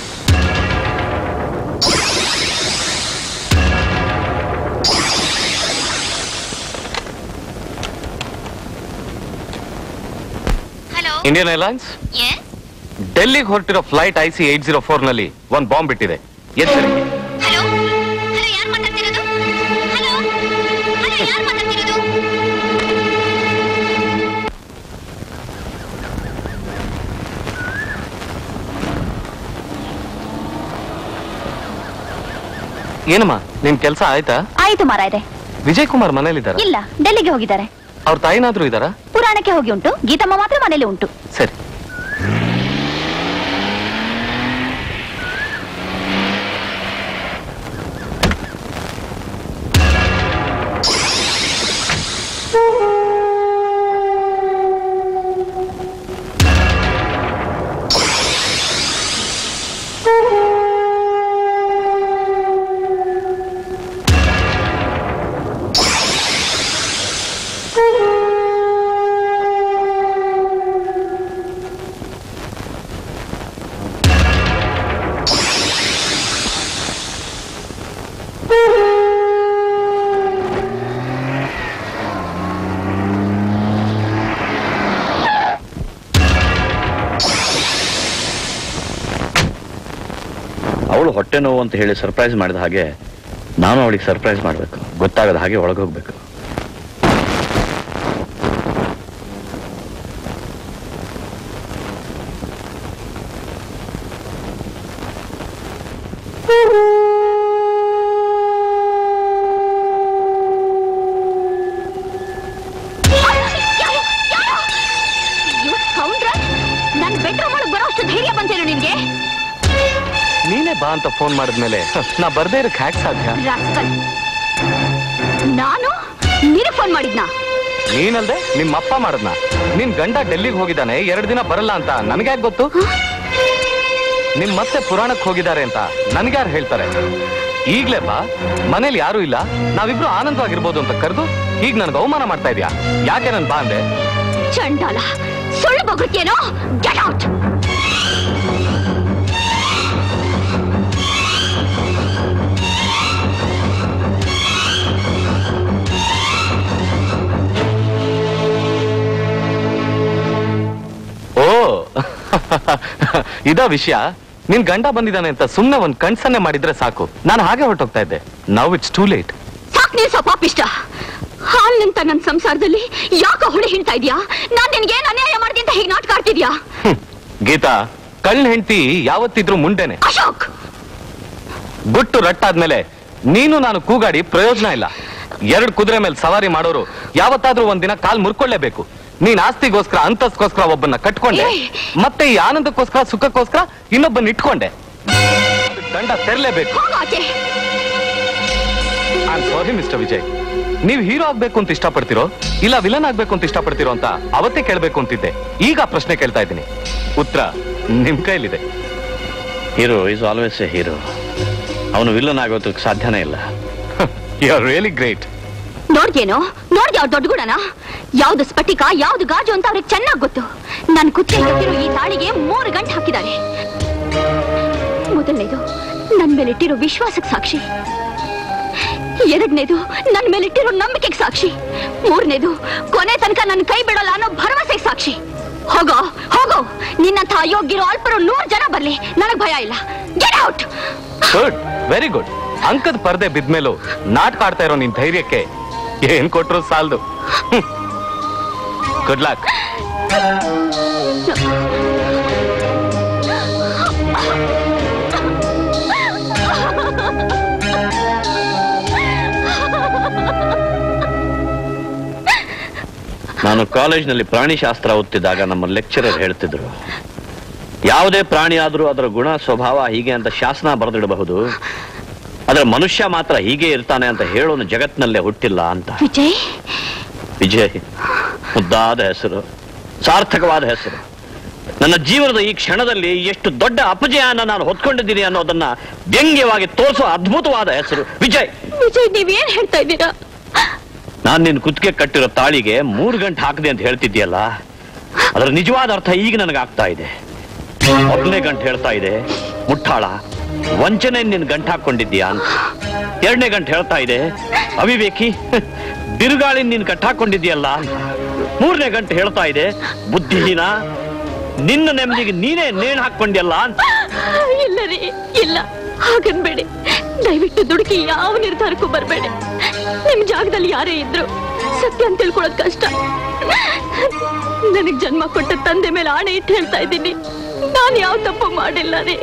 ಇಂಡಿಯನ್ ಏರ್ಲೈನ್ಸ್ ಡೆಲ್ಲಿಗೆ ಹೊರಟಿರೋ flight I C eight zero four ನಲ್ಲಿ ಒಂದು ಬಾಂಬ್ ಬಿಟ್ಟಿದೆ ಎಚ್ಚರಿಕೆ ಏನಮ್ಮ ನಿನ್ ಕೆಲಸ ಆಯ್ತಾ ಆಯ್ತು ಮಾರಾಯ್ರೆ ವಿಜಯ್ ಕುಮಾರ್ ಮನೇಲಿದ್ದಾರ ಇಲ್ಲ ಡೆಲ್ಲಿಗೆ ಹೋಗಿದ್ದಾರೆ ಅವ್ರ ತಾಯಿನಾದ್ರೂ ಇದಾರಾ ಪುರಾಣಕ್ಕೆ ಹೋಗಿ ಉಂಟು ಗೀತಮ್ಮ ಮಾತ್ರ ಮನೇಲಿ ಉಂಟು ಸರಿ ಅವಳು ಹೊಟ್ಟೆ ನೋವು ಅಂತ ಹೇಳಿ ಸರ್ಪ್ರೈಸ್ ಮಾಡಿದ ಹಾಗೆ ನಾನು ಅವಳಿಗೆ ಸರ್ಪ್ರೈಸ್ ಮಾಡಬೇಕು ಗೊತ್ತಾಗದ ಹಾಗೆ ಒಳಗೆ ಹೋಗ್ಬೇಕು ನನ್ ಬೆಡ್ರೂಮ್ ಒಳಗೆ ಬರೋ ಅಷ್ಟು ಧೈರ್ಯ ಬಂತೇನು ನಿನ್ಗೆ ನೀನೇ ಬಾ ಅಂತ ಫೋನ್ ಮಾಡಿದ್ಮೇಲೆ ಹ, ನಾ ಬರ್ದೇ ಇರಕ್ ಹ್ಯಾಕ್ ಸಾಧ್ಯ ರಾಸ್ಕಲ್. ನಾನು ನೀನು ಫೋನ್ ಮಾಡಿದ್ನಾ ನೀನಲ್ದೆ ನಿಮ್ಮ ಅಪ್ಪ ಮಾಡದ್ನ ನಿನ್ ಗಂಡ ಡೆಲ್ಲಿಗೆ ಹೋಗಿದ್ದಾನೆ ಎರಡು ದಿನ ಬರಲ್ಲ ಅಂತ ನನ್ಗ್ಯಾಕ್ ಗೊತ್ತು ನಿಮ್ ಮತ್ತೆ ಪುರಾಣಕ್ ಹೋಗಿದ್ದಾರೆ ಅಂತ ನನ್ಗ್ಯಾರು ಹೇಳ್ತಾರೆ ಈಗ್ಲೇ ಬಾ ಮನೇಲಿ ಯಾರು ಇಲ್ಲ ನಾವಿಬ್ರು ಆನಂದವಾಗಿರ್ಬೋದು ಅಂತ ಕರೆದು ಈಗ ನನ್ಗೆ ಅವಮಾನ ಮಾಡ್ತಾ ಇದೀಯಾ ಯಾಕೆ ನನ್ ಬಾ ಅಂದೆ ಚಂಡಾಲ ಸುಳ್ಳು ಬಗ್ರುತ್ತೇನೋ ಗೆಟ್ ಔಟ್ ಓ ಇದ ವಿಷಯ ನಿನ್ ಗಂಡ ಬಂದಿದ್ದಾನೆ ಅಂತ ಸುಮ್ನೆ ಒಂದ್ ಕಣ್ಸನ್ನೆ ಮಾಡಿದ್ರೆ ಸಾಕು ನಾನು ಹಾಗೆ ಹೊರಟೋಗ್ತಾ ಇದ್ದೆ ನೌ ಇಟ್ಸ್ ಟೂ ಲೇಟ್ ಸಾಕ್ ನೀನ್ ಸ್ವಲ್ಪ ಪಾಪಿಷ್ಟ ಹಾಲ್ ನಿಂತ ನನ್ ಸಂಸಾರದಲ್ಲಿ ಯಾಕ ಹುಳಿ ಹಿಂಡ್ತಾ ಇದ್ಯಾ ನಾನ್ ನಿನ್ಗೆ ಏನ್ ಅನ್ಯಾಯ ಮಾಡ್ದೆ ಅಂತ ಹೀಗೆ ನಾಟಕ ಆಡ್ತಿದ್ಯಾ ಗೀತಾ ಕಳ್ಳ ಹೆಂಡತಿ ಯಾವತ್ತಿದ್ರು ಮುಂಡೆನೆ ಅಶೋಕ್ ಗುಟ್ಟು ರಟ್ಟಾದ್ಮೇಲೆ ನೀನು ನಾನು ಕೂಗಾಡಿ ಪ್ರಯೋಜನ ಇಲ್ಲ ಎರಡ್ ಕುದುರೆ ಮೇಲೆ ಸವಾರಿ ಮಾಡೋರು ಯಾವತ್ತಾದ್ರೂ ಒಂದಿನ ಕಾಲ್ ಮುರ್ಕೊಳ್ಳೇಬೇಕು ನೀನ್ ಆಸ್ತಿಗೋಸ್ಕರ ಅಂತಸ್ಗೋಸ್ಕರ ಒಬ್ಬನ್ನ ಕಟ್ಕೊಂಡೆ ಮತ್ತೆ ಈ ಆನಂದಕ್ಕೋಸ್ಕರ ಸುಖಕ್ಕೋಸ್ಕರ ಇನ್ನೊಬ್ಬನ್ನ ಇಟ್ಕೊಂಡೆ ದಂಡ ತೆರಲೇಬೇಕು ಆಚೆ ಐ ಸಾರಿ ಮಿಸ್ಟರ್ ವಿಜಯ್ ನೀವ್ ಹೀರೋ ಆಗ್ಬೇಕು ಅಂತ ಇಷ್ಟಪಡ್ತಿರೋ ಇಲ್ಲ ವಿಲನ್ ಆಗ್ಬೇಕು ಅಂತ ಇಷ್ಟಪಡ್ತಿರೋ ಅಂತ ಅವತ್ತೇ ಕೇಳ್ಬೇಕು ಅಂತಿದ್ದೆ ಈಗ ಆ ಪ್ರಶ್ನೆ ಕೇಳ್ತಾ ಇದ್ದೀನಿ ಉತ್ತರ ನಿಮ್ ಕೈಲಿದೆ hero is always a hero ಅವನು ವಿಲ್ಲನ್ ಆಗೋದಕ್ಕೆ ಸಾಧ್ಯನೇ ಇಲ್ಲ ಯು ಆರ್ ರಿಯಲಿ ಗ್ರೇಟ್ ನೋಡ್ದೇನೋ ನೋಡ್ದೆ ಅವ್ರ ದೊಡ್ಡ ಗುಣನ ಯಾವ್ದು ಸ್ಫಟಿಕ ಯಾವ್ದು ಗಾಜು ಅಂತ ಅವ್ರಿಗೆ ಚೆನ್ನಾಗ್ ಗೊತ್ತು ನನ್ ಕುತ್ತಿಗೆ ಕಟ್ಟಿರೋ ಈ ತಾಳಿಗೆ ಮೂರು ಗಂಟೆ ಹಾಕಿದ್ದಾರೆ ಮೊದಲನೇದು ನನ್ ಮೇಲಿಟ್ಟಿರೋ ವಿಶ್ವಾಸಕ್ಕೆ ಸಾಕ್ಷಿ ಎರಡನೇದು ನನ್ ಮೇಲಿಟ್ಟಿರೋ ನಂಬಿಕೆಗೆ ಸಾಕ್ಷಿ ಮೂರನೇದು ಕೊನೆ ತನಕ ನನ್ನ ಕೈ ಬಿಡೋಲ್ಲ ಅನ್ನೋ ಭರವಸೆಗೆ ಸಾಕ್ಷಿ ಹೋಗೋ ಹೋಗೋ ನಿನ್ನಂಥ ಅಯೋಗ್ಯರೋ ಅಲ್ಪರು ನೂರ್ ಜನ ಬರ್ಲಿ ನನಗ್ ಭಯ ಇಲ್ಲ get out good very good ಅಂಕದ ಪರದೆ ಬಿದ್ಮೇಲೂ ನಾಟಕ ಆಡ್ತಾ ಇರೋ ನಿನ್ ಧೈರ್ಯಕ್ಕೆ ಏನ್ ಕೊಟ್ರು ಸಾಲ್ದು ಗುಡ್ ಲಕ್ ನಾನು ಕಾಲೇಜ್ನಲ್ಲಿ ಪ್ರಾಣಿಶಾಸ್ತ್ರ ಓದ್ತಿದ್ದಾಗ ನಮ್ಮ ಲೆಕ್ಚರರ್ ಹೇಳ್ತಿದ್ರು ಯಾವುದೇ ಪ್ರಾಣಿ ಆದರೂ ಅದರ ಗುಣ ಸ್ವಭಾವ ಹೀಗೆ ಅಂತ ಶಾಸನ ಬರೆದಿಡಬಹುದು ಆದ್ರೆ ಮನುಷ್ಯ ಮಾತ್ರ ಹೀಗೆ ಇರ್ತಾನೆ ಅಂತ ಹೇಳೋನು ಜಗತ್ನಲ್ಲೇ ಹುಟ್ಟಿಲ್ಲ ಅಂತ ವಿಜಯ್ ವಿಜಯ್ ಮುದ್ದಾದ ಹೆಸರು ಸಾರ್ಥಕವಾದ ಹೆಸರು ನನ್ನ ಜೀವನದ ಈ ಕ್ಷಣದಲ್ಲಿ ಎಷ್ಟು ದೊಡ್ಡ ಅಪಜಯನ ನಾನು ಹೊತ್ಕೊಂಡಿದ್ದೀನಿ ಅನ್ನೋದನ್ನ ವ್ಯಂಗ್ಯವಾಗಿ ತೋರಿಸುವ ಅದ್ಭುತವಾದ ಹೆಸರು ವಿಜಯ್ ವಿಜಯ್ ನೀವೇನ್ ಹೇಳ್ತಾ ಇದ್ದೀರಾ ನಾನ್ ನಿನ್ ಕುತ್ತಿಗೆ ಕಟ್ಟಿರೋ ತಾಳಿಗೆ ಮೂರು ಗಂಟೆ ಹಾಕದೆ ಅಂತ ಹೇಳ್ತಿದ್ಯಲ್ಲ ಅದರ ನಿಜವಾದ ಅರ್ಥ ಈಗ ನನಗೆ ಆಗ್ತಾ ಇದೆ ಮೊದಲನೇ ಗಂಟೆ ಹೇಳ್ತಾ ಇದೆ ಮುಟ್ಟಾಳ ವಂಚನೆ ನಿನ್ ಗಂಟು ಹಾಕೊಂಡಿದ್ಯಾ ಅಂತ ಎರಡನೇ ಗಂಟೆ ಹೇಳ್ತಾ ಇದೆ ಅವಿವೇಕಿ ಬಿರುಗಾಳಿ ನೀನ್ ಕಟ್ಟಾಕೊಂಡಿದ್ಯಲ್ಲ ಅಂತ ಮೂರನೇ ಗಂಟೆ ಹೇಳ್ತಾ ಇದೆ ಬುದ್ಧಿಹೀನ ನಿನ್ನ ನೆಮ್ಮದಿಗೆ ನೀನೇ ನೇಣು ಹಾಕೊಂಡಿಯಲ್ಲ ಅಂತ ಇಲ್ಲ ರೀ ಇಲ್ಲ ಹಾಗನ್ಬೇಡಿ ದಯವಿಟ್ಟು ದುಡುಕಿ ಯಾವ ನಿರ್ಧಾರಕ್ಕೂ ಬರಬೇಡಿ ನಿಮ್ ಜಾಗದಲ್ಲಿ ಯಾರೇ ಇದ್ರು ಸತ್ಯ ಅಂತ ತಿಳ್ಕೊಳ್ಳೋದ್ ಕಷ್ಟ ನನಗ್ ಜನ್ಮ ಕೊಟ್ಟ ತಂದೆ ಮೇಲೆ ಆಣೆ ಇಟ್ಟು ಹೇಳ್ತಾ ಇದ್ದೀನಿ ನಾನು ಯಾವ ತಪ್ಪು ಮಾಡಿಲ್ಲ ರೀ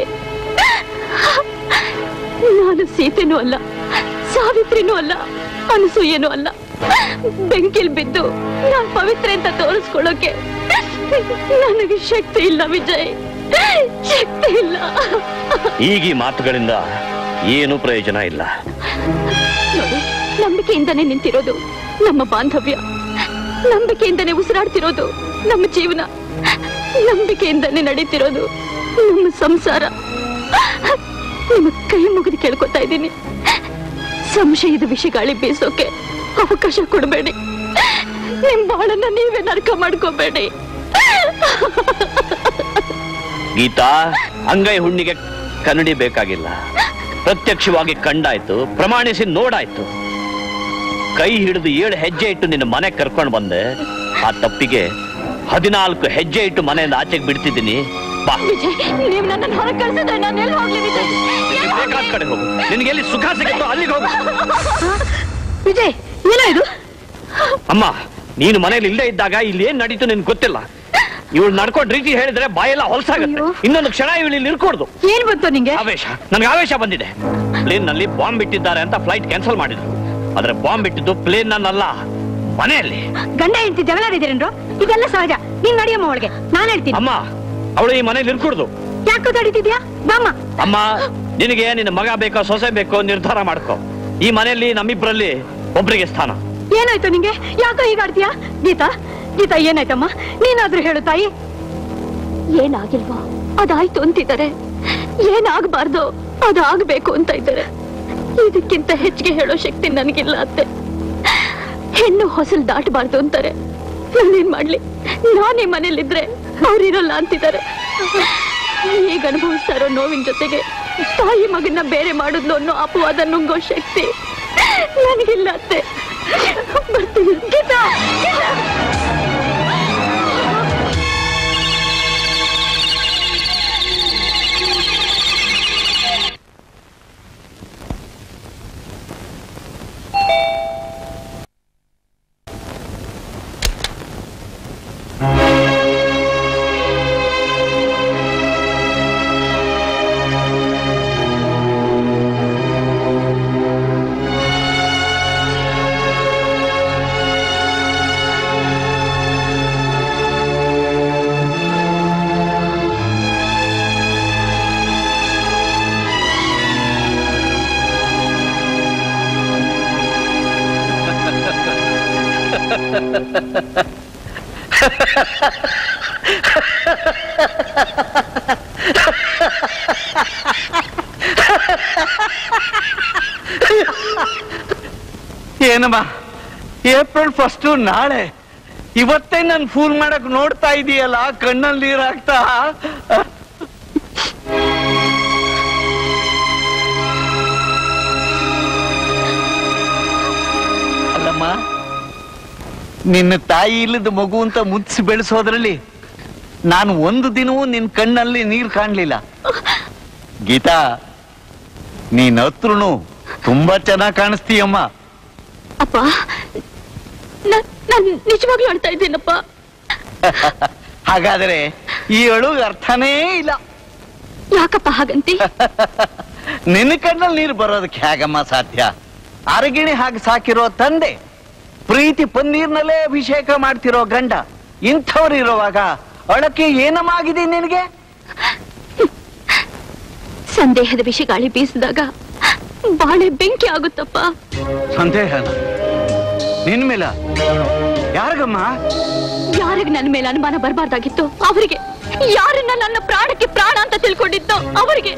ನಾನು ಸೀತೆನೂ ಅಲ್ಲ ಸಾವಿತ್ರಿನೂ ಅಲ್ಲ ಅನಸೂಯನೂ ಅಲ್ಲ ಬೆಂಕಿಲ್ ಬಿದ್ದು ನಾನ್ ಪವಿತ್ರ ಅಂತ ತೋರಿಸ್ಕೊಳ್ಳೋಕೆ ನನಗೆ ಶಕ್ತಿ ಇಲ್ಲ ವಿಜಯ್ ಶಕ್ತಿ ಇಲ್ಲ ಈಗ ಈ ಮಾತುಗಳಿಂದ ಏನು ಪ್ರಯೋಜನ ಇಲ್ಲ ನೋಡಿ ನಂಬಿಕೆಯಿಂದನೇ ನಿಂತಿರೋದು ನಮ್ಮ ಬಾಂಧವ್ಯ ನಂಬಿಕೆಯಿಂದನೇ ಉಸಿರಾಡ್ತಿರೋದು ನಮ್ಮ ಜೀವನ ನಂಬಿಕೆಯಿಂದನೇ ನಡೀತಿರೋದು ನಮ್ಮ ಸಂಸಾರ ನಿಮ್ಮ ಕೈ ಮುಗಿದು ಕೇಳ್ಕೊತಾ ಇದ್ದೀನಿ ಸಂಶಯದ ವಿಷಗಾಳಿ ಬೀಸೋಕೆ ಅವಕಾಶ ಕೊಡಬೇಡಿ ನಿಮ್ ಬಾಳನ್ನ ನೀವೇ ನರಕ ಮಾಡ್ಕೋಬೇಡಿ ಗೀತಾ ಅಂಗೈ ಹುಣ್ಣಿಗೆ ಕನ್ನಡಿ ಬೇಕಾಗಿಲ್ಲ ಪ್ರತ್ಯಕ್ಷವಾಗಿ ಕಂಡಾಯ್ತು ಪ್ರಮಾಣಿಸಿ ನೋಡಾಯ್ತು ಕೈ ಹಿಡಿದು ಏಳು ಹೆಜ್ಜೆ ಇಟ್ಟು ನಿನ್ನ ಮನೆ ಕರ್ಕೊಂಡು ಬಂದೆ ಆ ತಪ್ಪಿಗೆ ಹದಿನಾಲ್ಕು ಹೆಜ್ಜೆ ಇಟ್ಟು ಮನೆಯಿಂದ ಆಚೆಗೆ ಬಿಡ್ತಿದ್ದೀನಿ ಬಾ ವಿಜಯ್ ನೀವ್ ನನ್ನನ್ನು ಹೊರಗೆ ಕಳ್ಸಿದ್ರೆ ನಾನು ಎಲ್ಲಿ ಹೋಗ್ಲಿ ವಿಜಯ್ ನಿನಗೆ ಬೇಕಾದ ಕಡೆ ಹೋಗು ನಿನಗೆ ಎಲ್ಲಿ ಸುಖ ಸಿಗುತ್ತೋ ಅಲ್ಲಿಗೆ ಹೋಗು ವಿಜಯ್ ಏನೋ ಇದು ಅಮ್ಮ ನೀನು ಮನೇಲಿ ಇಲ್ಲೇ ಇದ್ದಾಗ ಇಲ್ಲಿ ಏನ್ ನಡೀತು ನಿನ್ಗೆ ಗೊತ್ತಿಲ್ಲ ಇವಳು ನಡ್ಕೊಂಡ್ ರೀತಿ ಹೇಳಿದ್ರೆ ಬಾಯೆಲ್ಲ ಹೊಲಸಾಗುತ್ತೆ ಇನ್ನೊಂದು ಕ್ಷಣ ಇವಳು ಇಲ್ಲಿ ಇರ್ಕೊಡ್ದು ಏನ್ ಬಂತು ನಿಂಗೆ ಆವೇಶ ನನಗೆ ಆವೇಶ ಬಂದಿದೆ ಪ್ಲೇನ್ ನಲ್ಲಿ ಬಾಂಬ್ ಬಿಟ್ಟಿದ್ದಾರೆ ಅಂತ ಫ್ಲೈಟ್ ಕ್ಯಾನ್ಸಲ್ ಮಾಡಿದ್ರು ಆದ್ರೆ ಬಾಂಬ್ ಬಿಟ್ಟಿದ್ದು ಪ್ಲೇನ್ ನನ್ನಲ್ಲ ಮನೆಯಲ್ಲಿ ಗಂಡ ಹೆಂಡತಿ ಜಗಳ ಆಡಿದ್ದೀರೇನ್ರು ಇದೆಲ್ಲ ಸಹಜ ನೀನ್ ನಡಿಯಮ್ಮ ಅವಳಿಗೆ ನಾನ್ ಹೇಳ್ತೀನಿ ಅಮ್ಮ ಅವಳು ಈ ಮನೇಲಿ ಇರ್ಕೊಡ್ದು ಯಾಕೋ ತಡಿತಿದ್ಯಾ ಬಾಮ್ಮ ಅಮ್ಮ ನಿನಗೆ ನಿನ್ನ ಮಗ ಬೇಕೋ ಸೊಸೆ ಬೇಕೋ ನಿರ್ಧಾರ ಮಾಡ್ಕೋ ಈ ಮನೆಯಲ್ಲಿ ನಮ್ಮಿಬ್ರಲ್ಲಿ ಒಬ್ರಿಗೆ ಸ್ಥಾನ ಏನಾಯ್ತು ನಿಂಗೆ ಯಾಕೋ ಈಗ ಆಡ್ತೀಯಾ ಗೀತಾ ಗೀತಾ ಏನಾಯ್ತಮ್ಮ ನೀನಾದ್ರೂ ಹೇಳು ತಾಯಿ ಏನಾಗಿಲ್ವೋ ಅದಾಯ್ತು ಅಂತಿದ್ದಾರೆ ಏನಾಗಬಾರ್ದು ಅದಾಗಬೇಕು ಅಂತ ಇದ್ದಾರೆ ಇದಕ್ಕಿಂತ ಹೆಚ್ಚಿಗೆ ಹೇಳೋ ಶಕ್ತಿ ನನಗಿಲ್ಲ ಅತ್ತೆ ಹೆಣ್ಣು ಹೊಸಲ್ ದಾಟಬಾರ್ದು ಅಂತಾರೆ ನಾನೇನ್ ಮಾಡ್ಲಿ ನಾನೇ ಮನೇಲಿದ್ರೆ ಅವ್ರಿರಲ್ಲ ಅಂತಿದ್ದಾರೆ ಈಗ ಅನುಭವಿಸ್ತಾ ಇರೋ ನೋವಿನ ಜೊತೆಗೆ ತಾಯಿ ಮಗನ್ನ ಬೇರೆ ಮಾಡಿದ್ಲು ಅನ್ನೋ ಅಪವಾದ ನುಂಗೋ ಶಕ್ತಿ ನನಗಿಲ್ಲ ಅತ್ತೆ ಬರ್ತೀನಿ ಗೀತಾ ಗೀತಾ ಏನಮ್ಮ ಏಪ್ರಿಲ್ ಫಸ್ಟು ನಾಳೆ ಇವತ್ತೇ ನನ್ ಫೂಲ್ ಮಾಡಕ್ ನೋಡ್ತಾ ಇದೀಯಲ್ಲ ಕಣ್ಣಲ್ಲಿ ನೀರ್ ಹಾಕ್ತಾ ಅಲ್ಲಮ್ಮ ನಿನ್ನ ತಾಯಿ ಇಲ್ಲದ ಮಗು ಅಂತ ಮುಚ್ಚಿಸಿ ಬೆಳೆಸೋದ್ರಲ್ಲಿ ನಾನು ಒಂದು ದಿನವೂ ನಿನ್ ಕಣ್ಣಲ್ಲಿ ನೀರ್ ಕಾಣ್ಲಿಲ್ಲ ಗೀತಾ ನೀನ್ ಹತ್ರನು ತುಂಬಾ ಚೆನ್ನಾಗ್ ಕಾಣಿಸ್ತೀಯಮ್ಮ ಅಪ್ಪ ನಾನು ನಿಜವಾಗ್ಲೂ ಅಳ್ತಾ ಇದ್ದೀನಪ್ಪ ಹಾಗಾದ್ರೆ ಈ ಅಳುಗ್ ಅರ್ಥನೇ ಇಲ್ಲ ಯಾಕಪ್ಪ ಹಾಗಂತಿ ನಿನ್ನ ಕಣ್ಣಲ್ಲಿ ನೀರು ಬರೋದಕ್ಕೆ ಹೇಗಮ್ಮ ಸಾಧ್ಯ ಅರಗಿಣಿ ಹಾಗೆ ಸಾಕಿರೋ ತಂದೆ ಪ್ರೀತಿ ಪನ್ನೀರ್ನಲ್ಲೇ ಅಭಿಷೇಕ ಮಾಡ್ತಿರೋ ಗಂಡ ಇಂಥವ್ರು ಇರುವಾಗ ಅಳಕ್ಕೆ ಏನಮಾಗಿದೆ ನಿನಗೆ ಸಂದೇಹದ ವಿಷಗಾಳಿ ಬೀಸಿದಾಗ ಬಾಳೆ ಬೆಂಕಿ ಆಗುತ್ತಪ್ಪ ಸಂದೇಹನ ನಿನ್ ಮೇಲ ಯಾರಿಗಮ್ಮ ಯಾರಿಗೆ ನನ್ನ ಮೇಲೆ ಅನುಮಾನ ಬರಬಾರ್ದಾಗಿತ್ತು ಅವರಿಗೆ ಯಾರನ್ನ ನನ್ನ ಪ್ರಾಣಕ್ಕೆ ಪ್ರಾಣ ಅಂತ ತಿಳ್ಕೊಂಡಿದ್ದೋ ಅವರಿಗೆ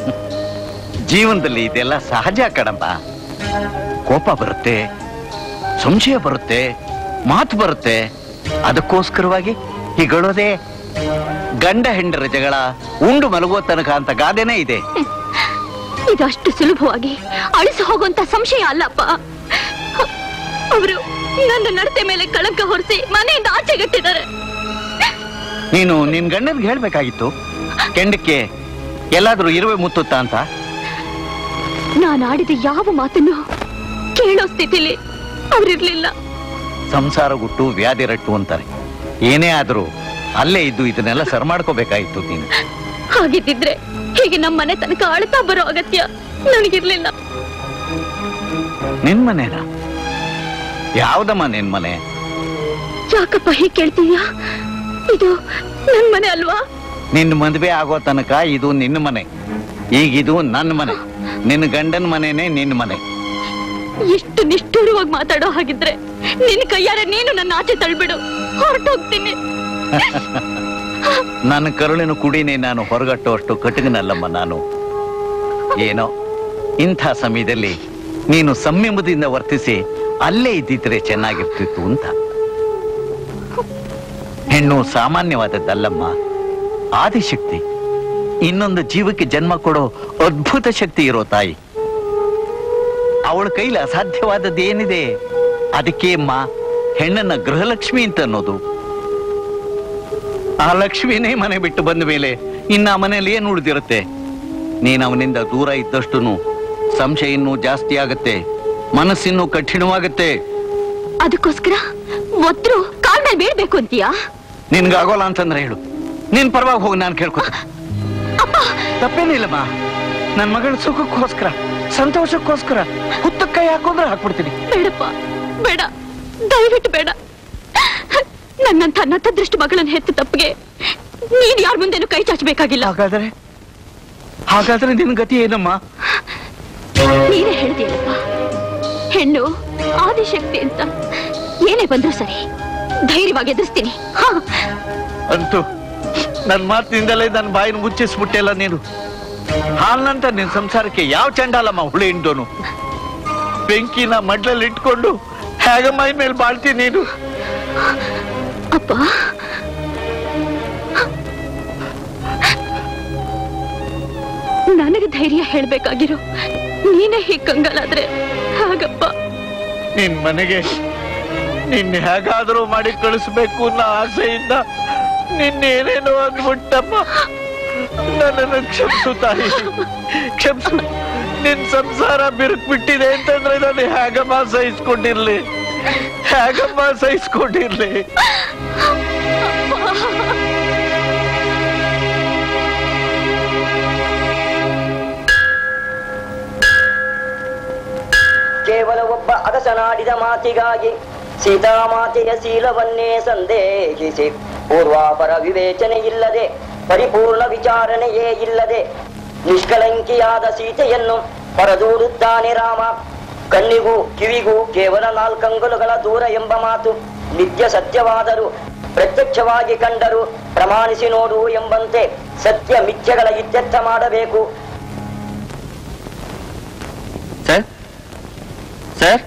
ಜೀವನದಲ್ಲಿ ಇದೆಲ್ಲ ಸಹಜ ಕಣಮ್ಮ ಕೋಪ ಬರುತ್ತೆ ಸಂಶಯ ಬರುತ್ತೆ ಮಾತು ಬರುತ್ತೆ ಅದಕ್ಕೋಸ್ಕರವಾಗಿ ಹೀಗಳೋದೇ ಗಂಡ ಹೆಂಡರ ಜಗಳ ಉಂಡು ಮಲಗೋ ತನಕ ಅಂತ ಗಾದೆನೇ ಇದೆ ಇದಷ್ಟು ಸುಲಭವಾಗಿ ಅಳಿಸಿ ಹೋಗುವಂತ ಸಂಶಯ ಅಲ್ಲಪ್ಪ ಅವರು ನನ್ನ ನಡತೆ ಮೇಲೆ ಕಳಂಕ ಹೊರಿಸಿ ಮನೆಯಿಂದ ಆಚೆಗಟ್ಟಿದ್ದಾರೆ ನೀನು ನಿನ್ ಗಂಡನ್ಗೆ ಹೇಳ್ಬೇಕಾಗಿತ್ತು ಕೆಂಡಕ್ಕೆ ಎಲ್ಲಾದ್ರೂ ಇರುವೆ ಮುತ್ತುತ್ತಾ ಅಂತ ನಾನು ಆಡಿದ ಯಾವ ಮಾತನ್ನು ಕೇಳೋ ಸ್ಥಿತಿಲಿ ಅವರಿರ್ಲಿಲ್ಲ ಸಂಸಾರ ಗುಟ್ಟು ವ್ಯಾಧಿ ರಟ್ಟು ಅಂತಾರೆ ಏನೇ ಆದ್ರೂ ಅಲ್ಲೇ ಇದ್ದು ಇದನ್ನೆಲ್ಲ ಸರ್ ಮಾಡ್ಕೋಬೇಕಾಗಿತ್ತು ನೀನು ಹಾಗಿದ್ದಿದ್ರೆ ಹೀಗೆ ನಮ್ಮ ಮನೆ ತನಕ ಅಳ್ತಾ ಬರೋ ಅಗತ್ಯ ನನಗಿರ್ಲಿಲ್ಲ ನಿನ್ ಮನೇನಾ ಯಾವ್ದಮ್ಮ ನಿನ್ ಮನೆ ಯಾಕಪ್ಪ ಹೀಗೆ ಕೇಳ್ತೀಯಾ ಇದು ನನ್ ಮನೆ ಅಲ್ವಾ ನಿನ್ ಮದ್ವೆ ಆಗೋ ತನಕ ಇದು ನಿನ್ನ ಮನೆ ಈಗಿದು ನನ್ನ ಮನೆ ನಿನ್ನ ಗಂಡನ ಮನೆನೇ ನಿನ್ನ ಮನೆ ಎಷ್ಟು ನಿಷ್ಠುರವಾಗಿ ಮಾತಾಡೋ ಹಾಗಿದ್ರೆ ನಿನ್ ಕೈಯಾರೆ ನೀನು ನನ್ನ ಆಚೆ ತಳ್ಬಿಡು ಹೊರಟೋಗ್ತೀನಿ ನನ್ನ ಕರುಳಿನ ಕುಡಿನೇ ನಾನು ಹೊರಗಟ್ಟೋ ಅಷ್ಟು ಕಟುಗನಲ್ಲಮ್ಮ ನಾನು ಏನೋ ಇಂಥ ಸಮಯದಲ್ಲಿ ನೀನು ಸಂಯಮದಿಂದ ವರ್ತಿಸಿ ಅಲ್ಲೇ ಇದ್ದಿದ್ರೆ ಚೆನ್ನಾಗಿರ್ತಿತ್ತು ಅಂತ ಹೆಣ್ಣು ಸಾಮಾನ್ಯವಾದದ್ದಲ್ಲಮ್ಮ ಆದಿಶಕ್ತಿ ಇನ್ನೊಂದು ಜೀವಕ್ಕೆ ಜನ್ಮ ಕೊಡೋ ಅದ್ಭುತ ಶಕ್ತಿ ಇರೋ ತಾಯಿ ಅವಳ ಕೈಲಿ ಅಸಾಧ್ಯವಾದದ್ದು ಏನಿದೆ ಅದಕ್ಕೆ ಅಮ್ಮ ಹೆಣ್ಣನ್ನ ಗೃಹಲಕ್ಷ್ಮಿ ಅಂತ ಅನ್ನೋದು ಆ ಲಕ್ಷ್ಮಿನೇ ಮನೆ ಬಿಟ್ಟು ಬಂದ ಮೇಲೆ ಇನ್ನ ಆ ಮನೆಯಲ್ಲಿ ಏನು ಉಳಿದಿರುತ್ತೆ ನೀನು ಅವನಿಂದ ದೂರ ಇದ್ದಷ್ಟು ಸಂಶಯ ಇನ್ನೂ ಜಾಸ್ತಿ ಆಗತ್ತೆ ಮನಸ್ಸಿನ್ನೂ ಕಠಿಣವಾಗತ್ತೆ ಅದಕ್ಕೋಸ್ಕರ ಒತ್ರು ಕಾಲ್ ಮೇಲೆ ಬೀಳ್ಬೇಕು ಅಂತೀಯಾ ನಿನ್ಗಾಗೋಲ್ಲ ಅಂತಂದ್ರೆ ಹೇಳು ನಿನ್ ಪರವಾಗಿ ಹೋಗಿ ನಾನು ಕೇಳ್ಕೊತ ತಪ್ಪೇನಿಲ್ಲಮ್ಮ ನನ್ ಮಗಳ ಸುಖಕ್ಕೋಸ್ಕರ ಸಂತೋಷಕ್ಕೋಸ್ಕರ ಹುತ್ತ ಕೈ ಹಾಕೊಂಡ್ರೆ ಹಾಕ್ಬಿಡ್ತೀನಿ ಬೇಡಪ್ಪ ಬೇಡ ದಯವಿಟ್ಟು ಬೇಡ ನನ್ನಂತ ನತ್ತ ದೃಷ್ಟಿ ಮಗಳನ್ನ ಹೆತ್ತ ತಪ್ಪಿಗೆ ನೀನ್ ಯಾರ ಮುಂದೆನೂ ಕೈ ಚಾಚಬೇಕಾಗಿಲ್ಲ ಹಾಗಾದ್ರೆ ಹಾಗಾದ್ರೆ ನಿನ್ ಗತಿ ಏನಮ್ಮ ನೀನೇ ಹೇಳ್ತೀಯಲ್ಲಪ್ಪ ಹೆಣ್ಣು ಆದಿಶಕ್ತಿ ಅಂತ ಏನೇ ಬಂದ್ರು ಸರಿ ಧೈರ್ಯವಾಗಿ ಎದುರಿಸ್ತೀನಿ ಹಾ ಅಂತೂ ನನ್ ಮಾತಿನಿಂದಲೇ ನನ್ನ ಬಾಯಿನ ಮುಚ್ಚಿಸ್ಬಿಟ್ಟೆಲ್ಲ ನೀನು ಹಾಲ್ನಂತ ನಿನ್ ಸಂಸಾರಕ್ಕೆ ಯಾವ ಚಂಡಾಲಮ್ಮ ಹುಳಿ ಹಿಂಡೋನು ಬೆಂಕಿನ ಮಡ್ಲಲ್ಲಿ ಇಟ್ಕೊಂಡು ಹೇಗ ಮೈ ಮೇಲೆ ಬಾಳ್ತೀನಿ ನೀನು ಅಪ್ಪ ನನಗೆ ಧೈರ್ಯ ಹೇಳ್ಬೇಕಾಗಿರೋ ನೀನೇ ಹೀಗ್ ಕಂಗಾಲಾದ್ರೆ ಹಾಗಪ್ಪ ನಿನ್ ಮನೆಗೆ ನಿನ್ನ ಹೇಗಾದ್ರೂ ಮಾಡಿ ಕಳಿಸ್ಬೇಕು ಅನ್ನೋ ಆಸೆಯಿಂದ ನಿನ್ನೇನೇನೋ ಅಂದ್ಬಿಟ್ಟಮ್ಮ ನನ್ನನ್ನು ಕ್ಷಮಿಸು ತಾಯಿ ಕ್ಷಮಿಸು ನಿನ್ ಸಂಸಾರ ಬಿರುಕ್ ಬಿಟ್ಟಿದೆ ಅಂತಂದ್ರೆ ನಾನು ಹೇಗಮ್ಮ ಸಹಿಸ್ಕೊಂಡಿರ್ಲಿ ಹೇಗಮ್ಮ ಸಹಿಸ್ಕೊಂಡಿರ್ಲಿ ಕೇವಲ ಒಬ್ಬ ಅಗಸನಾಡಿದ ಮಾತಿಗಾಗಿ ಸೀತಾಮಾತೆಯ ಶೀಲವನ್ನೇ ಸಂದೇಹಿಸಿ ಪೂರ್ವಾಪರ ವಿವೇಚನೆ ಇಲ್ಲದೆ ಪರಿಪೂರ್ಣ ವಿಚಾರಣೆಯೇ ಇಲ್ಲದೆ ನಿಷ್ಕಳಂಕಿಯಾದ ಸೀತೆಯನ್ನು ಹೊರದೂಡುತ್ತಾನೆ ರಾಮ ಕಣ್ಣಿಗೂ ಕಿವಿಗೂ ಕೇವಲ ನಾಲ್ಕಂಗುಲಗಳ ದೂರ ಎಂಬ ಮಾತು ನಿತ್ಯ ಸತ್ಯವಾದರೂ ಪ್ರತ್ಯಕ್ಷವಾಗಿ ಕಂಡರೂ ಪ್ರಮಾಣಿಸಿ ನೋಡು ಎಂಬಂತೆ ಸತ್ಯ ಮಿಥ್ಯಗಳ ಇತ್ಯರ್ಥ ಮಾಡಬೇಕು ಸರ್ ಸರ್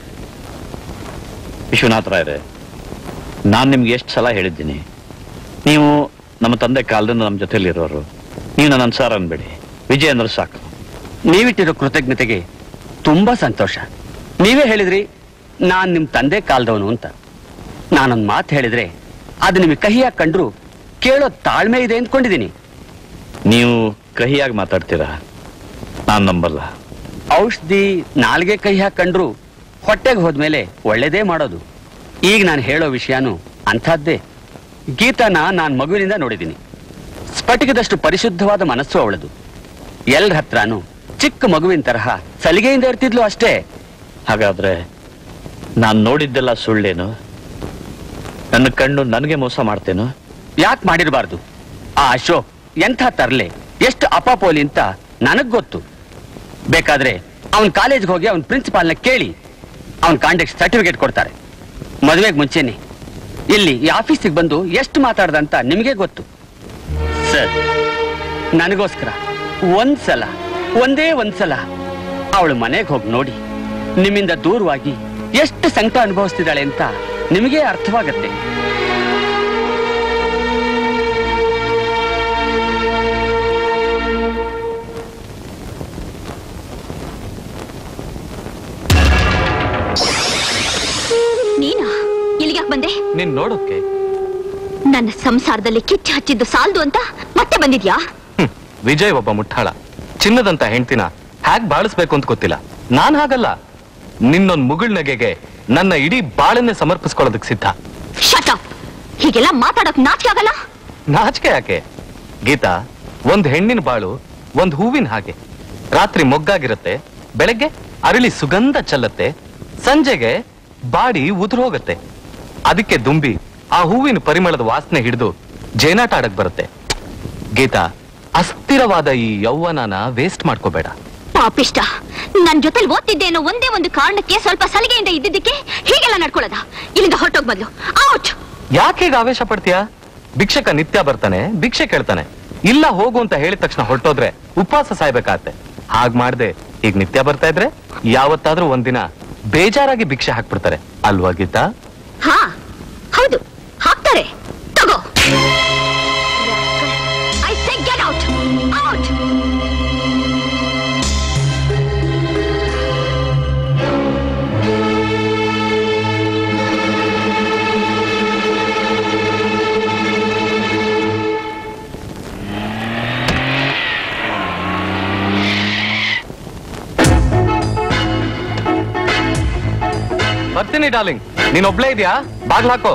ವಿಶ್ವನಾಥ ರಾಯರೇ ನಾನು ನಿಮ್ಗೆ ಎಷ್ಟು ಸಲ ಹೇಳಿದ್ದೀನಿ ನೀವು ನಮ್ಮ ತಂದೆ ಕಾಲದಿಂದ ನಮ್ಮ ಜೊತೆಲಿರೋರು ನೀವು ನನ್ನ ಅನ್ಸಾರ ಅನ್ಬೇಡಿ ವಿಜಯ ಅಂದ್ರೆ ಸಾಕು ನೀವಿಟ್ಟಿರೋ ಕೃತಜ್ಞತೆಗೆ ತುಂಬಾ ಸಂತೋಷ ನೀವೇ ಹೇಳಿದ್ರಿ ನಾನ್ ನಿಮ್ ತಂದೆ ಕಾಲ್ದವನು ಅಂತ ನಾನೊಂದ್ ಮಾತು ಹೇಳಿದ್ರೆ ಅದು ನಿಮಗೆ ಕಹಿಯಾಗಿ ಕಂಡ್ರು ಕೇಳೋ ತಾಳ್ಮೆ ಇದೆ ಅಂದ್ಕೊಂಡಿದ್ದೀನಿ ನೀವು ಕಹಿಯಾಗಿ ಮಾತಾಡ್ತೀರಾ ನಾನು ನಂಬಲ್ಲ ಔಷಧಿ ನಾಲ್ಗೆ ಕೈ ಹಾಕೊಂಡ್ರು ಹೊಟ್ಟೆಗೆ ಹೋದ್ಮೇಲೆ ಒಳ್ಳೇದೇ ಮಾಡೋದು ಈಗ ನಾನು ಹೇಳೋ ವಿಷಯನೂ ಅಂಥದ್ದೇ ಗೀತಾನ ನಾನ್ ಮಗುವಿನಿಂದ ನೋಡಿದ್ದೀನಿ ಸ್ಫಟಿಕದಷ್ಟು ಪರಿಶುದ್ಧವಾದ ಮನಸ್ಸು ಅವಳದು ಎಲ್ರ ಹತ್ರನೂ ಚಿಕ್ಕ ಮಗುವಿನ ತರಹ ಸಲಿಗೆಯಿಂದ ಇರ್ತಿದ್ಲು ಅಷ್ಟೇ ಹಾಗಾದ್ರೆ ನಾನು ನೋಡಿದ್ದೆಲ್ಲ ಸುಳ್ಳೇನು ನನ್ನ ಕಣ್ಣು ನನಗೆ ಮೋಸ ಮಾಡ್ತೇನು ಯಾಕೆ ಮಾಡಿರಬಾರ್ದು ಆ ಅಶೋಕ್ ಎಂಥ ತರ್ಲೆ ಎಷ್ಟು ಅಪಾಪೋಲಿ ಅಂತ ನನಗ್ ಗೊತ್ತು ಬೇಕಾದ್ರೆ ಅವನ್ ಕಾಲೇಜ್ಗೆ ಹೋಗಿ ಅವನ್ ಪ್ರಿನ್ಸಿಪಾಲ್ನ ಕೇಳಿ ಅವನ್ ಕಾಂಟ್ಯಾಕ್ಟ್ ಸರ್ಟಿಫಿಕೇಟ್ ಕೊಡ್ತಾರೆ ಮದುವೆಗೆ ಮುಂಚೆನೆ ಇಲ್ಲಿ ಈ ಆಫೀಸಿಗೆ ಬಂದು ಎಷ್ಟು ಮಾತಾಡ್ದ ಅಂತ ನಿಮಗೆ ಗೊತ್ತು ಸರ್ ನನಗೋಸ್ಕರ ಒಂದ್ಸಲ ಒಂದೇ ಒಂದ್ಸಲ ಅವಳು ಮನೆಗೆ ಹೋಗಿ ನೋಡಿ ನಿಮ್ಮಿಂದ ದೂರವಾಗಿ ಎಷ್ಟು ಸಂಕಟ ಅನುಭವಿಸ್ತಿದ್ದಾಳೆ ಅಂತ ನಿಮಗೆ ಅರ್ಥವಾಗತ್ತೆ ನೀನಾ ಇಲ್ಲಿಗೆ ಯಾಕೆ ಬಂದೆ ನೀನ್ ನೋಡೋಕೆ ನನ್ನ ಸಂಸಾರದಲ್ಲಿ ಕಿಚ್ಚು ಹಚ್ಚಿದ್ದು ಸಾಲ್ದು ಅಂತ ಮತ್ತೆ ಬಂದಿದ್ಯಾ ಹ್ಮ್. ವಿಜಯ್ ಒಬ್ಬ ಮುಟ್ಟಾಳ ಚಿನ್ನದಂತ ಹೆಂಡ್ತಿನ ಹ್ಯಾಕ್ ಬಾಳಿಸ್ಬೇಕು ಅಂತ ಗೊತ್ತಿಲ್ಲ ನಾನ್ ಹಾಗಲ್ಲ ನಿನ್ನೊಂದ್ ಮುಗುಳ್ ನಗೆಗೆ ನನ್ನ ಇಡೀ ಬಾಳನ್ನೇ ಸಮರ್ಪಿಸ್ಕೊಳ್ಳೋದಕ್ ಸಿದ್ಧ ಶಟ್ ಅಪ್ ಹೀಗೆಲ್ಲ ಮಾತಾಡಕ್ ನಾಚಿಕೆ ಆಗಲ್ಲ ನಾಚಿಕೆ ಯಾಕೆ ಗೀತಾ ಒಂದ್ ಹೆಣ್ಣಿನ ಬಾಳು ಒಂದ್ ಹೂವಿನ ಹಾಗೆ ರಾತ್ರಿ ಮೊಗ್ಗಾಗಿರತ್ತೆ ಬೆಳಗ್ಗೆ ಅರಳಿ ಸುಗಂಧ ಚೆಲ್ಲತ್ತೆ ಸಂಜೆಗೆ ಬಾಡಿ ಉದುರು ಹೋಗತ್ತೆ ಅದಕ್ಕೆ ದುಂಬಿ ಆ ಹೂವಿನ ಪರಿಮಳದ ವಾಸನೆ ಹಿಡಿದು ಜೇನಾಟ ಆಡಕ್ ಬರುತ್ತೆ ಗೀತಾ ಅಸ್ಥಿರವಾದ ಈ ಯೌವನನ ವೇಸ್ಟ್ ಮಾಡ್ಕೋಬೇಡ ಪಾಪಿಷ್ಟ ನನ್ ಜೊತೆಲಿ ಓದ್ತಿದ್ದೆ ಅನ್ನೋ ಒಂದೇ ಒಂದು ಕಾರಣಕ್ಕೆ ಸ್ವಲ್ಪ ಸಲಿಗೆಯಿಂದ ಇದ್ದಿದ್ದಕ್ಕೆ ಹೀಗೆಲ್ಲ ನಡ್ಕೊಳ್ಳೋದ ಇಲ್ಲಿಂದ ಹೊರಟೋಗ್ ಬದ್ಲು ಔಟ್ ಯಾಕೆ ಈಗ ಆವೇಶ ಪಡ್ತೀಯಾ ಭಿಕ್ಷಕ ನಿತ್ಯ ಬರ್ತಾನೆ ಭಿಕ್ಷೆ ಕೇಳ್ತಾನೆ ಇಲ್ಲ ಹೋಗು ಅಂತ ಹೇಳಿದ ತಕ್ಷಣ ಹೊರಟೋದ್ರೆ ಉಪವಾಸ ಸಾಯ್ಬೇಕಾಗತ್ತೆ ಹಾಗ್ ಮಾಡ್ದೆ ಈಗ ನಿತ್ಯ ಬರ್ತಾ ಇದ್ರೆ ಯಾವತ್ತಾದ್ರೂ ಒಂದಿನ ಬೇಜಾರಾಗಿ ಭಿಕ್ಷೆ ಹಾಕ್ಬಿಡ್ತಾರೆ ಅಲ್ವಾ ಗೀತಾ ಹಾ ಹೌದು ಹಾಕ್ತಾರೆ ತಗೋ I say get out out ಬರ್ತೀನಿ ಡಾರ್ಲಿಂಗ್ ನೀನ್ ಒಬ್ಳೇ ಇದೆಯಾ ಬಾಗ್ಲ ಹಾಕೋ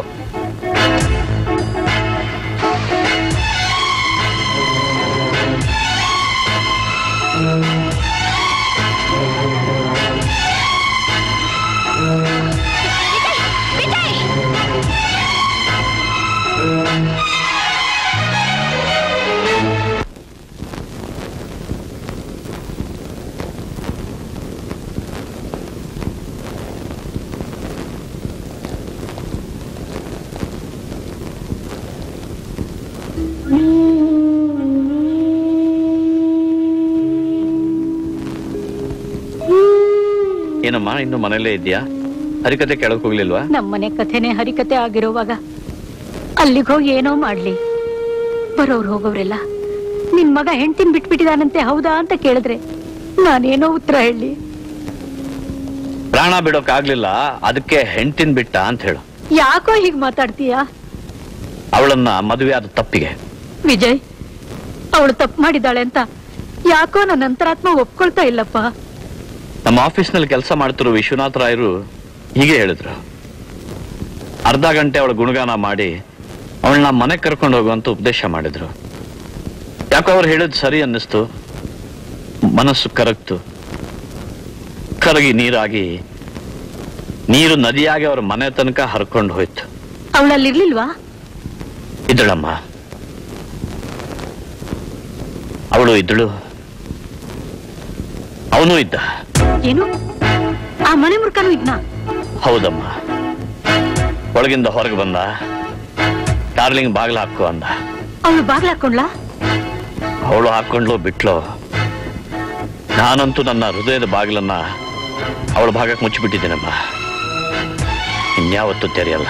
ಏನಮ್ಮ ಇನ್ನು ಮನೇಲೇ ಇದೆಯಾ ಹರಿಕತೆ ಕೆಳಗೆ ಹೋಗ್ಲಿಲ್ವಾ ನಮ್ಮನೆ ಕಥೆನೆ ಹರಿಕತೆ ಆಗಿರುವಾಗ ಅಲ್ಲಿಗೆ ಹೋಗಿ ಏನೋ ಮಾಡ್ಲಿ ಬರೋರು ಹೋಗೋರೆಲ್ಲ ನಿನ್ ಮಗ ಹೆಂಡ್ತಿನ್ ಬಿಟ್ಬಿಟ್ಟಿದಾನಂತೆ ಹೌದಾ ಅಂತ ಕೇಳಿದ್ರೆ ನಾನೇನೋ ಉತ್ತರ ಹೇಳಿ ಪ್ರಾಣ ಬಿಡೋಕ್ ಆಗ್ಲಿಲ್ಲ ಅದಕ್ಕೆ ಹೆಂಡ್ತಿನ್ ಬಿಟ್ಟ ಅಂತ ಹೇಳು ಯಾಕೋ ಹೀಗ್ ಮಾತಾಡ್ತೀಯಾ ಅವಳನ್ನ ಮದುವೆ ಆದ ತಪ್ಪಿಗೆ ವಿಜಯ್ ಅವಳು ತಪ್ಪು ಮಾಡಿದಾಳೆ ಅಂತ ಯಾಕೋ ನನ್ನ ಅಂತರಾತ್ಮ ಒಪ್ಕೊಳ್ತಾ ಇಲ್ಲಪ್ಪ ನಮ್ಮ ಆಫೀಸ್ನಲ್ಲಿ ಕೆಲಸ ಮಾಡ್ತಿರೋ ವಿಶ್ವನಾಥ ರಾಯರು ಹೀಗೆ ಹೇಳಿದ್ರು ಅರ್ಧ ಗಂಟೆ ಅವಳ ಗುಣಗಾನ ಮಾಡಿ ಅವಳನ್ನ ಮನೆ ಕರ್ಕೊಂಡು ಹೋಗುವಂತ ಉಪದೇಶ ಮಾಡಿದ್ರು ಯಾಕೋ ಅವ್ರು ಹೇಳಿದ್ ಸರಿ ಅನ್ನಿಸ್ತು ಮನಸ್ಸು ಕರಗ್ತು ಕರಗಿ ನೀರಾಗಿ ನೀರು ನದಿಯಾಗಿ ಅವ್ರ ಮನೆ ತನಕ ಹರ್ಕೊಂಡು ಹೋಯ್ತು ಅವಳಲ್ಲಿರ್ಲಿಲ್ವಾ ಇದ್ದಳಮ್ಮ ಅವಳು ಇದ್ದಳು ಅವನು ಇದ್ದ ಏನು ಆ ಮನೆ ಮುರ್ಕನು ಇದ್ನ ಹೌದಮ್ಮ ಒಳಗಿಂದ ಹೊರಗೆ ಬಂದ ಡಾರ್ಲಿಂಗ್ ಬಾಗ್ಲ ಹಾಕು ಅಂದ ಅವಳು ಬಾಗ್ಲ ಹಾಕೊಂಡ್ಲಾ ಅವಳು ಹಾಕೊಂಡ್ಲು ಬಿಟ್ಲು ನಾನಂತೂ ನನ್ನ ಹೃದಯದ ಬಾಗಿಲನ್ನ ಅವಳ ಭಾಗಕ್ಕೆ ಮುಚ್ಚಿಬಿಟ್ಟಿದ್ದೀನಮ್ಮ ಇನ್ಯಾವತ್ತೂ ತೆರೆಯಲ್ಲ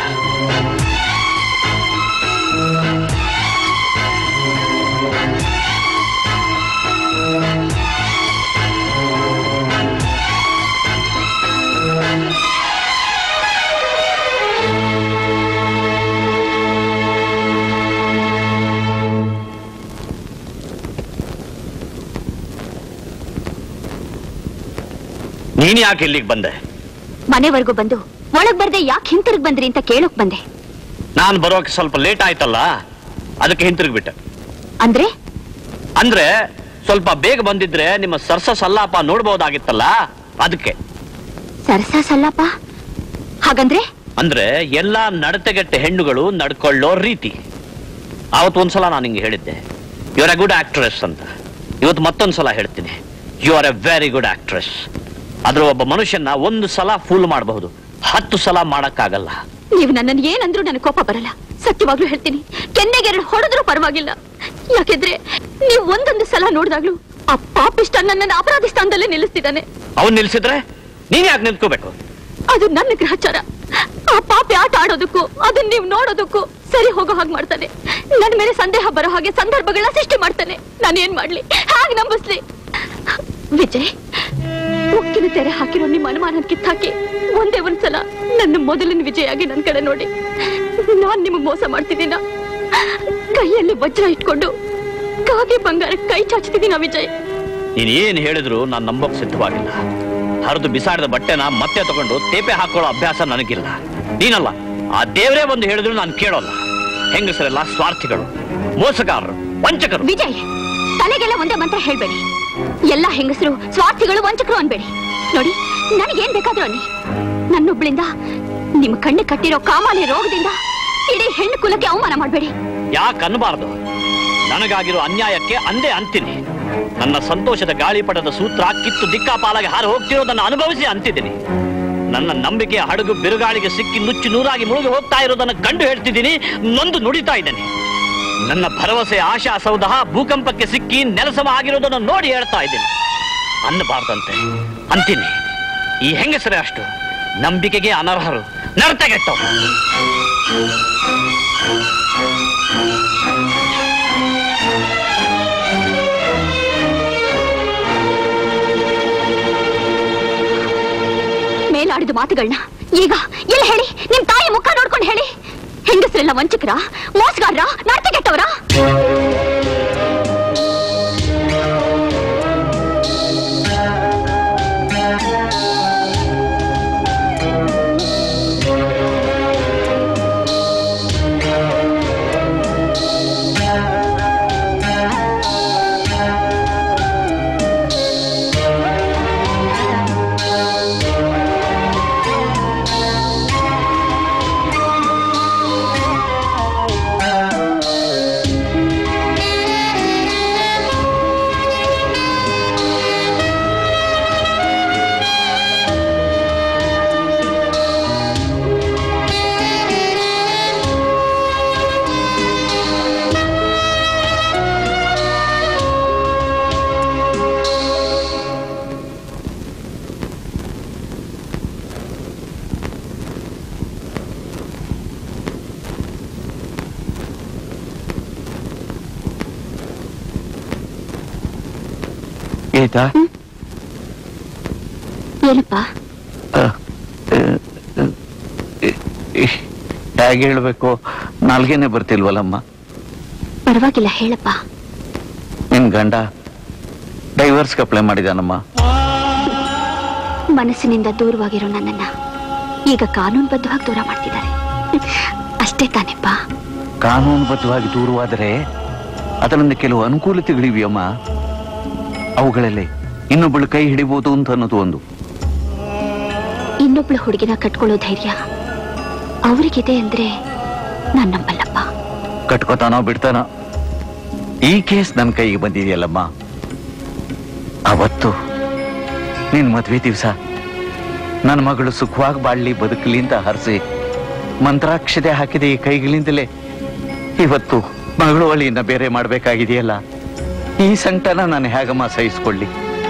ನೀನ್ ಯಾಕೆ ಇಲ್ಲಿಗೆ ಬಂದೆ ಮನೆವರೆಗೂ ಬಂದು ಒಳಗ್ ಬರ್ದೆ ಯಾಕೆ ಹಿಂತಿರುಗ್ ಬಂದ್ರಿ ಅಂತ ಕೇಳೋಕ್ ಬಂದೆ ನಾನು ಬರೋಕೆ ಸ್ವಲ್ಪ ಲೇಟ್ ಆಯ್ತಲ್ಲ ಅದಕ್ಕೆ ಹಿಂತಿರುಗ್ಬಿಟ್ಟೆ ಅಂದ್ರೆ ಅಂದ್ರೆ ಸ್ವಲ್ಪ ಬೇಗ ಬಂದಿದ್ರೆ ನಿಮ್ಮ ಸರ್ಸ ಸಲ್ಲಾಪ ನೋಡ್ಬೋದಾಗಿತ್ತಲ್ಲ ಅದಕ್ಕೆ ಸರಸ ಸಲ್ಲಪ್ಪ ಹಾಗಂದ್ರೆ ಅಂದ್ರೆ ಎಲ್ಲಾ ನಡತೆಗೆಟ್ಟ ಹೆಣ್ಣುಗಳು ನಡ್ಕೊಳ್ಳೋ ರೀತಿ ಅವತ್ತು ಒಂದ್ಸಲ ನಾನು ಹಿಂಗೆ ಹೇಳಿದ್ದೆ you are a good actress ಅಂತ ಇವತ್ತು ಮತ್ತೊಂದ್ಸಲ ಹೇಳ್ತೀನಿ you are a very good actress ಆದ್ರೆ ಒಬ್ಬ ಮನುಷ್ಯನ ಒಂದು ಸಲ ಫೂಲ್ ಮಾಡಬಹುದು ಹತ್ತು ಸಲ ಮಾಡಕ್ಕಾಗಲ್ಲ ನೀವು ನನ್ನನ್ನು ಏನಂದ್ರೂ ನನಗೆ ಕೋಪ ಬರಲ್ಲ ಸತ್ಯವಾಗ್ಲೂ ಹೇಳ್ತೀನಿ ಕೆನ್ನೆಗೆ ಎರಡು ಹೊಡೆದ್ರೂ ಪರವಾಗಿಲ್ಲ ಯಾಕೆಂದ್ರೆ ನೀವು ಒಂದೊಂದು ಸಲ ನೋಡಿದಾಗ್ಲೂ ಆ ಪಾಪಿಷ್ಟ ನನ್ನನ್ನು ಅಪರಾಧಿ ಸ್ಥಾನದಲ್ಲೇ ನಿಲ್ಲಿಸ್ತಿದ್ದಾನೆ ಅವನ್ ನಿಲ್ಸಿದ್ರೆ ನೀನ್ ಯಾಕೆ ನಿಂತ್ಕೋಬೇಕು ಅದು ನನ್ನ ಗ್ರಹಚಾರ ಆ ಪಾಪಿ ಆಟ ಆಡೋದಕ್ಕೂ ಅದನ್ನ ನೀವು ನೋಡೋದಕ್ಕೂ ಸರಿ ಹೋಗೋ ಹಾಗೆ ಮಾಡ್ತಾನೆ ನನ್ನ ಮೇಲೆ ಸಂದೇಹ ಬರೋ ಹಾಗೆ ಸಂದರ್ಭಗಳನ್ನ ಸೃಷ್ಟಿ ಮಾಡ್ತಾನೆ ನಾನು ಏನ್ ಮಾಡ್ಲಿ ಹಾಗೆ ನಂಬಿಸ್ಲಿ ವಿಜಯ್ ಉಕ್ಕಿನ ತೆರೆ ಹಾಕಿರೋ ನಿಮ್ಮ ಅನುಮಾನ ಕಿತ್ತಾಕಿ ಒಂದೇ ಒಂದ್ಸಲ ನನ್ನ ಮೊದಲಿನ ವಿಜಯಾಗಿ ನನ್ನ ಕಡೆ ನೋಡಿ ನಾನ್ ನಿಮಗೆ ಮೋಸ ಮಾಡ್ತಿದ್ದೀನ ಕೈಯಲ್ಲಿ ವಜ್ರ ಇಟ್ಕೊಂಡು ಕಾಗೆ ಬಂಗಾರ ಕೈ ಚಾಚ್ತಿದ್ದೀನ ವಿಜಯ್ ನೀನ್ ಏನ್ ಹೇಳಿದ್ರು ನಾನು ನಂಬೋಕ್ ಸಿದ್ಧವಾಗಿಲ್ಲ ಹರಿದು ಬಿಸಾಡಿದ ಬಟ್ಟೆನ ಮತ್ತೆ ತಗೊಂಡು ತೇಪೆ ಹಾಕೊಳ್ಳೋ ಅಭ್ಯಾಸ ನನಗಿಲ್ಲ ನೀನಲ್ಲ ಆ ದೇವರೇ ಒಂದು ಹೇಳಿದ್ರು ನಾನು ಕೇಳೋಲ್ಲ ಹೆಂಗಸರೆಲ್ಲ ಸ್ವಾರ್ಥಿಗಳು ಮೋಸಗಾರರು ವಂಚಕರು ವಿಜಯ್ ತಲೆಗೆಲ್ಲ ಒಂದೇ ಮಂತ್ರ ಹೇಳ್ಬೇಡಿ ಎಲ್ಲ ಹೆಂಗಸರು ಸ್ವಾರ್ಥಿಗಳು ವಂಚಕರು ಅನ್ಬೇಡಿ ನೋಡಿ ನನಗೇನ್ ಬೇಕಾದ್ರೂ ಅನ್ನಿ ನನ್ನೊಬ್ಳಿಂದ ನಿಮ್ ಕಣ್ಣು ಕಟ್ಟಿರೋ ಕಾಮಾಲೆ ರೋಗದಿಂದ ಇಡೀ ಹೆಣ್ಣು ಕುಲಕ್ಕೆ ಅವಮಾನ ಮಾಡ್ಬೇಡಿ ಯಾಕೆ ಅನ್ನಬಾರದು ನನಗಾಗಿರೋ ಅನ್ಯಾಯಕ್ಕೆ ಅಂದೇ ಅಂತೀನಿ ನನ್ನ ಸಂತೋಷದ ಗಾಳಿಪಟದ ಸೂತ್ರ ಕಿತ್ತು ದಿಕ್ಕಾಪಾಲಾಗಿ ಹಾರಿ ಹೋಗ್ತಿರೋದನ್ನ ಅನುಭವಿಸಿ ಅಂತಿದ್ದೀನಿ ನನ್ನ ನಂಬಿಕೆಯ ಹಡಗು ಬಿರುಗಾಳಿಗೆ ಸಿಕ್ಕಿ ನುಚ್ಚು ನೂರಾಗಿ ಮುಳುಗಿ ಹೋಗ್ತಾ ಇರೋದನ್ನ ಕಂಡು ಹೇಳ್ತಿದ್ದೀನಿ ನೊಂದು ನುಡಿತಾ ಇದ್ದೇನೆ ನನ್ನ ಭರವಸೆ ಆಶಾ ಸೌಧ ಭೂಕಂಪಕ್ಕೆ ಸಿಕ್ಕಿ ನೆಲಸಮ ಆಗಿರೋದನ್ನು ನೋಡಿ ಹೇಳ್ತಾ ಇದ್ದೀನಿ ಅನ್ನಬಾರ್ದಂತೆ ಅಂತೀನಿ ಈ ಹೆಂಗಸರೇ ಅಷ್ಟು ನಂಬಿಕೆಗೆ ಅನರ್ಹರು ನರ್ತಗೆಟ್ಟವರು ಮೇಲಾಡಿದ ಮಾತುಗಳನ್ನ ಈಗ ಎಲ್ಲ ಹೇಳಿ ನಿಮ್ ತಾಯಿ ಮುಖ ನೋಡ್ಕೊಂಡು ಹೇಳಿ ಹೆಂಗಸರೆಲ್ಲ ವಂಚಕರ ಮೋಸಗಾರರ ನರ್ತಗೆಟ್ಟವರ ಗೀತಾ ಏನಪ್ಪ ಹೇಗೆ ಹೇಳ್ಬೇಕು ನಾಲ್ಗೇನೆ ಬರ್ತಿಲ್ವಲ್ಲಮ್ಮ ಪರವಾಗಿಲ್ಲ ಹೇಳಪ್ಪ ನಿನ್ ಗಂಡ ಡೈವರ್ಸ್ಗೆ ಅಪ್ಲೈ ಮಾಡಿದಾನಮ್ಮ ಮನಸ್ಸಿನಿಂದ ದೂರವಾಗಿರೋ ನನ್ನನ್ನ ಈಗ ಕಾನೂನುಬದ್ಧವಾಗಿ ದೂರ ಮಾಡ್ತಿದ್ದಾರೆ ಅಷ್ಟೇ ತಾನೆಪ್ಪ ಕಾನೂನುಬದ್ಧವಾಗಿ ದೂರವಾದರೆ ಅದರಿಂದ ಕೆಲವು ಅನುಕೂಲತೆಗಳಿವೆಯಮ್ಮ ಅವುಗಳಲ್ಲಿ ಇನ್ನೊಬ್ಬಳು ಕೈ ಹಿಡಿಬಹುದು ಅಂತ ಅನ್ನೋದು ಒಂದು ಇನ್ನೊಬ್ಳು ಹುಡುಗಿನ ಕಟ್ಕೊಳ್ಳೋ ಧೈರ್ಯ ಅವರಿಗಿದೆ ಅಂದ್ರೆ ನಾನ್ ನಂಬಲ್ಲಪ್ಪ ಕಟ್ಕೋತಾನೋ ಬಿಡ್ತಾನೋ ಈ ಕೇಸ್ ನನ್ನ ಕೈಗೆ ಬಂದಿದೆಯಲ್ಲಮ್ಮ ಅವತ್ತು ನಿನ್ ಮದ್ವೆ ದಿವಸ ನನ್ನ ಮಗಳು ಸುಖವಾಗಿ ಬಾಳ್ಲಿ ಬದುಕಲಿ ಅಂತ ಹರಿಸಿ ಮಂತ್ರಾಕ್ಷತೆ ಹಾಕಿದ ಈ ಕೈಗಳಿಂದಲೇ ಇವತ್ತು ಮಗಳು ಅಳಿಯನ್ನ ಬೇರೆ ಮಾಡ್ಬೇಕಾಗಿದೆಯಲ್ಲ ಈ ಸಂಕಟನ ನಾನು ಹೇಗಮ್ಮ ಸಹಿಸ್ಕೊಳ್ಳಿ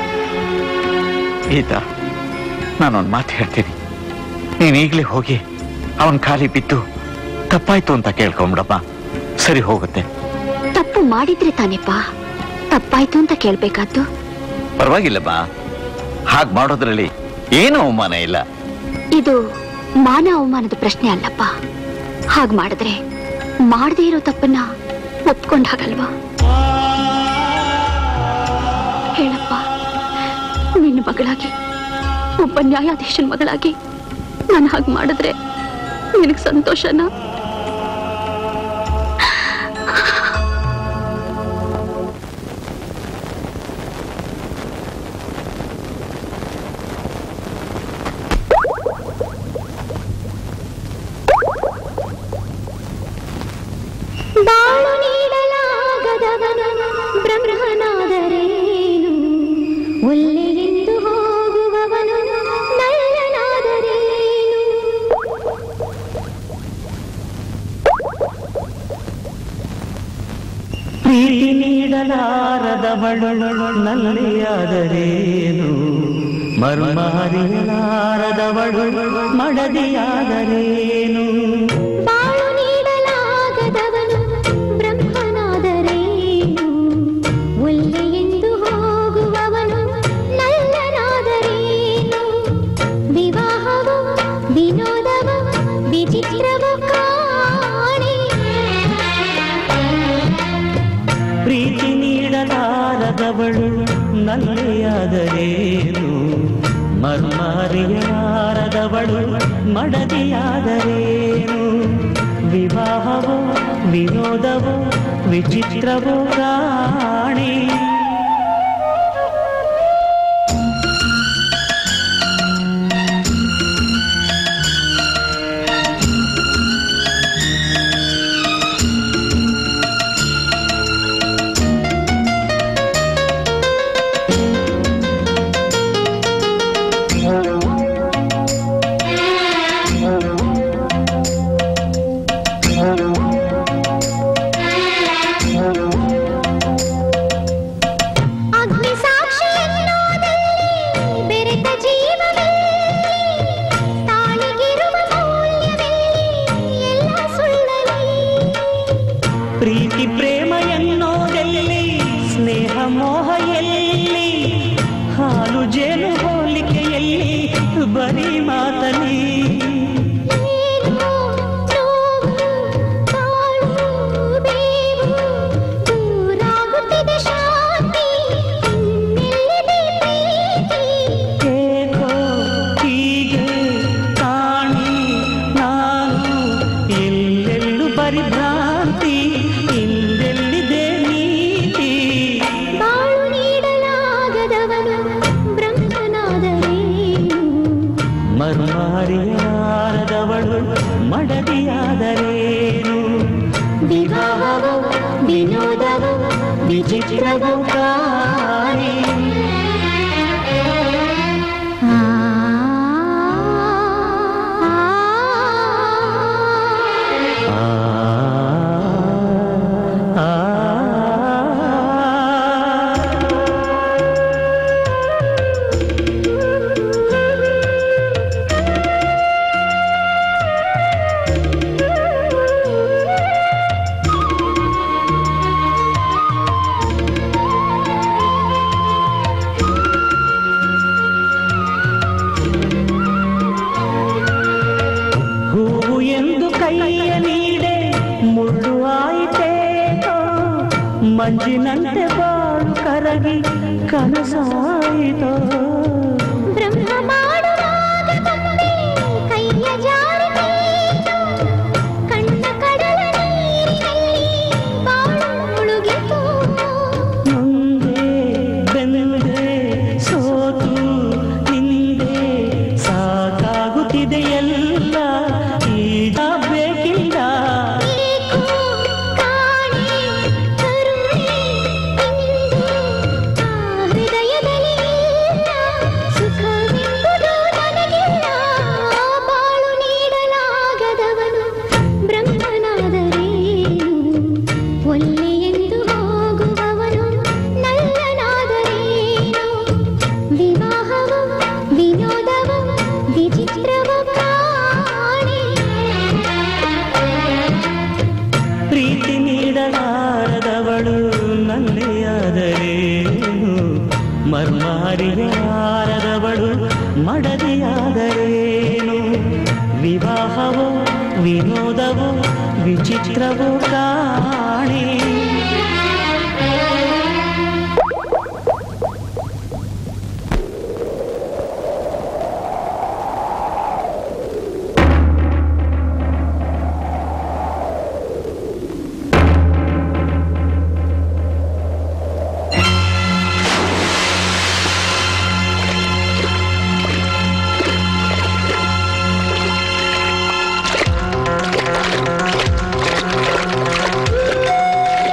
ಗೀತಾ ನಾನೊಂದು ಮಾತು ಹೇಳ್ತೀನಿ ನೀನ್ ಈಗಲೇ ಹೋಗಿ ಅವನ್ ಖಾಲಿ ಬಿದ್ದು ತಪ್ಪಾಯ್ತು ಅಂತ ಕೇಳ್ಕೊಂಬಿಡಮ್ಮ ಸರಿ ಹೋಗುತ್ತೆ ತಪ್ಪು ಮಾಡಿದ್ರೆ ತಾನೆಪ್ಪ ತಪ್ಪಾಯ್ತು ಅಂತ ಕೇಳ್ಬೇಕಾದ್ದು ಪರವಾಗಿಲ್ಲಮ್ಮ ಹಾಗ್ ಮಾಡೋದ್ರಲ್ಲಿ ಏನೂ ಅವಮಾನ ಇಲ್ಲ ಇದು ಮಾನ ಅವಮಾನದ ಪ್ರಶ್ನೆ ಅಲ್ಲಪ್ಪ ಹಾಗ್ ಮಾಡಿದ್ರೆ ಮಾಡದೇ ಇರೋ ತಪ್ಪನ್ನ ಒಪ್ಕೊಂಡ್ ಹಾಗಲ್ವಾ ಹೇಳಪ್ಪ ನಿನ್ನ ಮಗಳಾಗಿ ಒಬ್ಬ ನ್ಯಾಯಾಧೀಶನ ಮಗಳಾಗಿ ನಾನು ಹಾಗೆ ಮಾಡಿದ್ರೆ ನಿನಗೆ ಸಂತೋಷನಾ ಬಾಳು ನೀಡಲಾಗದವನು ಬ್ರಹ್ಮನಾದರೇನು ಒಲ್ಲೆಗೆಂದು ಹೋಗುವವನು ನಲ್ಲನಾದರೇನು ಪ್ರೀತಿ ನೀಡಲಾರದವನು ನೀಡಲಾರದವಳು ನಲ್ಲೆಯಾದರೇನು ಮರ್ಮಾರಿಯಲಾರದವಳು ಮಡದಿಯಾದರೇನು ಬಾಳು ನೀಡಲಾಗದವನು ಬ್ರಹ್ಮನಾದರೇನು ಒಲ್ಲೆಯೆಂದು ಹೋಗುವವನು ನಲ್ಲನಾದರೇನು ವಿವಾಹವು ವಿನೋದವು ವಿಚಿತ್ರವು ಕಾಣೆ ಪ್ರೀತಿ ನೀಡಲಾರದವಳು ನಲ್ಲೆಯಾದರೇನು ಮರ್ಮಾರಿಯಲಾರದವಳು ಮಡದಿಯಾದರೇನು ವಿವಾಹವೋ ವಿನೋದವೋ ವಿಚಿತ್ರವೋ ರಾಣಿ ಅಗ್ನಿ ಸಾಕ್ಷಿ ಎನ್ನುವುದಲ್ಲಿ ಬೆರೆತ ಜೀವವೆಲ್ಲಿ ತಾಳಿಗಿರುವ ಮೌಲ್ಯವೆಲ್ಲಿ ಎಲ್ಲ ಸುಳ್ಳಲಿ ಪ್ರೀತಿ ಪ್ರೇಮ ಎನ್ನೋದೆಲ್ಲಿ ಸ್ನೇಹ ಮೋಹ ಎಲ್ಲಿ ಹಾಲು ಜೇನು ಹೋಲಿಕೆಯಲ್ಲಿ ಬರೀ ಮಾತಲಿ ದೂರಾಗುತ್ತಿದೆ ಶಾಂತಿ ಇನ್ನೆಲ್ಲಿದೆ ಪ್ರೀತಿ ಏಕೋ ಹೀಗೆ ಕಾಣಿ ನಾನು ಎಲ್ಲೆಲ್ಲೂ ಪರಿಭ್ರಾಂತಿ ಹಿಂದೆಲ್ಲಿದೆ ನೀತಿ ಬಾಳು ನೀಡಲಾಗದವನು ಬ್ರಹ್ಮನಾದರೇನು ಮರ್ಮಾರಿಯಾರದವಳು ಮಡದಿಯಾದರೇನು ವಿವಾಹವು ವಿನೋದವು ವಿಚಿತ್ರವು ಕಾಣಿ ಹೂವು ಎಂದು ಕೈಯ ನೀಡೆ ಮುಳ್ಳು ಆಯಿತೇನೋ ಮಂಜಿನಂತೆ ಬಾಳು ಕರಗಿ ಕನಸಾಯಿತೋ ಬ್ರಹ್ಮ ಮಾಡುವಾಗ ತಂದೆ ಕೈಯ ಜಾರಿತೇನು ಕಣ್ಣ ಕಡಲ ನೀರಿನಲ್ಲಿ ಬಾಳು ಮುಳುಗಿತು ಮುಂದೆ ಬೆಂದೆ ಸೋತು ಹಿಂದೆ ಸಾಕಾಗುತ್ತಿದೆ ಎಲ್ಲ ಈಗ ಬೇಕಿಲ್ಲ ಏಕೋ ಕಾಣೆ ಕರುಣೆ ಇಂದು ಆ ಹೃದಯದಲ್ಲಿ ಇಲ್ಲ ಸುಖವೆಂಬುದು ನನಗಿಲ್ಲ ಬಾಳು ನೀಡಲಾಗದವನು ಬ್ರಹ್ಮನಾದರೇನು ಒಲ್ಲೆಯೆಂದು ಹೋಗುವವನು ನಲ್ಲನಾದರೇನು ವಿವಾಹವು ವಿನೋದವು ವಿಚಿತ್ರವು ಕಾಣೆ ಪ್ರೀತಿ ನೀಡಲಾರದವಳು ನಲ್ಲೆಯಾದರೇನು ಮರ್ಮಾರಿಯಾರದವಳು ಮಡದಿಯಾದರೇನು ವಿವಾಹವೋ ವಿನೋದವೋ ವಿಚಿತ್ರವೋ ಕಾಣಿ ಆ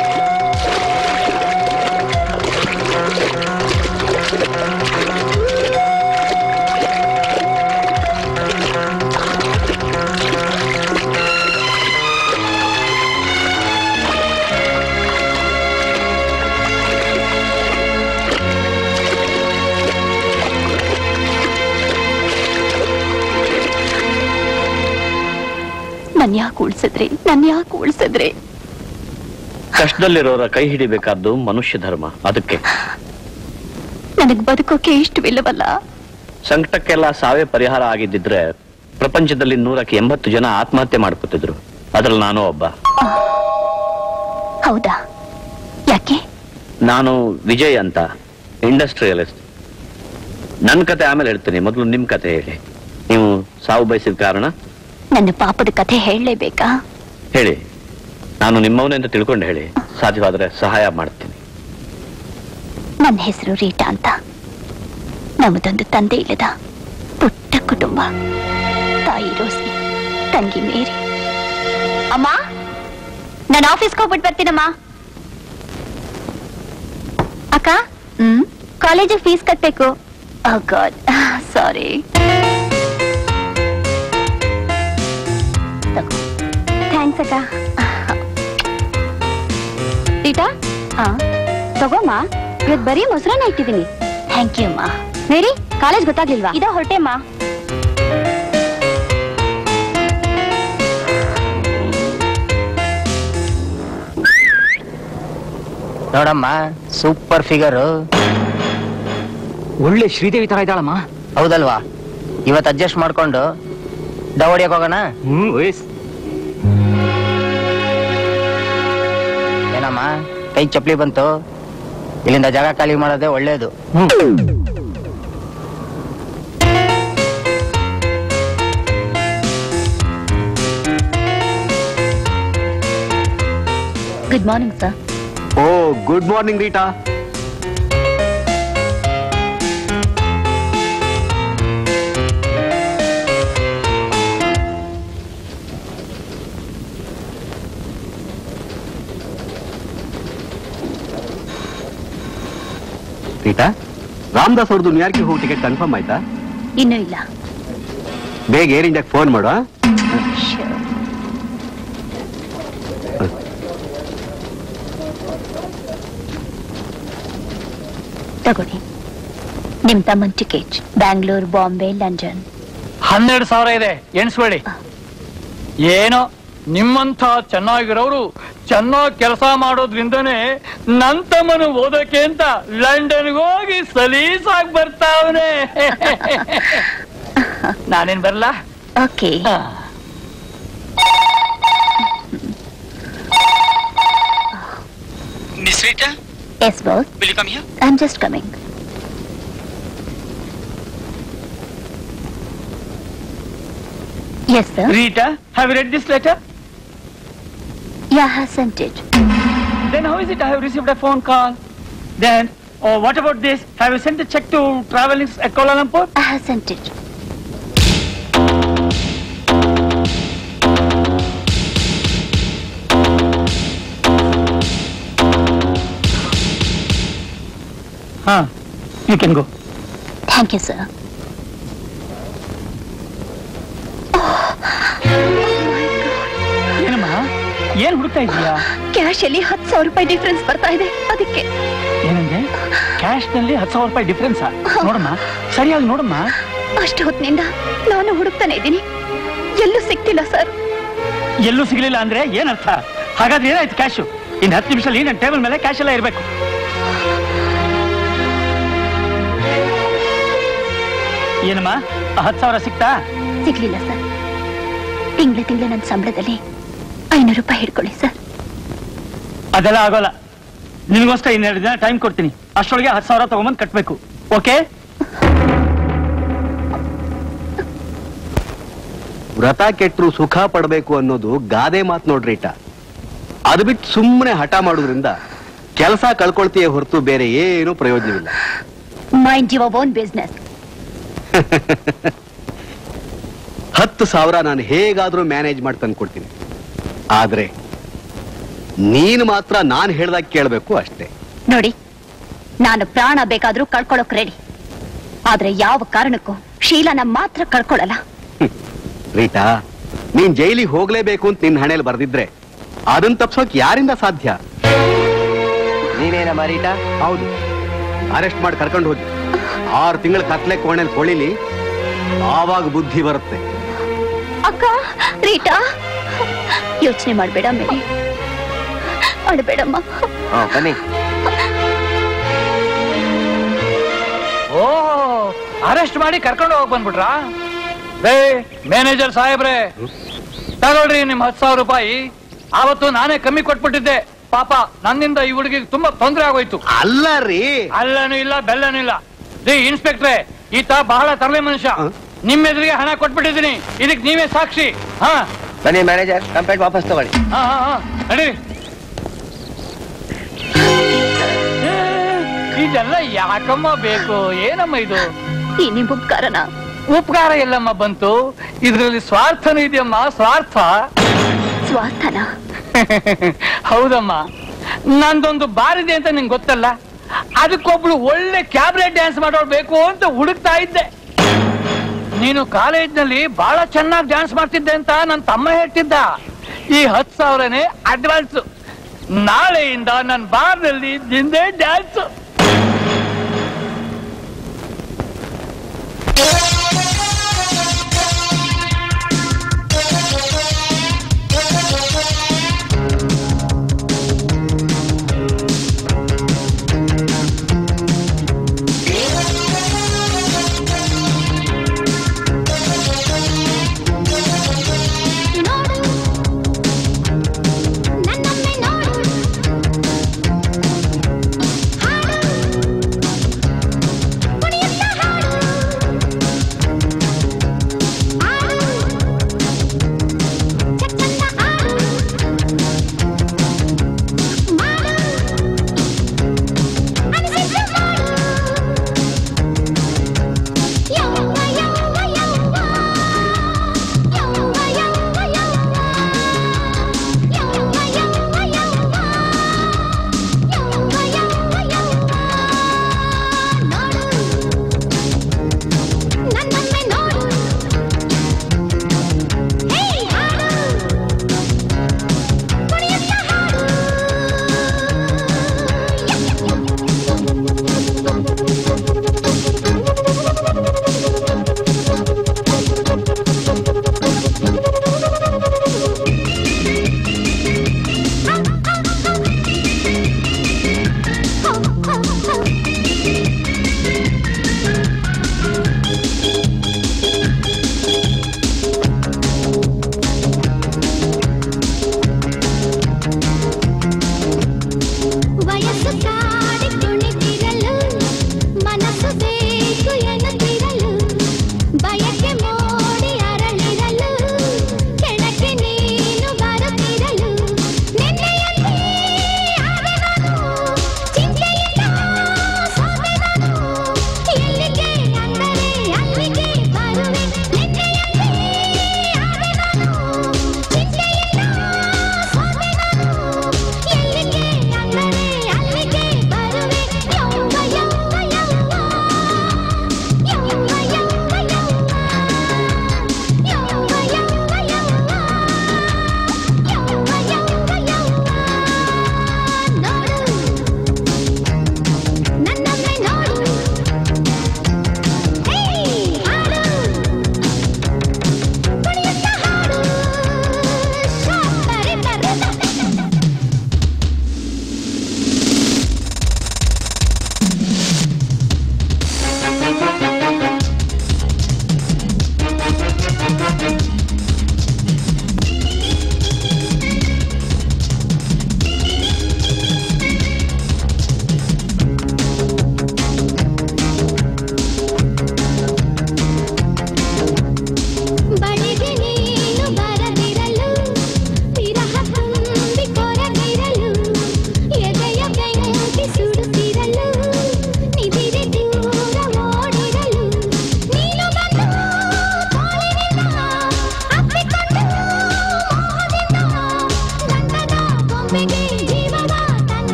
ನನ್ ಯಾಕೆ ಉಳ್ಸಿದ್ರಿ ನನ್ ಯಾಕೆ ಉಳ್ಸಿದ್ರಿ ಕಷ್ಟದಲ್ಲಿರೋರ ಕೈ ಹಿಡಿಬೇಕಾದ್ದು ಮನುಷ್ಯ ಧರ್ಮ ಅದಕ್ಕೆ ನನಗ್ ಬದುಕೋಕೆ ಇಷ್ಟವಿಲ್ಲವಲ್ಲ ಸಂಕಟಕ್ಕೆಲ್ಲ ಸಾವೇ ಪರಿಹಾರ ಆಗಿದ್ದಿದ್ರೆ ಪ್ರಪಂಚದಲ್ಲಿ ನೂರಕ್ಕೆ ಎಂಬತ್ತು ಜನ ಆತ್ಮಹತ್ಯೆ ಮಾಡ್ಕೊತಿದ್ರು ಅದ್ರಲ್ಲಿ ನಾನು ಒಬ್ಬ ಹೌದಾ ಯಾಕೆ ನಾನು ವಿಜಯ್ ಅಂತ ಇಂಡಸ್ಟ್ರಿಯಲಿಸ್ಟ್ ನನ್ನ ಕತೆ ಆಮೇಲೆ ಹೇಳ್ತೀನಿ ಮೊದಲು ನಿಮ್ ಕತೆ ಹೇಳಿ ನೀವು ಸಾವು ಬಯಸಿದ ಕಾರಣ ನನ್ನ ಪಾಪದ ಕಥೆ ಹೇಳಲೇಬೇಕಾ ಹೇಳಿ ನಾನು ನಿಮ್ಮವನೇ ಅಂತ ತಿಳ್ಕೊಂಡು ಹೇಳಿ ಸಾಧ್ಯವಾದ್ರೆ ಸಹಾಯ ಮಾಡ್ತೀನಿ ನನ್ನ ಹೆಸರು ರೀಟಾ ಅಂತ ನಮ್ಮದೊಂದು ತಂದೆ ಇಲ್ಲದ ಪುಟ್ಟ ಕುಟುಂಬ ತಾಯಿ ರೋಸಿ ತಂಗಿ ಮೇರಿ ಅಮ್ಮ ನಾನು ಆಫೀಸ್ಗೆ ಹೋಗ್ಬಿಟ್ಟು ಬರ್ತೀನಮ್ಮ ಅಕ್ಕ ಹ್ಮ್ ಕಾಲೇಜಿಗೆ ಫೀಸ್ ಕಟ್ಬೇಕು ಗಾಡ್ ಸಾರಿ ಥ್ಯಾಂಕ್ಸ್ ಅಕ್ಕ ರೀಟಾ ಹಾ ತಗೋಮ್ಮ ಇವತ್ತು ಬರೀ ಮೊಸರನ್ನ ಇಟ್ಟಿದ್ದೀನಿ ಥ್ಯಾಂಕ್ ಯು ಅಮ್ಮ ಮೇರಿ ಕಾಲೇಜ್ ಗೊತ್ತಾಗ್ಲಿಲ್ವಾ ಇದ ಹೊರಟೆಮ್ಮ ನೋಡಮ್ಮ ಸೂಪರ್ ಫಿಗರ್ ಒಳ್ಳೆ ಶ್ರೀದೇವಿ ತರ ಇದ್ದಾಳಮ್ಮ ಹೌದಲ್ವಾ ಇವತ್ತು ಅಡ್ಜಸ್ಟ್ ಮಾಡ್ಕೊಂಡು ದವಡಿಯಕ್ ಹೋಗೋಣ ಹ್ಮ್ ವಯಸ್ ಏನಮ್ಮ ಕೈ ಚಪ್ಲಿ ಬಂತು ಇಲ್ಲಿಂದ ಜಾಗ ಖಾಲಿ ಮಾಡೋದೇ ಒಳ್ಳೇದು good morning sir oh good morning Rita Rita Ramdas ಅವ್ರದ್ದು ನ್ಯೂಯಾರ್ಕಿಗೆ ಹೋಗಿ ಟಿಕೆಟ್ ಕನ್ಫರ್ಮ್ ಆಯ್ತಾ ಇನ್ನೂ ಇಲ್ಲ ಬೇಗ ಏರ್ ಇಂಡಿಯಾಗೆ ಫೋನ್ ಮಾಡು ಆ? ತಗೊಳ್ಳಿ ನಿಮ್ ತಮ್ಮನ್ ಟಿಕೆಟ್ ಬ್ಯಾಂಗ್ಳೂರ್ ಬಾಂಬೆ ಲಂಡನ್ ಹನ್ನೆರಡು ಸಾವಿರ ಇದೆ ಎಣಿಸ್ಬೇಡಿ ಏನೋ ನಿಮ್ಮಂಥ ಚೆನ್ನಾಗಿರೋರು ಚೆನ್ನಾಗಿ ಕೆಲಸ ಮಾಡೋದ್ರಿಂದನೇ ನನ್ ತಮ್ಮನು ಓದೋಕೆ ಅಂತ ಲಂಡನ್ಗೆ ಹೋಗಿ ಸಲೀಸಾಗಿ ಬರ್ತಾವನೆ ನಾನೇನ್ ಬರಲ್ಲ okay miss Rita yes boss Will you come here? I am just coming yes sir Rita, have you read this letter? Yeah have sent it Then how is it I have received a phone call? Then, oh, what about this? Have you sent a check to Travelings at Kuala Lumpur? I have sent it. Huh. You can go. Thank you sir ಏನಮ್ಮ ಏನ್ ಹುಡುಕ್ತಾ ಇದೀಯಾ ಕ್ಯಾಶ್ ಅಲ್ಲಿ ಹತ್ತು ಸಾವಿರ ರೂಪಾಯಿ ಡಿಫ್ರೆನ್ಸ್ ಬರ್ತಾ ಇದೆ ಅದಕ್ಕೆ ಏನಂದ್ರೆ ಕ್ಯಾಶ್ ನಲ್ಲಿ ಹತ್ತು ಸಾವಿರ ರೂಪಾಯಿ ಡಿಫ್ರೆನ್ಸ್ ನೋಡಮ್ಮ ಸರಿಯಾಗಿ ನೋಡಮ್ಮ ಅಷ್ಟು ಹೊತ್ತಿನಿಂದ ನಾನು ಹುಡುಕ್ತಾನೆ ಇದ್ದೀನಿ ಎಲ್ಲೂ ಸಿಗ್ತಿಲ್ಲ ಸರ್ ಎಲ್ಲೂ ಸಿಗ್ಲಿಲ್ಲ ಅಂದ್ರೆ ಏನರ್ಥ ಹಾಗಾದ್ರೆ ಏನಾಯ್ತು ಕ್ಯಾಶು ಇನ್ ಹತ್ತು ನಿಮಿಷದಲ್ಲಿ ನನ್ನ ಟೇಬಲ್ ಮೇಲೆ ಕ್ಯಾಶ್ ಎಲ್ಲ ಇರಬೇಕು ಏನಮ್ಮ ಆ ಹತ್ತು ಸಾವಿರ ಸಿಕ್ತಾ ಸಿಗ್ಲಿಲ್ಲ ಸರ್ ತಿಂಗಳ ತಿಂಗಳ ನನ್ನ ಸಂಬಳದಲ್ಲಿ ಐನೂರು ರೂಪಾಯಿ ಹಿಡ್ಕೊಳ್ಳಿ ಸರ್ ಅದೆಲ್ಲ ಆಗೋಲ್ಲ ನಿನಗೋಸ್ಕರ ಇನ್ನೆರಡು ದಿನ ಟೈಮ್ ಕೊಡ್ತೀನಿ ಅಷ್ಟರೊಳಗೆ ಹತ್ತು ಸಾವಿರ ತಗೊಂಬಂದು ಕಟ್ಬೇಕು ಓಕೆ ವ್ರತ ಕೆಟ್ಟರು ಸುಖ ಪಡಬೇಕು ಅನ್ನೋದು ಗಾದೆ ಮಾತು ನೋಡ್ರಿ ಇಟ್ಟ ಅದು ಬಿಟ್ಟು ಸುಮ್ಮನೆ ಹಠ ಮಾಡೋದ್ರಿಂದ ಕೆಲಸ ಕಳ್ಕೊಳ್ತೀಯೇ ಹೊರತು ಬೇರೆ ಏನು ಪ್ರಯೋಜನವಿಲ್ಲ ಮೈಂಡ್ ಯುವರ್ ಓನ್ ಬಿಸ್ನೆಸ್ ಹತ್ತು ಸಾವಿರ ನಾನು ಹೇಗಾದ್ರೂ ಮ್ಯಾನೇಜ್ ಮಾಡಿ ತಂದ್ಕೊಡ್ತೀನಿ ಆದ್ರೆ ನೀನು ಮಾತ್ರ ನಾನು ಹೇಳ್ದಾಗ ಕೇಳಬೇಕು ಅಷ್ಟೇ ನೋಡಿ ನಾನು ಪ್ರಾಣ ಬೇಕಾದ್ರೂ ಕಳ್ಕೊಳ್ಳೋಕ್ ರೆಡಿ ಆದ್ರೆ ಯಾವ ಕಾರಣಕ್ಕೂ ಶೀಲನ ಮಾತ್ರ ಕಳ್ಕೊಳ್ಳಲ್ಲ ರೀಟಾ ನೀನ್ ಜೈಲಿಗೆ ಹೋಗ್ಲೇಬೇಕು ಅಂತ ನಿನ್ ಹಣೆಯಲ್ಲಿ ಬರ್ದಿದ್ರೆ ಅದನ್ನ ತಪ್ಸೋಕ್ ಯಾರಿಂದ ಸಾಧ್ಯ ನೀನೇನಮ್ಮ ರೀಟಾ ಹೌದು ಅರೆಸ್ಟ್ ಮಾಡಿ ಕರ್ಕೊಂಡು ಹೋಗಿ ಆರು ತಿಂಗಳ ಕತ್ಲೆ ಕೋಣೆಲ್ ಕೊಳಿಲಿ ಆವಾಗ ಬುದ್ಧಿ ಬರುತ್ತೆ ಅಕ್ಕ ರೀಟಾ ಯೋಚನೆ ಮಾಡ್ಬೇಡ ಮೇರಿ ಅಳಬೇಡಮ್ಮ ಬನ್ನಿ ಓ ಅರೆಸ್ಟ್ ಮಾಡಿ ಕರ್ಕೊಂಡು ಹೋಗಿ ಬಂದ್ಬಿಟ್ರಾ ರೇ ಮ್ಯಾನೇಜರ್ ಸಾಹೇಬ್ರೆ ತಗೊಳ್ರಿ ನಿಮ್ ಹತ್ತು ಸಾವಿರ ರೂಪಾಯಿ ಆವತ್ತು ನಾನೇ ಕಮ್ಮಿ ಕೊಟ್ಬಿಟ್ಟಿದ್ದೆ ಪಾಪ ನನ್ನಿಂದ ಈ ಹುಡುಗಿಗೆ ತುಂಬಾ ತೊಂದರೆ ಆಗೋಯ್ತು ಅಲ್ಲ ರೀ ಅಲ್ಲನೂ ಇಲ್ಲ ಬೆಲ್ಲನೂ ಇಲ್ಲ ರೀ ಇನ್ಸ್ಪೆಕ್ಟ್ರೆ ಈತ ಬಹಳ ತರಲೆ ಮನುಷ್ಯ ನಿಮ್ ಎದುರಿಗೆ ಹಣ ಕೊಟ್ಬಿಟ್ಟಿದ್ದೀನಿ ಇದಕ್ ನೀವೇ ಸಾಕ್ಷಿ ಹಾ ಬನ್ನಿ ಮ್ಯಾನೇಜರ್ ಕಂಪ್ಲೇಂಟ್ ವಾಪಸ್ ತಗೊಳ್ಳಿ ಹಾ ಹಾ ಹಾ ನಡಿ ಏ, ಇದೆಲ್ಲ ಯಾಕಮ್ಮ ಬೇಕು ಏನಮ್ಮ ಇದು ಈ ನಿಮ್ ಉಪಕಾರನ ಉಪಕಾರ ಎಲ್ಲಮ್ಮ ಬಂತು ಇದ್ರಲ್ಲಿ ಸ್ವಾರ್ಥನೂ ಇದೆಯಮ್ಮ ಸ್ವಾರ್ಥ ಸ್ವಾರ್ಥನ ಹೌದಮ್ಮ ನಂದೊಂದು ಬಾರಿದೆ ಅಂತ ನಿಂಗೆ ಗೊತ್ತಲ್ಲ ಅದಕ್ಕೊಬ್ಳು ಒಳ್ಳೆ ಕ್ಯಾಬ್ರೆಟ್ ಡ್ಯಾನ್ಸ್ ಮಾಡೋಳು ಬೇಕು ಅಂತ ಹುಡುಕ್ತಾ ಇದ್ದೆ ನೀನು ಕಾಲೇಜ್ನಲ್ಲಿ ಬಹಳ ಚೆನ್ನಾಗಿ ಡ್ಯಾನ್ಸ್ ಮಾಡ್ತಿದ್ದೆ ಅಂತ ನನ್ನ ತಮ್ಮ ಹೇಳ್ತಿದ್ದ ಈ ಹತ್ತು ಸಾವಿರನೇ ಅಡ್ವಾನ್ಸ್ ನಾಳೆಯಿಂದ ನನ್ನ ಬಾರ್ನಲ್ಲಿ ನಿಂದೇ ಡ್ಯಾನ್ಸ್ ನನ್ನೊಮ್ಮೆ ನೋಡು ಹಾಡು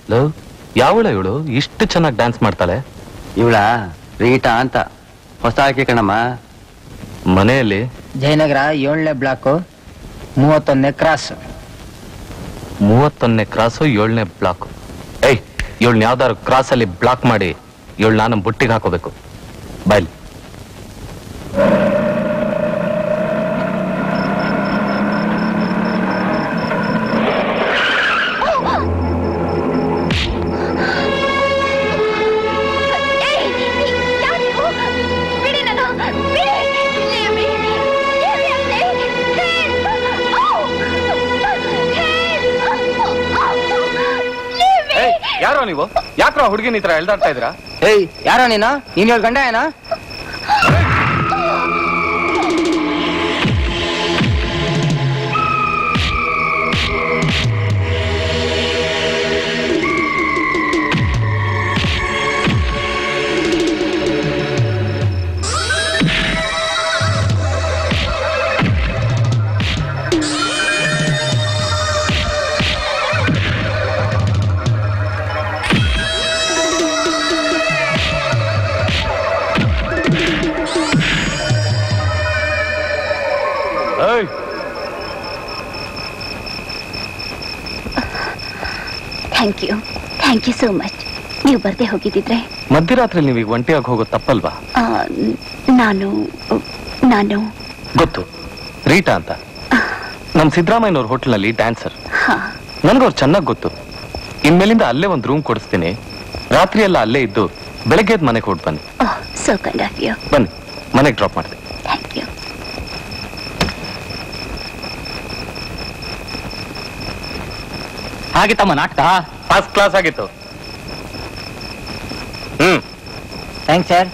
ಲವ್ ಯಾವಳ ಇವಳು ಇಷ್ಟು ಚೆನ್ನಾಗಿ ಡ್ಯಾನ್ಸ್ ಮಾಡ್ತಾಳೆ ಇವಳ ರೀಟಾ ಅಂತ ಹೊಸ ಆಕೆ ಕಣಮ್ಮ ಮನೆಯಲ್ಲಿ ಜಯನಗರ ಏಳನೇ ಬ್ಲಾಕು ಮೂವತ್ತೊಂದನೇ ಕ್ರಾಸ್ ಮೂವತ್ತೊಂದನೇ ಕ್ರಾಸು ಏಳನೇ ಬ್ಲಾಕ್ ಏಯ್ ಇವಳನ್ನ ಯಾವ್ದಾದ್ರು ಕ್ರಾಸ್ ಅಲ್ಲಿ ಬ್ಲಾಕ್ ಮಾಡಿ ಇವಳು ನಾನು ಬುಟ್ಟಿಗೆ ಹಾಕೋಬೇಕು ಬಾಯ್ಲಿ ಬಿಡಿ ನಾನು ಬಿಡಿ Leave me. Leave me, I say. Please. Oh. Leave me. ಏಯ್ ಯಾರೋ ನೀವು ಯಾಕ್ರೋ ಹುಡುಗಿನ ಈ ತರ ಎಳ್ದಾಡ್ತಾ ಇದ್ದೀರಾ ಏಯ್ ಯಾರೋ ನೀನು ನೀನ್ ಹೇಳ ಗಂಡ ಏನೋ ಏಯ್ thank you thank you so much ನೀವು ಬರ್ದೇ ಹೋಗಿದ್ದಿದ್ರೆ ಮಧ್ಯರಾತ್ರಿ ನೀವು ಈಗ ಒಂಟಿಯಾಗಿ ಹೋಗೋದು ತಪ್ಪಲ್ವಾ ಆ, ನಾನು ನಾನು ಗೊತ್ತು ರೀಟಾ ಅಂತ ನಮ್ ಸಿದ್ದರಾಮಯ್ಯನವ್ರ ಹೋಟೆಲ್ನಲ್ಲಿ ಡ್ಯಾನ್ಸರ್ ಹಾ ನನ್ಗವ್ರು ಚೆನ್ನಾಗಿ ಗೊತ್ತು ಇನ್ಮೇಲಿಂದ ಅಲ್ಲೇ ಒಂದು ರೂಮ್ ಕೊಡಿಸ್ತೀನಿ ರಾತ್ರಿ ಎಲ್ಲ ಅಲ್ಲೇ ಇದ್ದು ಬೆಳಗ್ಗೆ ಎದ್ದು ಮನೆಗೆ ಹೊರಟು ಬನ್ನಿ oh so kind of you ಬನ್ನಿ ಮನೆಗೆ ಡ್ರಾಪ್ ಮಾಡ್ತೀನಿ ಥ್ಯಾಂಕ್ ಯು ಹಾಗಿತ್ತಮ್ಮ ನಾಟಕ ಫಸ್ಟ್ ಕ್ಲಾಸ್ ಆಗಿತ್ತು ಹ್ಮ್ ಥ್ಯಾಂಕ್ಸ್ ಸರ್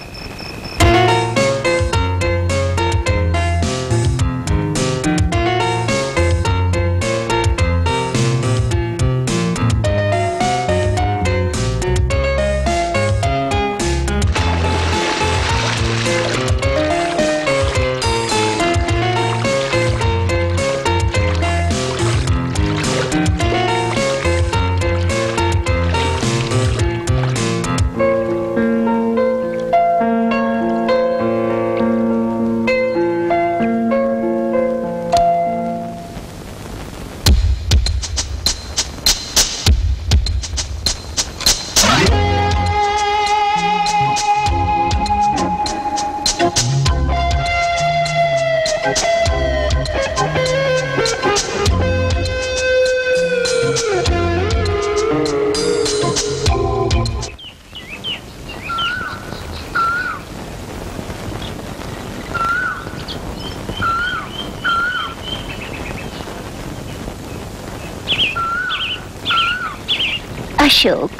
ಅಶೋಕ್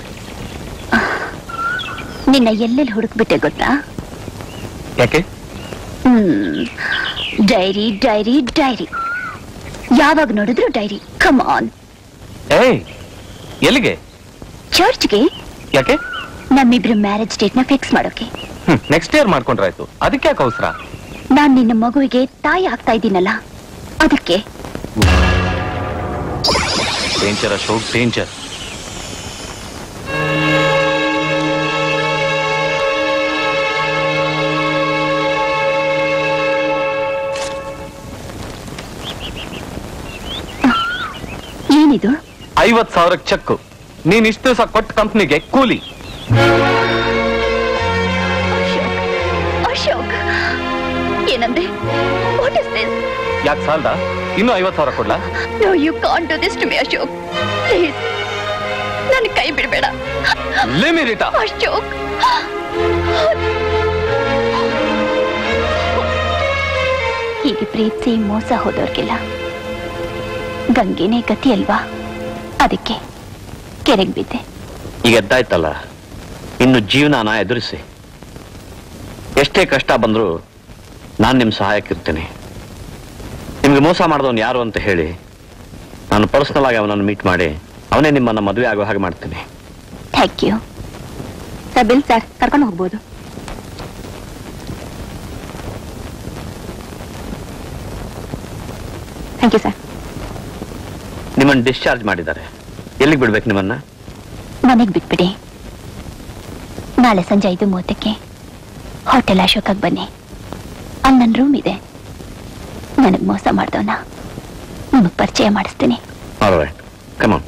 ನಿನ್ನ ಎಲ್ಲೆಲ್ಲಿ ಹುಡುಕ್ಬಿಟ್ಟೆ ಗೊತ್ತಾ ಯಾಕೆ ಹ್ಮ್ ಡೈರಿ ಡೈರಿ ಡೈರಿ ಯಾವಾಗ ನೋಡಿದ್ರು ಡೈರಿ ಕಮ್ ಆನ್ ಏಯ್ ಎಲ್ಲಿಗೆ ಚರ್ಚ್ಗೆ ಯಾಕೆ ನಮ್ಮಿಬ್ರು ಮ್ಯಾರೇಜ್ ಡೇಟ್ ನ ಫಿಕ್ಸ್ ಮಾಡೋಕೆ ನೆಕ್ಸ್ಟ್ ಇಯರ್ ಮಾಡ್ಕೊಂಡ್ರಾಯ್ತು ಅದಕ್ಕೆ ಯಾಕೆ ಅವಸರ ನಾನ್ ನಿನ್ನ ಮಗುವಿಗೆ ತಾಯಿ ಆಗ್ತಾ ಇದ್ದೀನಲ್ಲ ಅದಕ್ಕೆ ಡೇಂಜರ್ ಅಶೋಕ್ ಡೇಂಜರ್ ಏನಿದು ಐವತ್ ಸಾವಿರಕ್ಕೆ ಚೆಕ್ ನೀನ್ ಇಷ್ಟು ದಿವಸ ಕೊಟ್ಟ ಕಂಪ್ನಿಗೆ ಕೂಲಿ ಅಶೋಕ್ ಏನಂದೆ ವಾಟ್ ಇಸ್ ದಿಸ್ ಯಾಕೆ ಸಾಲ್ದ ಇನ್ನೂ ಐವತ್ ಸಾವಿರ ಕೊಡ್ಲಾ no you can't do this to me Ashok please ನನ್ನ ಕೈ ಬಿಡಬೇಡ ಲಿಮಿರಿಟಾ ಅಶೋಕ್ ಹೀಗೆ ಪ್ರೀತಿಸಿ ಮೋಸ ಹೋದವ್ರಿಗೆಲ್ಲ ಗಂಗೆನೇ ಗತಿ ಅಲ್ವಾ ಅದಕ್ಕೆ ಕೆರೆಗೆ ಬಿದ್ದೆ ಈಗ ಎದ್ದಾಯ್ತಲ್ಲ ಇನ್ನು ಜೀವನನ ಎದುರಿಸಿ ಎಷ್ಟೇ ಕಷ್ಟ ಬಂದರೂ ನಾನು ನಿಮ್ಮ ಸಹಾಯಕ್ಕಿರ್ತೇನೆ ನಿಮ್ಗೆ ಮೋಸ ಮಾಡಿದವನು ಯಾರು ಅಂತ ಹೇಳಿ ನಾನು ಪರ್ಸನಲ್ ಆಗಿ ಅವನನ್ನು ಮೀಟ್ ಮಾಡಿ ಅವನೇ ನಿಮ್ಮನ್ನ ಮದುವೆ ಆಗೋ ಹಾಗೆ ಮಾಡ್ತೀನಿ thank you sir bill sir ಕರ್ಕೊಂಡು ಹೋಗ್ಬೋದು ಥ್ಯಾಂಕ್ ಯು ಸರ್ ನಿಮ್ಮನ್ನು ಡಿಸ್ಚಾರ್ಜ್ ಮಾಡಿದ್ದಾರೆ ಎಲ್ಲಿಗೆ ಬಿಡ್ಬೇಕು ನಿಮ್ಮನ್ನ ಮನೆಗೆ ಬಿಟ್ಬಿಡಿ ನಾಳೆ ಸಂಜೆ ಐದು ಮೂವತ್ತಕ್ಕೆ ಹೋಟೆಲ್ ಅಶೋಕಕ್ಕೆ ಬನ್ನಿ ಅಲ್ಲಿ ನನ್ನ ರೂಮ್ ಇದೆ ನನಗೆ ಮೋಸ ಮಾಡ್ದವನ ನಿಮಗೆ ಪರಿಚಯ ಮಾಡಿಸ್ತೀನಿ ರೈಟ್ ಕಮಾನ್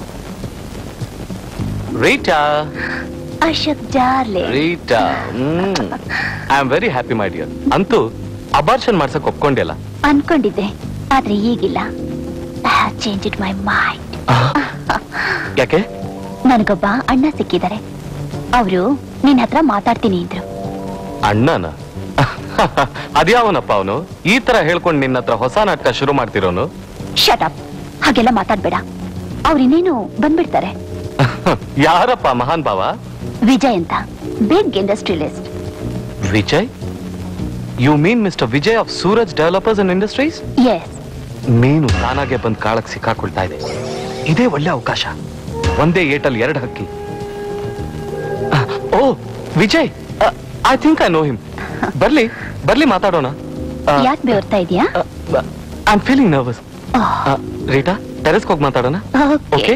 ರೀಟಾ ಅಶೋಕ್ ಜಾರ್ಲೆ Rita I am very happy my dear ಅಂತೂ ಅಬಾರ್ಷನ್ ಮಾಡ್ಸಕ್ ಒಪ್ಕೊಂಡಿಲ್ಲ ಅನ್ಕೊಂಡಿದ್ದೆ ಆದ್ರೆ ಈಗಿಲ್ಲ I have change it my mind ಯಾಕೆ ನನಗೊಬ್ಬ ಅಣ್ಣ ಸಿಕ್ಕಿದ್ದಾರೆ ಅವರು ನಿನ್ ಹತ್ರ ಮಾತಾಡ್ತೀನಿ ಇದ್ರು ಅಣ್ಣನ ಅದ್ಯಾವನಪ್ಪ ಅವನು ಈ ತರ ಹೇಳ್ಕೊಂಡು ನಿನ್ನ ಹತ್ರ ಹೊಸ ನಾಟಕ ಶುರು ಮಾಡ್ತಿರೋನು ಶಟ್ ಅಪ್ ಹಾಗೆಲ್ಲ ಮಾತಾಡ್ಬೇಡ ಅವ್ರು ಇನ್ನೇನು ಬಂದ್ಬಿಡ್ತಾರೆ ಯಾರಪ್ಪ ಮಹಾನ್ ಭಾವ ವಿಜಯ್ ಅಂತ big industrialist Vijay you mean mister Vijay of Suraj developers and industries yes ನೀನು ತಾನಾಗೆ ಬಂದ್ ಕಾಳಕ್ ಸಿಕ್ಕಾಕೊಳ್ತಾ ಇದೆ ಇದೇ ಒಳ್ಳೆ ಅವಕಾಶ ಒಂದೇ ಏಟಲ್ ಎರಡು ಹಕ್ಕಿ ah, oh Vijay I think I know him ಬರ್ಲಿ ಬರ್ಲಿ ಮಾತಾಡೋಣ ಯಾಕೆ ಬೇರ್ತಾ ಇದೆಯಾ I am feeling nervous Rita ಟೆರೆಸ್ಗೆ ಹೋಗಿ ಮಾತಾಡೋಣ okay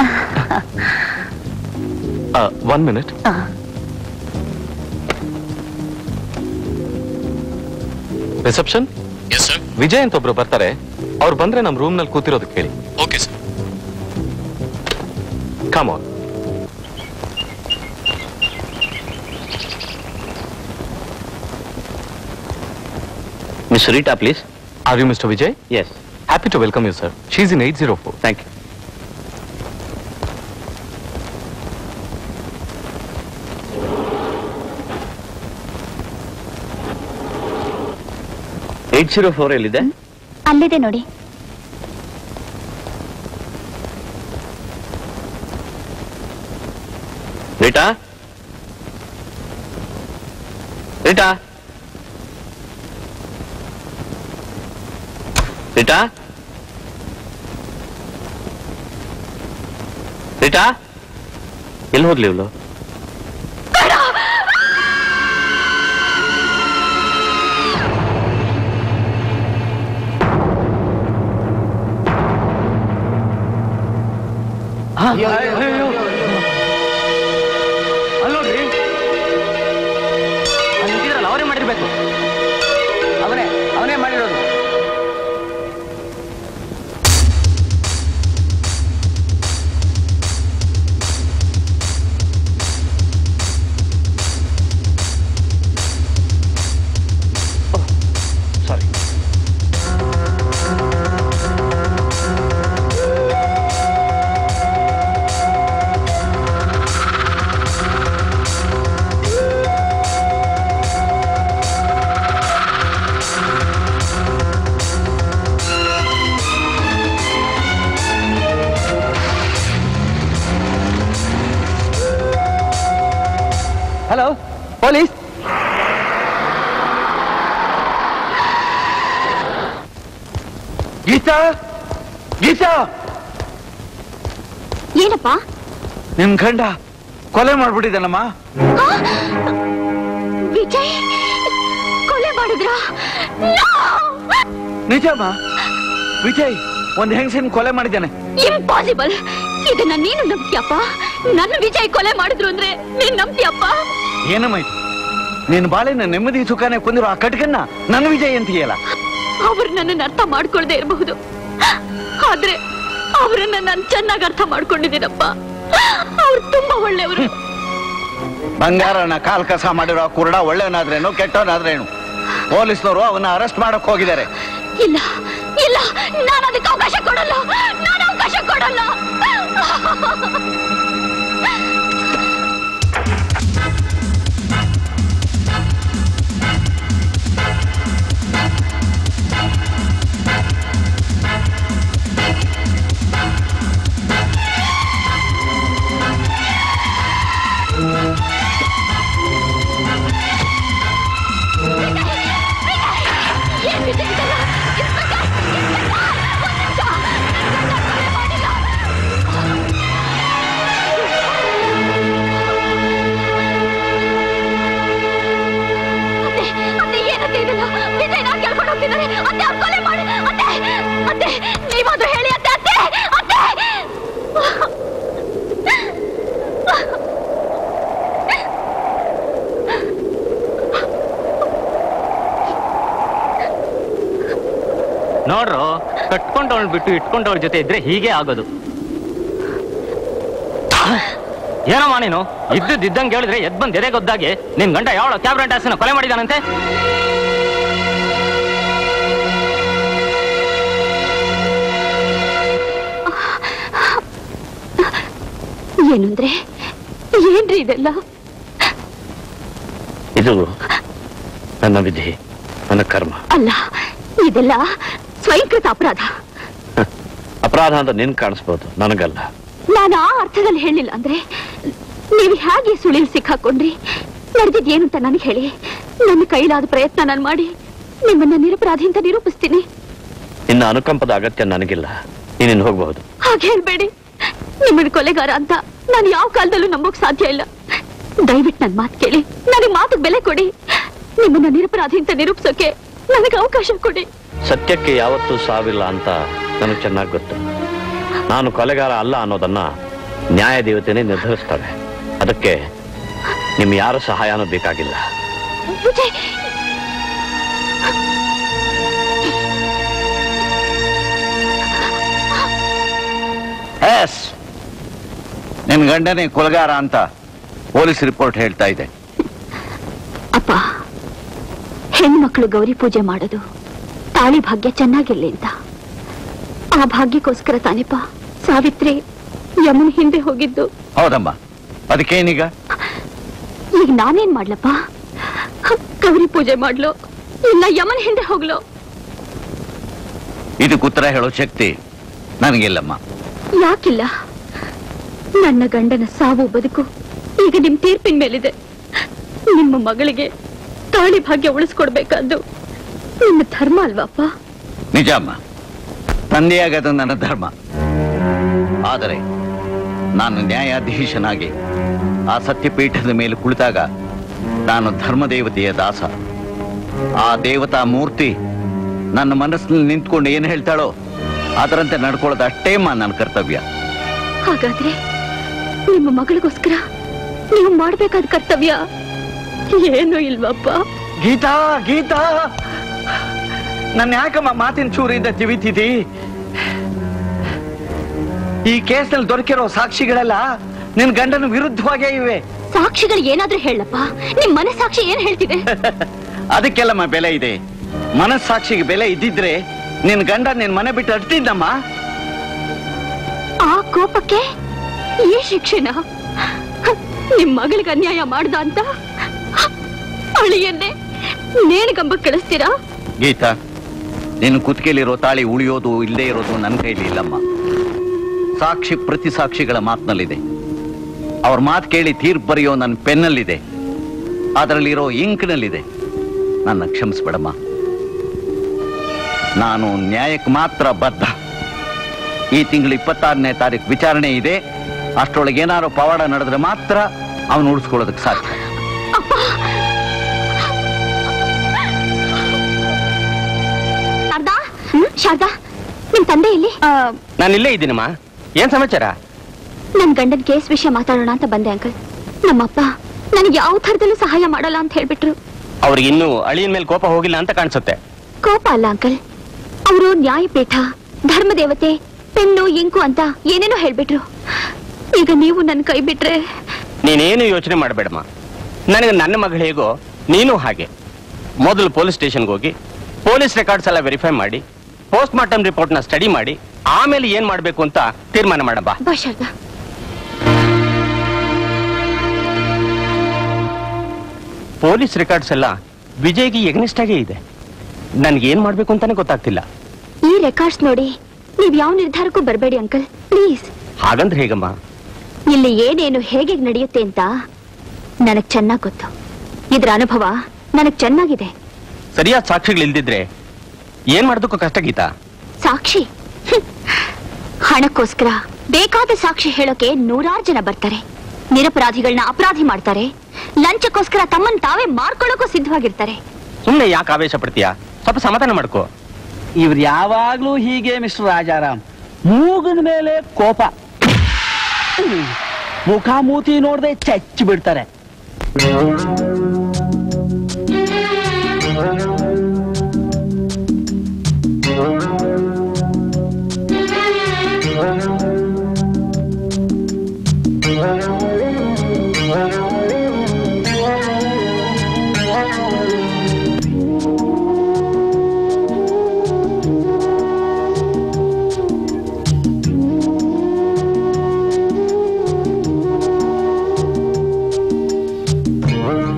one minute reception Vijay ಅಂತ ಒಬ್ರು ಬರ್ತಾರೆ ಅವ್ರು ಬಂದ್ರೆ ನಮ್ ರೂಮ್ ನಲ್ಲಿ ಕೂತಿರೋದಕ್ಕೆ ಕೇಳಿ okay sir come on miss Rita please are you mister Vijay yes happy to welcome you sir she's in eight zero four thank you eight zero four ಎಲ್ಲಿದೆ ಅಲ್ಲಿದೆ ನೋಡಿ ರೀಟಾ ರೀಟಾ ರೀಟಾ ರೀಟಾ ಎಲ್ಲಿ ಹೋದ್ಲಿ ಇವಳು ಅಲ್ಲೋಡ್ರಿ ಅಲ್ಲಿ ಅವರೇ ಮಾಡಿರ್ಬೇಕು ಅವನೇ ಅವನೇ ಮಾಡಿರೋದು sorry hello police Geeta Geeta ಏನಪ್ಪ ನಿನ್ ಗಂಡ ಕೊಲೆ ಮಾಡ್ಬಿಟ್ಟಿದ್ದಾನಮ್ಮ ವಿಜಯ್ ಕೊಲೆ ಮಾಡಿದ್ರ ನಿಜಮ್ಮ ವಿಜಯ್ ಒಂದ್ ಹೆಂಗಸಿನ ಕೊಲೆ ಮಾಡಿದ್ದಾನೆ ಇಂಪಾಸಿಬಲ್ ಇದನ್ನ ನೀನು ನಂಬ್ತೀಯಪ್ಪ ನನ್ನ ವಿಜಯ್ ಕೊಲೆ ಮಾಡಿದ್ರು ಅಂದ್ರೆ ನೀನ್ ನಂಬ್ತೀಯಪ್ಪ ಏನಮ್ಮ ಇದು ನಿನ್ ಬಾಳಿನ ನೆಮ್ಮದಿ ಸುಖಾನೆ ಕೊಂದಿರೋ ಆ ಕಟ್ಗನ್ನ ನನ್ನ ವಿಜಯ್ ಅಂತೀಯಲ್ಲ ಅವ್ರು ನನ್ನನ್ನು ಅರ್ಥ ಮಾಡ್ಕೊಳ್ದೆ ಇರಬಹುದು ಆದ್ರೆ ಅವರನ್ನ ನಾನು ಚೆನ್ನಾಗಿ ಅರ್ಥ ಮಾಡ್ಕೊಂಡಿದ್ದೀನಪ್ಪ ಅವ್ರು ತುಂಬಾ ಒಳ್ಳೆಯವರು ಬಂಗಾರನ ಕಾಲ್ ಕಸ ಮಾಡಿರೋ ಆ ಕುರುಡ ಒಳ್ಳೆಯವನಾದ್ರೇನು ಕೆಟ್ಟವನಾದ್ರೇನು ಪೊಲೀಸ್ನವರು ಅವನ್ನ ಅರೆಸ್ಟ್ ಮಾಡಕ್ ಹೋಗಿದ್ದಾರೆ ಇಲ್ಲ ಇಲ್ಲ ನಾನು ಅದಕ್ಕೆ ಅವಕಾಶ ಕೊಡಲ್ಲ ನಾನು ಅವಕಾಶ ಕೊಡಲ್ಲ ಏನ್ ವಿಜಯ್ ಇದೆಲ್ಲ? ಇನ್ಸ್ಪೆಕ್ಟರ್, ಇನ್ಸ್ಪೆಕ್ಟರ್, ಒಂದ್ ನಿಮಿಷ. ನನ್ನ ಗಂಡ ಕೊಲೆ ಮಾಡಿಲ್ಲ. ಅತ್ತೆ, ಅತ್ತೆ, ಏನತ್ತೆ ಇದೆಲ್ಲ? ವಿಜಯ್ ನಾನ್ ಕೇಳ್ಕೊಂಡು ಹೋಗ್ತಿದ್ದಾರೆ. ಅತ್ತೆ, ಅವ್ರ್ ಕೊಲೆ ಮಾಡಿ ಅತ್ತೆ, ಅತ್ತೆ, ನೀವಾದ್ರೂ ಹೇಳಿ ಅತ್ತೆ, ಅತ್ತೆ, ಅತ್ತೆ. ನೋಡ್ರು ಕಟ್ಕೊಂಡವಳು ಬಿಟ್ಟು ಇಟ್ಕೊಂಡವಳ ಜೊತೆ ಇದ್ರೆ ಹೀಗೆ ಆಗೋದು ಏನಮ್ಮ ನೀನು ಇದ್ದದ್ದು ಇದ್ದಂಗೆ ಹೇಳಿದ್ರೆ ಎದ್ ಬಂದ್ ಎದೆ ಗೊದ್ದಾಗೆ ನಿನ್ ಗಂಡ ಯಾವಳ ಕ್ಯಾಬ್ರೆಟ್ ಆಸನ ಕೊಲೆ ಮಾಡಿದಾನಂತೆ ಏನಂದ್ರೆ ಏನ್ರಿ ಇದೆಲ್ಲ ಇದು ನನ್ನ ವಿಧಿ ನನ್ನ ಕರ್ಮ ಅಲ್ಲ ಇದೆಲ್ಲ ಸ್ವಯಂಕೃತ ಅಪರಾಧ ಅಪರಾಧ ಅಂತ ನಿನ್ ಕಾಣಿಸ್ಬೋದು ನನಗಲ್ಲ ನಾನು ಆ ಅರ್ಥದಲ್ಲಿ ಹೇಳಿಲ್ಲ ಅಂದ್ರೆ ನೀವು ಹೇಗೆ ಸುಳಿಲ್ ಸಿಕ್ಕಾಕೊಂಡ್ರಿ ನಡೆದಿದ್ದೇನು ಅಂತ ನನಗೆ ಹೇಳಿ ನನ್ನ ಕೈಲಾದ ಪ್ರಯತ್ನ ನಾನು ಮಾಡಿ ನಿಮ್ಮನ್ನ ನಿರಪರಾಧಿ ಅಂತ ನಿರೂಪಿಸ್ತೀನಿ ಇನ್ನು ಅನುಕಂಪದ ಅಗತ್ಯ ನನಗಿಲ್ಲ ನೀನಿನ್ ಹೋಗಬಹುದು ಹಾಗೆ ಹೇಳ್ಬೇಡಿ ನಿಮ್ಮನ್ನ ಕೊಲೆಗಾರ ಅಂತ ನಾನು ಯಾವ ಕಾಲದಲ್ಲೂ ನಂಬೋಕ್ ಸಾಧ್ಯ ಇಲ್ಲ ದಯವಿಟ್ಟು ನನ್ನ ಮಾತು ಕೇಳಿ ನನಗೆ ಮಾತಿಗೆ ಬೆಲೆ ಕೊಡಿ ನಿಮ್ಮನ್ನ ನಿರಪರಾಧಿ ಅಂತ ನಿರೂಪಿಸೋಕೆ ನನಗೆ ಅವಕಾಶ ಕೊಡಿ ಸತ್ಯಕ್ಕೆ ಯಾವತ್ತೂ ಸಾವಿಲ್ಲ ಅಂತ ನನಗೆ ಚೆನ್ನಾಗಿ ಗೊತ್ತು ನಾನು ಕೊಲೆಗಾರ ಅಲ್ಲ ಅನ್ನೋದನ್ನ ನ್ಯಾಯ ದೇವತೆನೇ ನಿರ್ಧರಿಸ್ತಾರೆ ಅದಕ್ಕೆ ನಿಮ್ ಯಾರ ಸಹಾಯನೂ ಬೇಕಾಗಿಲ್ಲ ವಿಜಯ್ ಎಸ್ ನಿನ್ ಗಂಡನೇ ಕೊಲಗಾರ ಅಂತ ಪೊಲೀಸ್ ರಿಪೋರ್ಟ್ ಹೇಳ್ತಾ ಇದೆ ಅಪ್ಪ ಹೆಣ್ಮಕ್ಳು ಗೌರಿ ಪೂಜೆ ಮಾಡೋದು ತಾಳಿ ಭಾಗ್ಯ ಚೆನ್ನಾಗಿರ್ಲಿ ಅಂತ ಆ ಭಾಗ್ಯಕ್ಕೋಸ್ಕರ ತಾನೇಪ ಸಾವಿತ್ರಿ ಯಮುನ್ ಹಿಂದೆ ಹೋಗಿದ್ದು ಹೌದಮ್ಮ ಅದಕ್ಕೇನೀಗ ಈಗ ನಾನೇನ್ ಮಾಡ್ಲಪ್ಪ ಗೌರಿ ಪೂಜೆ ಮಾಡ್ಲು ಇಲ್ಲ ಯಮನ್ ಹಿಂದೆ ಹೋಗ್ಲು ಇದಕ್ಕೆ ಉತ್ತರ ಹೇಳೋ ಶಕ್ತಿ ನನಗಿಲ್ಲಮ್ಮ ಯಾಕಿಲ್ಲ ನನ್ನ ಗಂಡನ ಸಾವು ಬದುಕು ಈಗ ನಿಮ್ ತೀರ್ಪಿನ ಮೇಲಿದೆ ನಿಮ್ಮ ಮಗಳಿಗೆ ತಾಳಿ ಭಾಗ್ಯ ಉಳಿಸ್ಕೊಡ್ಬೇಕಾದ್ದು ನಿಮ್ಮ ಧರ್ಮ ಅಲ್ವಾಪ್ಪ ನಿಜ ಅಮ್ಮ ತಂದೆಯಾಗದು ನನ್ನ ಧರ್ಮ ಆದರೆ ನಾನು ನ್ಯಾಯಾಧೀಶನಾಗಿ ಆ ಸತ್ಯಪೀಠದ ಮೇಲೆ ಕುಳಿತಾಗ ನಾನು ಧರ್ಮದೇವತೆಯ ದಾಸ ಆ ದೇವತಾ ಮೂರ್ತಿ ನನ್ನ ಮನಸ್ಸಿನಲ್ಲಿ ನಿಂತ್ಕೊಂಡು ಏನು ಹೇಳ್ತಾಳೋ ಅದರಂತೆ ನಡ್ಕೊಳ್ಳೋದು ಅಷ್ಟೇ ಅಮ್ಮ ನನ್ನ ಕರ್ತವ್ಯ ಹಾಗಾದ್ರೆ ನಿಮ್ಮ ಮಗಳಿಗೋಸ್ಕರ ನೀವು ಮಾಡ್ಬೇಕಾದ ಕರ್ತವ್ಯ ಏನು ಇಲ್ವಪ್ಪ ಗೀತಾ ಗೀತಾ ನನ್ನ ಯಾಕಮ್ಮ ಮಾತಿನ ಚೂರಿಂದ ತಿವಿತಿದಿ ಈ ಕೇಸ್ನಲ್ಲಿ ದೊರಕಿರೋ ಸಾಕ್ಷಿಗಳೆಲ್ಲ ನಿನ್ ಗಂಡನ ವಿರುದ್ಧವಾಗೇ ಇವೆ ಸಾಕ್ಷಿಗಳು ಏನಾದ್ರೂ ಹೇಳಪ್ಪ ನಿಮ್ ಮನಸ್ಸಾಕ್ಷಿ ಏನ್ ಹೇಳ್ತಿದೆ ಅದಕ್ಕೆಲ್ಲಮ್ಮ ಬೆಲೆ ಇದೆ ಮನಸ್ಸಾಕ್ಷಿಗೆ ಬೆಲೆ ಇದ್ದಿದ್ರೆ ನಿನ್ ಗಂಡ ನಿನ್ ಮನೆ ಬಿಟ್ಟು ಅಡ್ತಿದ್ದಮ್ಮ ಆ ಕೋಪಕ್ಕೆ ಈ ಶಿಕ್ಷೆನ ನಿಮ್ ಮಗಳಿಗೆ ಅನ್ಯಾಯ ಮಾಡ್ದ ಅಂತ ಅಳಿಯನ್ನೇ ನೇಣಿಗಂಬ ಕಳಿಸ್ತೀರಾ ಗೀತಾ ನಿನ್ನ ಕುತ್ತಿಗೆಲಿರೋ ತಾಳಿ ಉಳಿಯೋದು ಇಲ್ಲದೆ ಇರೋದು ನನ್ನ ಕೈಲಿ ಇಲ್ಲಮ್ಮ ಸಾಕ್ಷಿ ಪ್ರತಿ ಸಾಕ್ಷಿಗಳ ಮಾತಿನಲ್ಲಿದೆ ಅವ್ರ ಮಾತು ಕೇಳಿ ತೀರ್ಪು ಬರೆಯೋ ನನ್ನ ಪೆನ್ನಲ್ಲಿದೆ ಅದರಲ್ಲಿರೋ ಇಂಕ್ನಲ್ಲಿದೆ ನನ್ನ ಕ್ಷಮಿಸ್ಬೇಡಮ್ಮ ನಾನು ನ್ಯಾಯಕ್ಕೆ ಮಾತ್ರ ಬದ್ಧ ಈ ತಿಂಗಳು ಇಪ್ಪತ್ತಾರನೇ ತಾರೀಕು ವಿಚಾರಣೆ ಇದೆ ಅಷ್ಟರೊಳಗೆ ಏನಾದ್ರು ಪವಾಡ ನಡೆದ್ರೆ ಮಾತ್ರ ಅವನು ಉಳಿಸ್ಕೊಳ್ಳೋದಕ್ಕೆ ಸಾಧ್ಯ ಶಾರದಾ ಶಾರದಾ ನಿಮ್ ತಂದೆ ಇಲ್ಲಿ ನಾನು ಇಲ್ಲೇ ಇದ್ದೀನಮ್ಮ ಏನ್ ಸಮಾಚಾರ ನನ್ ಗಂಡನ್ ಕೇಸ್ ವಿಷಯ ಮಾತಾಡೋಣ ಅಂತ ಬಂದೆ ಅಂಕಲ್ ನಮ್ಮಪ್ಪ ನನಗೆ ಯಾವ ಥರದಲ್ಲೂ ಸಹಾಯ ಮಾಡಲ್ಲ ಅಂತ ಹೇಳ್ಬಿಟ್ರು ಅವ್ರಿಗೆ ಇನ್ನೂ ಅಳಿಯನ್ ಮೇಲೆ ಕೋಪ ಹೋಗಿಲ್ಲ ಅಂತ ಕಾಣಿಸುತ್ತೆ ಕೋಪ ಅಲ್ಲ ಅಂಕಲ್ ಅವರು ನ್ಯಾಯಪೀಠ ಧರ್ಮದೇವತೆ ಪೆನ್ನು ಇಂಕು ಅಂತ ಏನೇನೋ ಹೇಳ್ಬಿಟ್ರು ಈಗ ನೀವು ನನ್ ಕೈ ಬಿಟ್ರೆ ನೀನೇನು ಯೋಚನೆ ಮಾಡಬೇಡಮ್ಮ ನನಗೆ ನನ್ನ ಮಗಳು ಹೇಗೋ ನೀನು ಹಾಗೆ ಮೊದಲು ಪೊಲೀಸ್ ಸ್ಟೇಷನ್ಗೆ ಹೋಗಿ ಪೊಲೀಸ್ ರೆಕಾರ್ಡ್ಸ್ ಎಲ್ಲ ವೆರಿಫೈ ಮಾಡಿ ಪೋಸ್ಟ್ ಮಾರ್ಟಮ್ ರಿಪೋರ್ಟ್ನ ಸ್ಟಡಿ ಮಾಡಿ ಆಮೇಲೆ ಏನ್ ಮಾಡ್ಬೇಕು ಅಂತ ತೀರ್ಮಾನ ಮಾಡಬ್ಬಾ ಬಾ ಶಾರದಾ ಪೊಲೀಸ್ ರೆಕಾರ್ಡ್ಸ್ ಎಲ್ಲ ವಿಜಯ್ಗೆ ಎಗ್ನೆಸ್ಟ್ ಆಗೇ ಇದೆ ನನ್ಗೆ ಏನ್ ಮಾಡ್ಬೇಕು ಅಂತಾನೆ ಗೊತ್ತಾಗ್ತಿಲ್ಲ ಈ ರೆಕಾರ್ಡ್ಸ್ ನೋಡಿ ನೀವ್ ಯಾವ ನಿರ್ಧಾರಕ್ಕೂ ಬರಬೇಡಿ ಅಂಕಲ್ ಪ್ಲೀಸ್ ಹಾಗಂದ್ರೆ ಹೇಗಮ್ಮ ಇಲ್ಲಿ ಏನೇನು ಹೇಗೆ ನಡೆಯುತ್ತೆ ಅಂತ ನನಗ್ ಚೆನ್ನಾಗ್ ಗೊತ್ತು ಇದ್ರ ಅನುಭವ ನನಗ್ ಚೆನ್ನಾಗಿದೆ ಸರಿಯಾದ ಸಾಕ್ಷಿಗಳು ಇಲ್ದಿದ್ರೆ ಏನ್ ಮಾಡೋದಕ್ಕೂ ಕಷ್ಟ ಗೀತಾ ಸಾಕ್ಷಿ ಹ್ಮ್. ಹಣಕ್ಕೋಸ್ಕರ ಬೇಕಾದ ಸಾಕ್ಷಿ ಹೇಳೋಕೆ ನೂರಾರು ಜನ ಬರ್ತಾರೆ ನಿರಪರಾಧಿಗಳನ್ನ ಅಪರಾಧಿ ಮಾಡ್ತಾರೆ ಲಂಚಕ್ಕೋಸ್ಕರ ತಮ್ಮನ್ ತಾವೇ ಮಾರ್ಕೊಳ್ಳೋಕೂ ಸಿದ್ಧವಾಗಿರ್ತಾರೆ ಸುಮ್ನೆ ಯಾಕೆ ಆವೇಶ ಪಡ್ತೀಯಾ ಸ್ವಲ್ಪ ಸಮಾಧಾನ ಮಾಡ್ಕೋ ಇವ್ರು ಯಾವಾಗ್ಲೂ ಹೀಗೆ ಮಿಸ್ಟರ್ ರಾಜಾರಾಮ್ ಮೂಗಿನ ಮೇಲೆ ಕೋಪ ಹ್ಮ್. ಮುಖ ಮೂತಿ ನೋಡ್ದೆ ಚಚ್ಚಿ ಬಿಡ್ತಾರೆ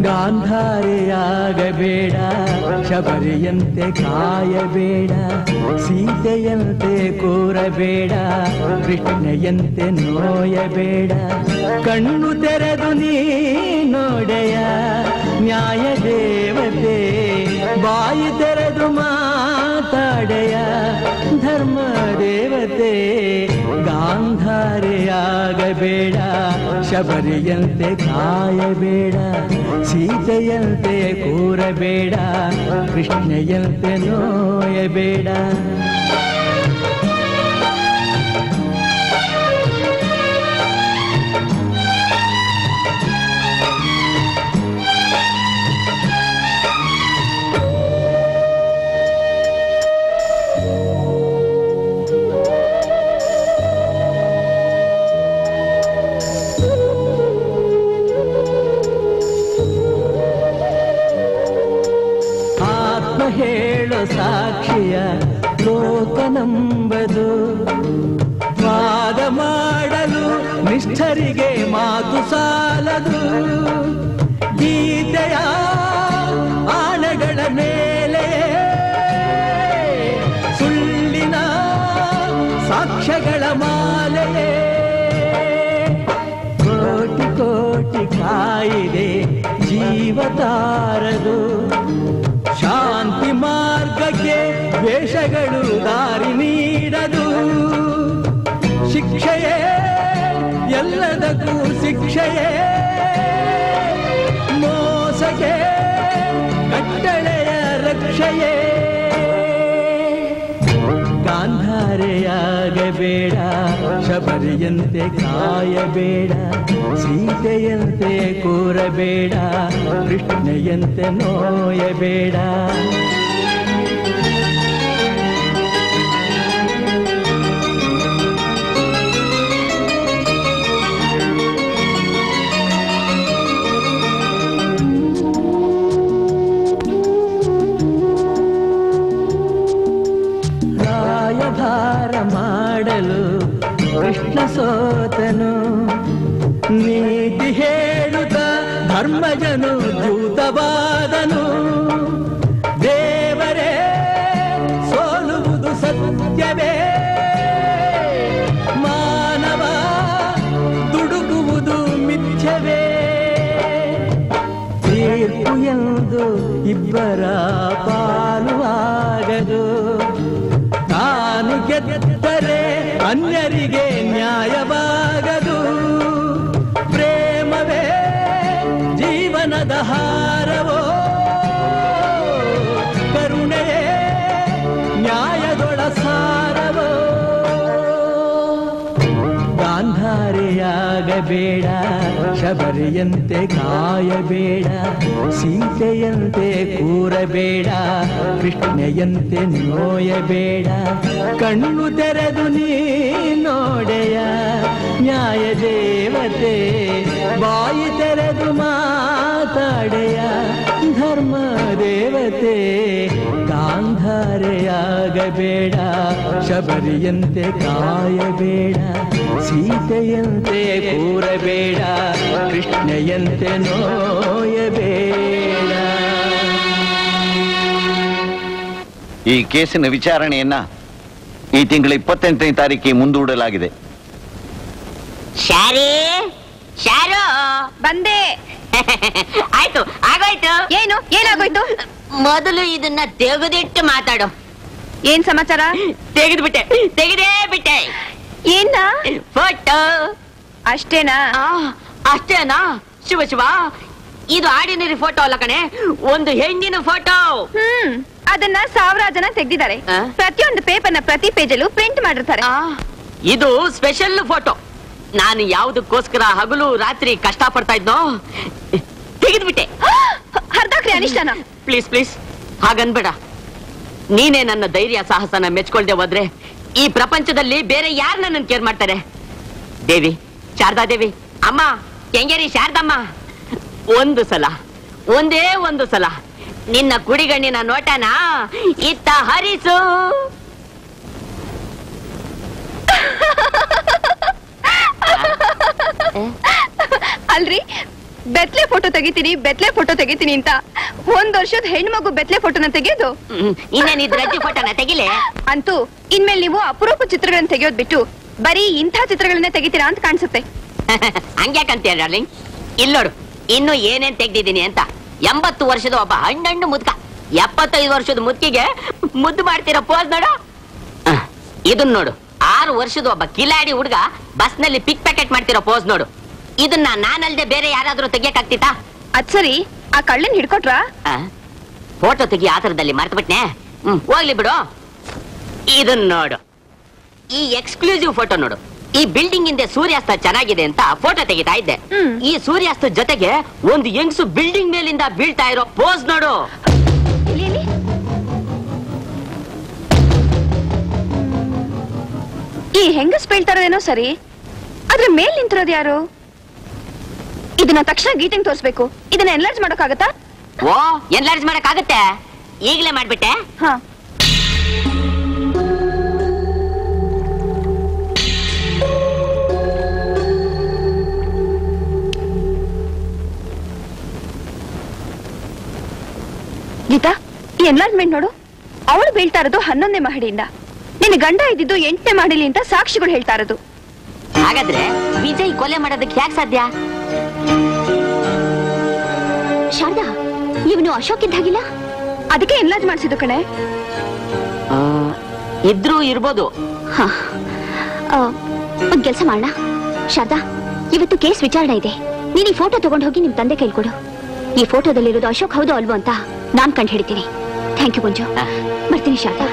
ಗಾಂಧಾರೆಯಾಗಬೇಡ ಶಬರಿಯಂತೆ ಕಾಯಬೇಡ ಸೀತೆಯಂತೆ ಕೂರಬೇಡ ಕೃಷ್ಣೆಯಂತೆ ನೋಯಬೇಡ ಕಣ್ಣು ತೆರೆದು ನೀ ನೋಡೆಯ ನ್ಯಾಯ ದೇವತೆ ಬಾಯಿ ತೆರೆದು ಮಾತಾಡೆಯ ಧರ್ಮ ದೇವತೆ ಗಾಂಧಾರೆಯಾಗಬೇಡ ಶಬರಿಯಂತೆ ಕಾಯಬೇಡ ಸೀತೆಯಂತೆ ಕೂರಬೇಡ ಕೃಷ್ಣೆಯಂತೆ ನೋಯಬೇಡ ಆತ್ಮ ಹೇಳೋ ಸಾಕ್ಷಿಯ ಲೋಕ ನಂಬದು ವಾದ ಮಾಡಲು ನಿಷ್ಠರಿಗೆ ಮಾತು ಸಾಲದು ಗೀತೆಯ ಆಣೆಗಳ ಮೇಲೆ ಸುಳ್ಳಿನ ಸಾಕ್ಷ್ಯಗಳ ಮಾಲೆಯೇ ಕೋಟಿ ಕೋಟಿ ಕಾಯಿದೆ ಜೀವತಾರದು ಶಾಂತಿ ಮಾರ್ಗಕ್ಕೆ ವೇಷಗಳು ದಾರಿ ನೀಡದು ಶಿಕ್ಷೆಯೇ ಎಲ್ಲದಕ್ಕೂ ಶಿಕ್ಷೆಯೇ ಮೋಸಗೆ ಕಟ್ಟಳೆಯ ರಕ್ಷೆಯೇ ಗಾಂಧಾರೆಯಾಗಬೇಡ ಶಬರಿಯಂತೆ ಕಾಯಬೇಡ ಸೀತೆಯಂತೆ ಕೂರಬೇಡ ಕೃಷ್ಣೆಯಂತೆ ನೋಯಬೇಡ ರಾಯಭಾರ ಮಾಡಲು ಕೃಷ್ಣ ಸೋತನು ನೀತಿ ಹೇಳುತ್ತ ಧರ್ಮಜನು ದೂತವಾದನು ದೇವರೇ ಸೋಲುವುದು ಸತ್ಯವೇ ಮಾನವ ದುಡುಕುವುದು ಮಿಥ್ಯವೇ ತೀರ್ಪು ಎಂದು ಇಬ್ಬರ ಪಾಲು ಆಗದು ತಾನು ಗೆದ್ದರೆ ಅನ್ಯರಿಗೆ ನ್ಯಾಯವಾಗದು ಪ್ರೇಮವೇ ಜೀವನದ ಹಾರವೋ ಕರುಣೆಯೇ ನ್ಯಾಯದೊಳ ಸಾರವೋ ಗಾಂಧಾರೆಯಾಗಬೇಡ ಶಬರಿಯಂತೆ ಕಾಯಬೇಡ ಸೀತೆಯಂತೆ ಕೂರಬೇಡ ಕೃಷ್ಣೆಯಂತೆ ನೋಯಬೇಡ ಕಣ್ಣು ತೆರೆದು ನೀ ನೋಡೆಯ ನ್ಯಾಯ ದೇವತೆ ಬಾಯಿ ತೆರೆದು ಮಾತಾಡೆಯ ಧರ್ಮ ದೇವತೆ ಗಾಂಧಾರೆಯಾಗಬೇಡ ಶಬರಿಯಂತೆ ಕಾಯಬೇಡ ಸೀತೆಯಂತೆ ಕೂರಬೇಡ ಕೃಷ್ಣೆಯಂತೆ ನೋಯಬೇಡ ಈ ಕೇಸಿನ ವಿಚಾರಣೆಯನ್ನ ಈ ತಿಂಗಳ ಇಪ್ಪತ್ತೆಂಟನೇ ತಾರೀಕಿಗೆ ಮುಂದೂಡಲಾಗಿದೆ ಶಾರಿ ಶಾರು ಬಂದೆ ಆಯ್ತು ಆಗೋಯ್ತು ಏನು ಏನಾಗೋಯ್ತು ಮೊದಲು ಇದನ್ನ ತೆಗೆದಿಟ್ಟು ಮಾತಾಡು ಏನ್ ಸಮಾಚಾರ ತೆಗೆದ್ಬಿಟ್ಟೆ ತೆಗೆದೇ ಬಿಟ್ಟೆ ಏನ ಫೋಟೋ ಅಷ್ಟೇನಾ ಅಷ್ಟೇನಾ ಶಿವ ಶಿವ ಇದು ಆರ್ಡಿನರಿ ಫೋಟೋ ಅಲ್ಲ ಕಣೆ ಒಂದು ಹೆಣ್ಣಿನ ಫೋಟೋ ಹ್ಮ್ ಅದನ್ನ ಸಾವಿರಾರು ಜನ ತೆಗ್ದಿದ್ದಾರೆ ಪ್ರತಿಯೊಂದು ಪೇಪರ್ನ ಪ್ರತಿ ಪೇಜಲ್ಲೂ ಪ್ರಿಂಟ್ ಮಾಡಿರ್ತಾರೆ ಇದು ಸ್ಪೆಷಲ್ ಫೋಟೋ ನಾನು ಯಾವುದಕ್ಕೋಸ್ಕರ ಹಗಲು ರಾತ್ರಿ ಕಷ್ಟ ಪಡ್ತಾ ಇದ್ನೋ ತೆಗೆದ್ಬಿಟ್ಟೆ ಹರ್ದಾಕ್ರಿ ಅನಿಷ್ಟನ ಪ್ಲೀಸ್ ಪ್ಲೀಸ್ ಹಾಗನ್ಬೇಡ ನೀನೇ ನನ್ನ ಧೈರ್ಯ ಸಾಹಸನ ಮೆಚ್ಕೊಳ್ದೆ ಹೋದ್ರೆ ಈ ಪ್ರಪಂಚದಲ್ಲಿ ಬೇರೆ ಯಾರು ನನ್ನನ್ನು ಕೇರ್ ಮಾಡ್ತಾರೆ ದೇವಿ ಶಾರದಾ ದೇವಿ ಅಮ್ಮ ಕೆಂಗೇರಿ ಶಾರದಮ್ಮ ಒಂದು ಸಲ ಒಂದೇ ಒಂದು ಸಲ ನಿನ್ನ ಕುಡಿಗಣ್ಣಿನ ನೋಟನ ಇತ್ತ ಹರಿಸು ಅಲ್ರಿ ಬೆತ್ಲೆ ಫೋಟೋ ತೆಗಿತೀನಿ ಬೆತ್ಲೆ ಫೋಟೋ ತೆಗಿತೀನಿ ಅಂತ ಒಂದ್ ವರ್ಷದ ಹೆಣ್ಮಗು ಬೆತ್ಲೆ ಫೋಟೋನ ತೆಗೆಯೋದು ಇನ್ನೇನ್ ಇದ್ ರಜ್ಜು ಫೋಟೋನ ತೆಗಿಲೆ ಅಂತೂ ಇನ್ಮೇಲೆ ನೀವು ಅಪರೂಪ ಚಿತ್ರಗಳನ್ನ ತೆಗೆಯೋದ್ ಬಿಟ್ಟು ಬರೀ ಇಂಥ ಚಿತ್ರಗಳನ್ನೇ ತೆಗಿತೀರಾ ಅಂತ ಕಾಣಿಸುತ್ತೆ ಹಂಗ್ಯಾಕಂತೀಯ ಡಾರ್ಲಿಂಗ್ ಇಲ್ ನೋಡು ಇನ್ನು ಏನೇನ್ ತೆಗ್ದಿದ್ದೀನಿ ಅಂತ ಎಂಬತ್ತು ವರ್ಷದ ಒಬ್ಬ ಹಣ್ಣಣ್ಣು ಮುದ್ಕ ಎಪ್ಪತ್ತೈದು ವರ್ಷದ ಮುದ್ಕಿಗೆ ಮುದ್ದು ಮಾಡ್ತಿರೋ ಪೋಸ್ ನೋಡು ಅಹ್, ಇದನ್ ನೋಡು ಆರು ವರ್ಷದ ಒಬ್ಬ ಕಿಲಾಡಿ ಹುಡುಗ ಬಸ್ ನಲ್ಲಿ ಪಿಕ್ ಪ್ಯಾಕೆಟ್ ಮಾಡ್ತಿರೋ ಪೋಸ್ ನೋಡು ಇದನ್ನ ನಾನಲ್ದೆ ಬೇರೆ ಯಾರಾದ್ರೂ ತೆಗಿಯಕ್ಕಾಗ್ತಿತ್ತಾ ಅದ್ ಸರಿ ಆ ಕಳ್ಳನ್ ಹಿಡ್ಕೊಟ್ರಾ ಫೋಟೋ ತೆಗಿ ಆತರದಲ್ಲಿ ಮರ್ತ್ಬಿಟ್ನೆ ಹ್ಮ್ ಹೋಗ್ಲಿ ಬಿಡು ಇದನ್ ನೋಡು ಈ ಎಕ್ಸ್ಕ್ಲೂಸಿವ್ ಫೋಟೋ ನೋಡು ಈ ಬಿಲ್ಡಿಂಗ್ ಹಿಂದೆ ಸೂರ್ಯಾಸ್ತ ಚೆನ್ನಾಗಿದೆ ಅಂತ ಫೋಟೋ ತೆಗಿತಾ ಇದ್ದೆ ಈ ಸೂರ್ಯಾಸ್ತ ಜೊತೆಗೆ ಒಂದು ಯಂಗ್ಸು ಬಿಲ್ಡಿಂಗ್ ಮೇಲಿಂದ ಬೀಳ್ತಾ ಇರೋ ಪೋಸ್ ನೋಡು ಈ ಹೆಂಗಸ್ ಬೀಳ್ತಾರೋದೇನೋ ಸರಿ ಆದ್ರೆ ಮೇಲ್ ನಿಂತಿರೋದು ಯಾರು ಇದನ್ನ ತಕ್ಷಣ ಗೀಟಿಂಗ್ ತೋರಿಸ್ಬೇಕು ಇದನ್ನ ಎನ್ಲಾರ್ಜ್ ಮಾಡೋಕ್ಕಾಗತ್ತಾ ಓ ಎನ್ಲಾರ್ಜ್ ಮಾಡಕ್ ಆಗುತ್ತೆ ಈಗಲೇ ಮಾಡ್ಬಿಟ್ಟೆ ಹಾ ಗೀತಾ ಈ ಎನ್ಲಾರ್ಜ್ಮೆಂಟ್ ನೋಡು ಅವಳು ಬೀಳ್ತಾ ಇರೋದು ಹನ್ನೊಂದನೇ ಮಹಡಿಯಿಂದ ನಿನ್ನ ಗಂಡ ಇದ್ದಿದ್ದು ಎಂಟನೇ ಮಹಡಿಲಿ ಅಂತ ಸಾಕ್ಷಿಗಳು ಹೇಳ್ತಾ ಇರೋದು ಹಾಗಾದ್ರೆ ವಿಜಯ್ ಕೊಲೆ ಮಾಡೋದಕ್ಕೆ ಯಾಕೆ ಸಾಧ್ಯ ಶಾರದಾ ಇವನು ಅಶೋಕ್ ಇದ್ದಾಗಿಲ್ಲ ಅದಕ್ಕೆ ಎನ್ಲಾರ್ಜ್ ಮಾಡಿಸಿದ್ದು ಕಣೆ ಇದ್ರೂ ಇರ್ಬೋದು ಹಾ ಆ, ಒಂದ್ ಕೆಲಸ ಮಾಡೋಣ ಶಾರದಾ ಇವತ್ತು ಕೇಸ್ ವಿಚಾರಣೆ ಇದೆ ನೀನ್ ಈ ಫೋಟೋ ತಗೊಂಡು ಹೋಗಿ ನಿಮ್ ತಂದೆ ಕೈಲಿ ಈ ಫೋಟೋದಲ್ಲಿರೋದು ಅಶೋಕ್ ಹೌದು ಅಲ್ವೋ ಅಂತ ನಾನ್ ಕಂಡು ಹಿಡಿತೀನಿ ಥ್ಯಾಂಕ್ ಯು ಗುಂಜು ಬರ್ತೀನಿ ಶಾರದಾ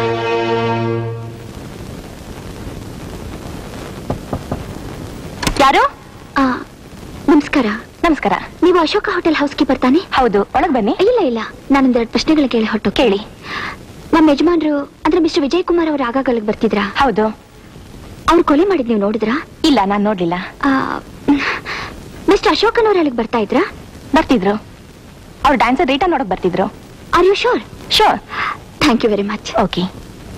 ಯಾರು ಆ, ನಮಸ್ಕಾರ ನಮಸ್ಕಾರ ನೀವು ಅಶೋಕ ಹೋಟೆಲ್ ಹೌಸ್ ಕೀಪರ್ ತಾನೆ ಹೌದು ಒಳಗ್ ಬನ್ನಿ ಇಲ್ಲ ಇಲ್ಲ ನಾನೊಂದೆರಡು ಪ್ರಶ್ನೆಗಳು ಕೇಳಿ ಹೊಟ್ಟು ಕೇಳಿ ನಮ್ಮ ಯಜಮಾನ್ರು ಅಂದ್ರೆ ಮಿಸ್ಟರ್ ವಿಜಯ್ ಕುಮಾರ್ ಅವ್ರು ಆಗಾಗ ಅಲ್ಲಿಗ್ ಬರ್ತಿದ್ರಾ ಹೌದು ಅವ್ರು ಕೊಲೆ ಮಾಡಿದ್ ನೀವು ನೋಡಿದ್ರಾ ಇಲ್ಲ ನಾನ್ ನೋಡ್ಲಿಲ್ಲ ಮಿಸ್ಟರ್ ಅಶೋಕನ್ ಅವ್ರು ಅಲ್ಲಿಗೆ ಬರ್ತಾ ಇದ್ರಾ ಬರ್ತಿದ್ರು ಅವ್ರು ಡ್ಯಾನ್ಸರ್ ರೀಟಾ ನೋಡಕ್ ಬರ್ತಿದ್ರು are you sure sure thank you very much okay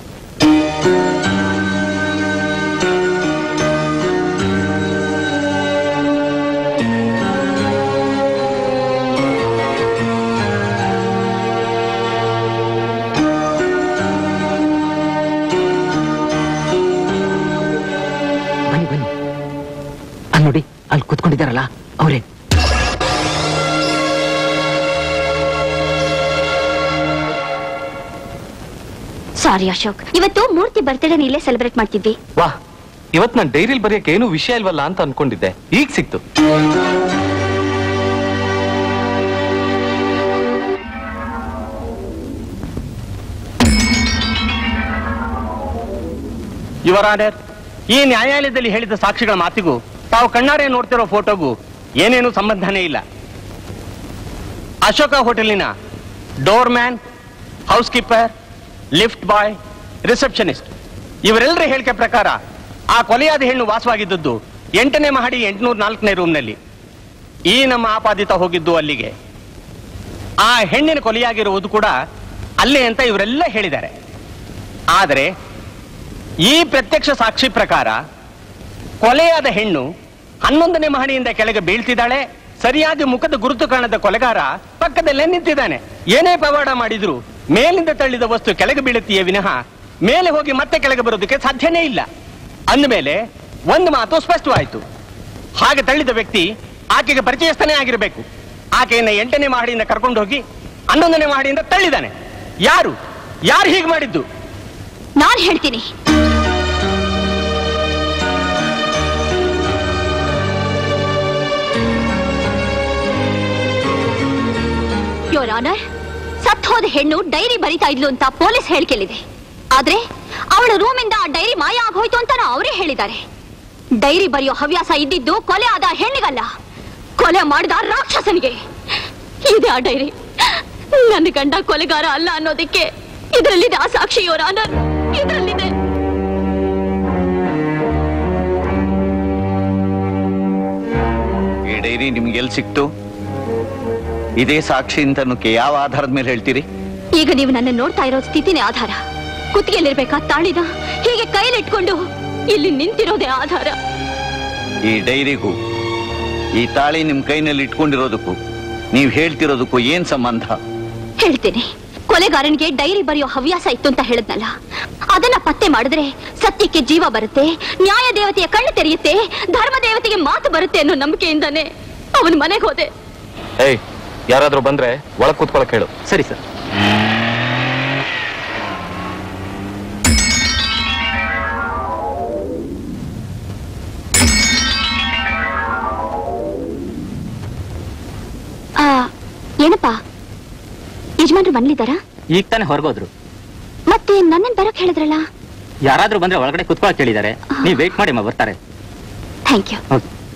ಬನ್ನಿ ಬನ್ನಿ ಅಲ್ಲಿ ನೋಡಿ ಅಲ್ಲಿ ಕುತ್ಕೊಂಡಿದ್ದಾರಲ್ಲ ಅವರೇ ಸಾರಿ ಅಶೋಕ್ ಇವತ್ತು ಮೂರ್ತಿ ಬರ್ತ್ಡೇ ಇಲ್ಲೇ ಸೆಲೆಬ್ರೇಟ್ ಮಾಡ್ತಿದ್ವಿ ವಾ ಇವತ್ ನಾನು ಡೈರಿಲ್ ಬರೆಯಕ್ಕೆ ಏನು ವಿಷಯ ಇಲ್ವಲ್ಲ ಅಂತ ಅನ್ಕೊಂಡಿದ್ದೆ ಈಗ ಸಿಕ್ತು ಯುವರ್ ಆನರ್ ಈ ನ್ಯಾಯಾಲಯದಲ್ಲಿ ಹೇಳಿದ ಸಾಕ್ಷಿಗಳ ಮಾತಿಗೂ ತಾವು ಕಣ್ಣಾರೆ ನೋಡ್ತಿರೋ ಫೋಟೋಗೂ ಏನೇನು ಸಂಬಂಧನೇ ಇಲ್ಲ ಅಶೋಕ ಹೋಟೆಲಿನ doorman housekeeper lift boy receptionist ಇವರೆಲ್ಲರ ಹೇಳಿಕೆ ಪ್ರಕಾರ ಆ ಕೊಲೆಯಾದ ಹೆಣ್ಣು ವಾಸವಾಗಿದ್ದದ್ದು ಎಂಟನೇ ಮಹಡಿ ಎಂಟುನೂರ ನಾಲ್ಕನೇ ರೂಮ್ನಲ್ಲಿ ಈ ನಮ್ಮ ಆಪಾದಿತ ಹೋಗಿದ್ದು ಅಲ್ಲಿಗೆ ಆ ಹೆಣ್ಣಿನ ಕೊಲೆಯಾಗಿರುವುದು ಕೂಡ ಅಲ್ಲೇ ಅಂತ ಇವರೆಲ್ಲ ಹೇಳಿದ್ದಾರೆ ಆದರೆ ಈ ಪ್ರತ್ಯಕ್ಷ ಸಾಕ್ಷಿ ಪ್ರಕಾರ ಕೊಲೆಯಾದ ಹೆಣ್ಣು ಹನ್ನೊಂದನೇ ಮಹಡಿಯಿಂದ ಕೆಳಗೆ ಬೀಳ್ತಿದ್ದಾಳೆ ಸರಿಯಾದ ಮುಖದ ಗುರುತು ಕಾಣದ ಕೊಲೆಗಾರ ಪಕ್ಕದಲ್ಲೇ ನಿಂತಿದ್ದಾನೆ ಏನೇ ಪವಾಡ ಮಾಡಿದ್ರು ಮೇಲಿಂದ ತಳ್ಳಿದ ವಸ್ತು ಕೆಳಗೆ ಬೀಳುತ್ತೀಯೇ ವಿನಃ ಮೇಲೆ ಹೋಗಿ ಮತ್ತೆ ಕೆಳಗೆ ಬರೋದಕ್ಕೆ ಸಾಧ್ಯನೇ ಇಲ್ಲ ಅಂದಮೇಲೆ ಒಂದು ಮಾತು ಸ್ಪಷ್ಟವಾಯಿತು ಹಾಗೆ ತಳ್ಳಿದ ವ್ಯಕ್ತಿ ಆಕೆಗೆ ಪರಿಚಯಸ್ಥನೇ ಆಗಿರಬೇಕು ಆಕೆಯನ್ನ ಎಂಟನೇ ಮಹಡಿಯಿಂದ ಕರ್ಕೊಂಡು ಹೋಗಿ ಹನ್ನೊಂದನೇ ಮಹಡಿಯಿಂದ ತಳ್ಳಿದಾನೆ ಯಾರು ಯಾರು ಹೀಗೆ ಮಾಡಿದ್ದು ನಾನ್ ಹೇಳ್ತೀನಿ ಯೋರ್ ಆನರ್ ಸತ್ ಹೋದ ಹೆಣ್ಣು ಡೈರಿ ಬರಿತಾ ಇದ್ಲು ಅಂತ ಪೊಲೀಸ್ ಹೇಳಿಕೆಲಿದೆ ಆದ್ರೆ ಅವಳ ರೂಮಿಂದ ಆ ಡೈರಿ ಮಾಯ ಆಗೋಯ್ತು ಅಂತ ಅವರೇ ಹೇಳಿದ್ದಾರೆ ಡೈರಿ ಬರೆಯೋ ಹವ್ಯಾಸ ಇದ್ದಿದ್ದು ಕೊಲೆ ಆದ ಹೆಣ್ಣಿಗಲ್ಲ ಕೊಲೆ ಮಾಡಿದ ರಾಕ್ಷಸನಿಗೆ ಇದೆ ಆ ಡೈರಿ ನನ್ನ ಗಂಡ ಕೊಲೆಗಾರ ಅಲ್ಲ ಅನ್ನೋದಕ್ಕೆ ಇದರಲ್ಲಿದೆ ಆ ಸಾಕ್ಷಿ ಯೋರ್ ಆನರ್ ಇದರಲ್ಲಿದೆ ಈ ಡೈರಿ ನಿಮ್ಗೆ ಎಲ್ಲಿ ಸಿಕ್ತು ಇದೇ ಸಾಕ್ಷಿ ಅಂತ ಅನ್ನೋಕೆ ಯಾವ ಆಧಾರದ ಮೇಲೆ ಹೇಳ್ತೀರಿ ಈಗ ನೀವು ನನ್ನ ನೋಡ್ತಾ ಇರೋ ಸ್ಥಿತಿನೇ ಆಧಾರ ಕುತ್ತಿಗೆಲ್ಲಿರ್ಬೇಕಾ ತಾಳಿನ ಹೀಗೆ ಕೈಲಿಟ್ಕೊಂಡು ಇಲ್ಲಿ ನಿಂತಿರೋದೇ ಆಧಾರ ಈ ಡೈರಿಗೂ ಈ ತಾಳಿ ನಿಮ್ ಕೈನಲ್ಲಿ ಇಟ್ಕೊಂಡಿರೋದಕ್ಕೂ ನೀವ್ ಹೇಳ್ತಿರೋದಕ್ಕೂ ಏನ್ ಸಂಬಂಧ ಹೇಳ್ತೀನಿ ಕೊಲೆಗಾರನಿಗೆ ಡೈರಿ ಬರೆಯೋ ಹವ್ಯಾಸ ಇತ್ತು ಅಂತ ಹೇಳದ್ನಲ್ಲ ಅದನ್ನ ಪತ್ತೆ ಮಾಡಿದ್ರೆ ಸತ್ಯಕ್ಕೆ ಜೀವ ಬರುತ್ತೆ ನ್ಯಾಯ ದೇವತೆಯ ಕಣ್ಣು ತೆರೆಯುತ್ತೆ ಧರ್ಮ ದೇವತೆಗೆ ಮಾತು ಬರುತ್ತೆ ಅನ್ನೋ ನಂಬಿಕೆಯಿಂದಾನೆ ಅವನ ಮನೆಗೆ ಹೋದೆ ಏಯ್ ಯಾರಾದ್ರೂ ಬಂದ್ರೆ ಒಳಗ್ ಕೂತ್ಕೊಳಕ್ ಹೇಳು ಸರಿ ಸರ್ ಆ, ಏನಪ್ಪ ಯಜಮಾನ್ರು ಮನೇಲಿದ್ದಾರಾ ಈಗ ತಾನೇ ಹೊರಗೋದ್ರು ಮತ್ತೆ ನನ್ನನ್ ಬರಕ್ ಹೇಳಿದ್ರಲ್ಲ ಯಾರಾದ್ರೂ ಬಂದ್ರೆ ಒಳಗಡೆ ಕುತ್ಕೊಳಕ್ ಹೇಳಿದ್ದಾರೆ ನೀವ್ ವೇಟ್ ಮಾಡಿ ಅಮ್ಮ ಬರ್ತಾರೆ ಥ್ಯಾಂಕ್ ಯು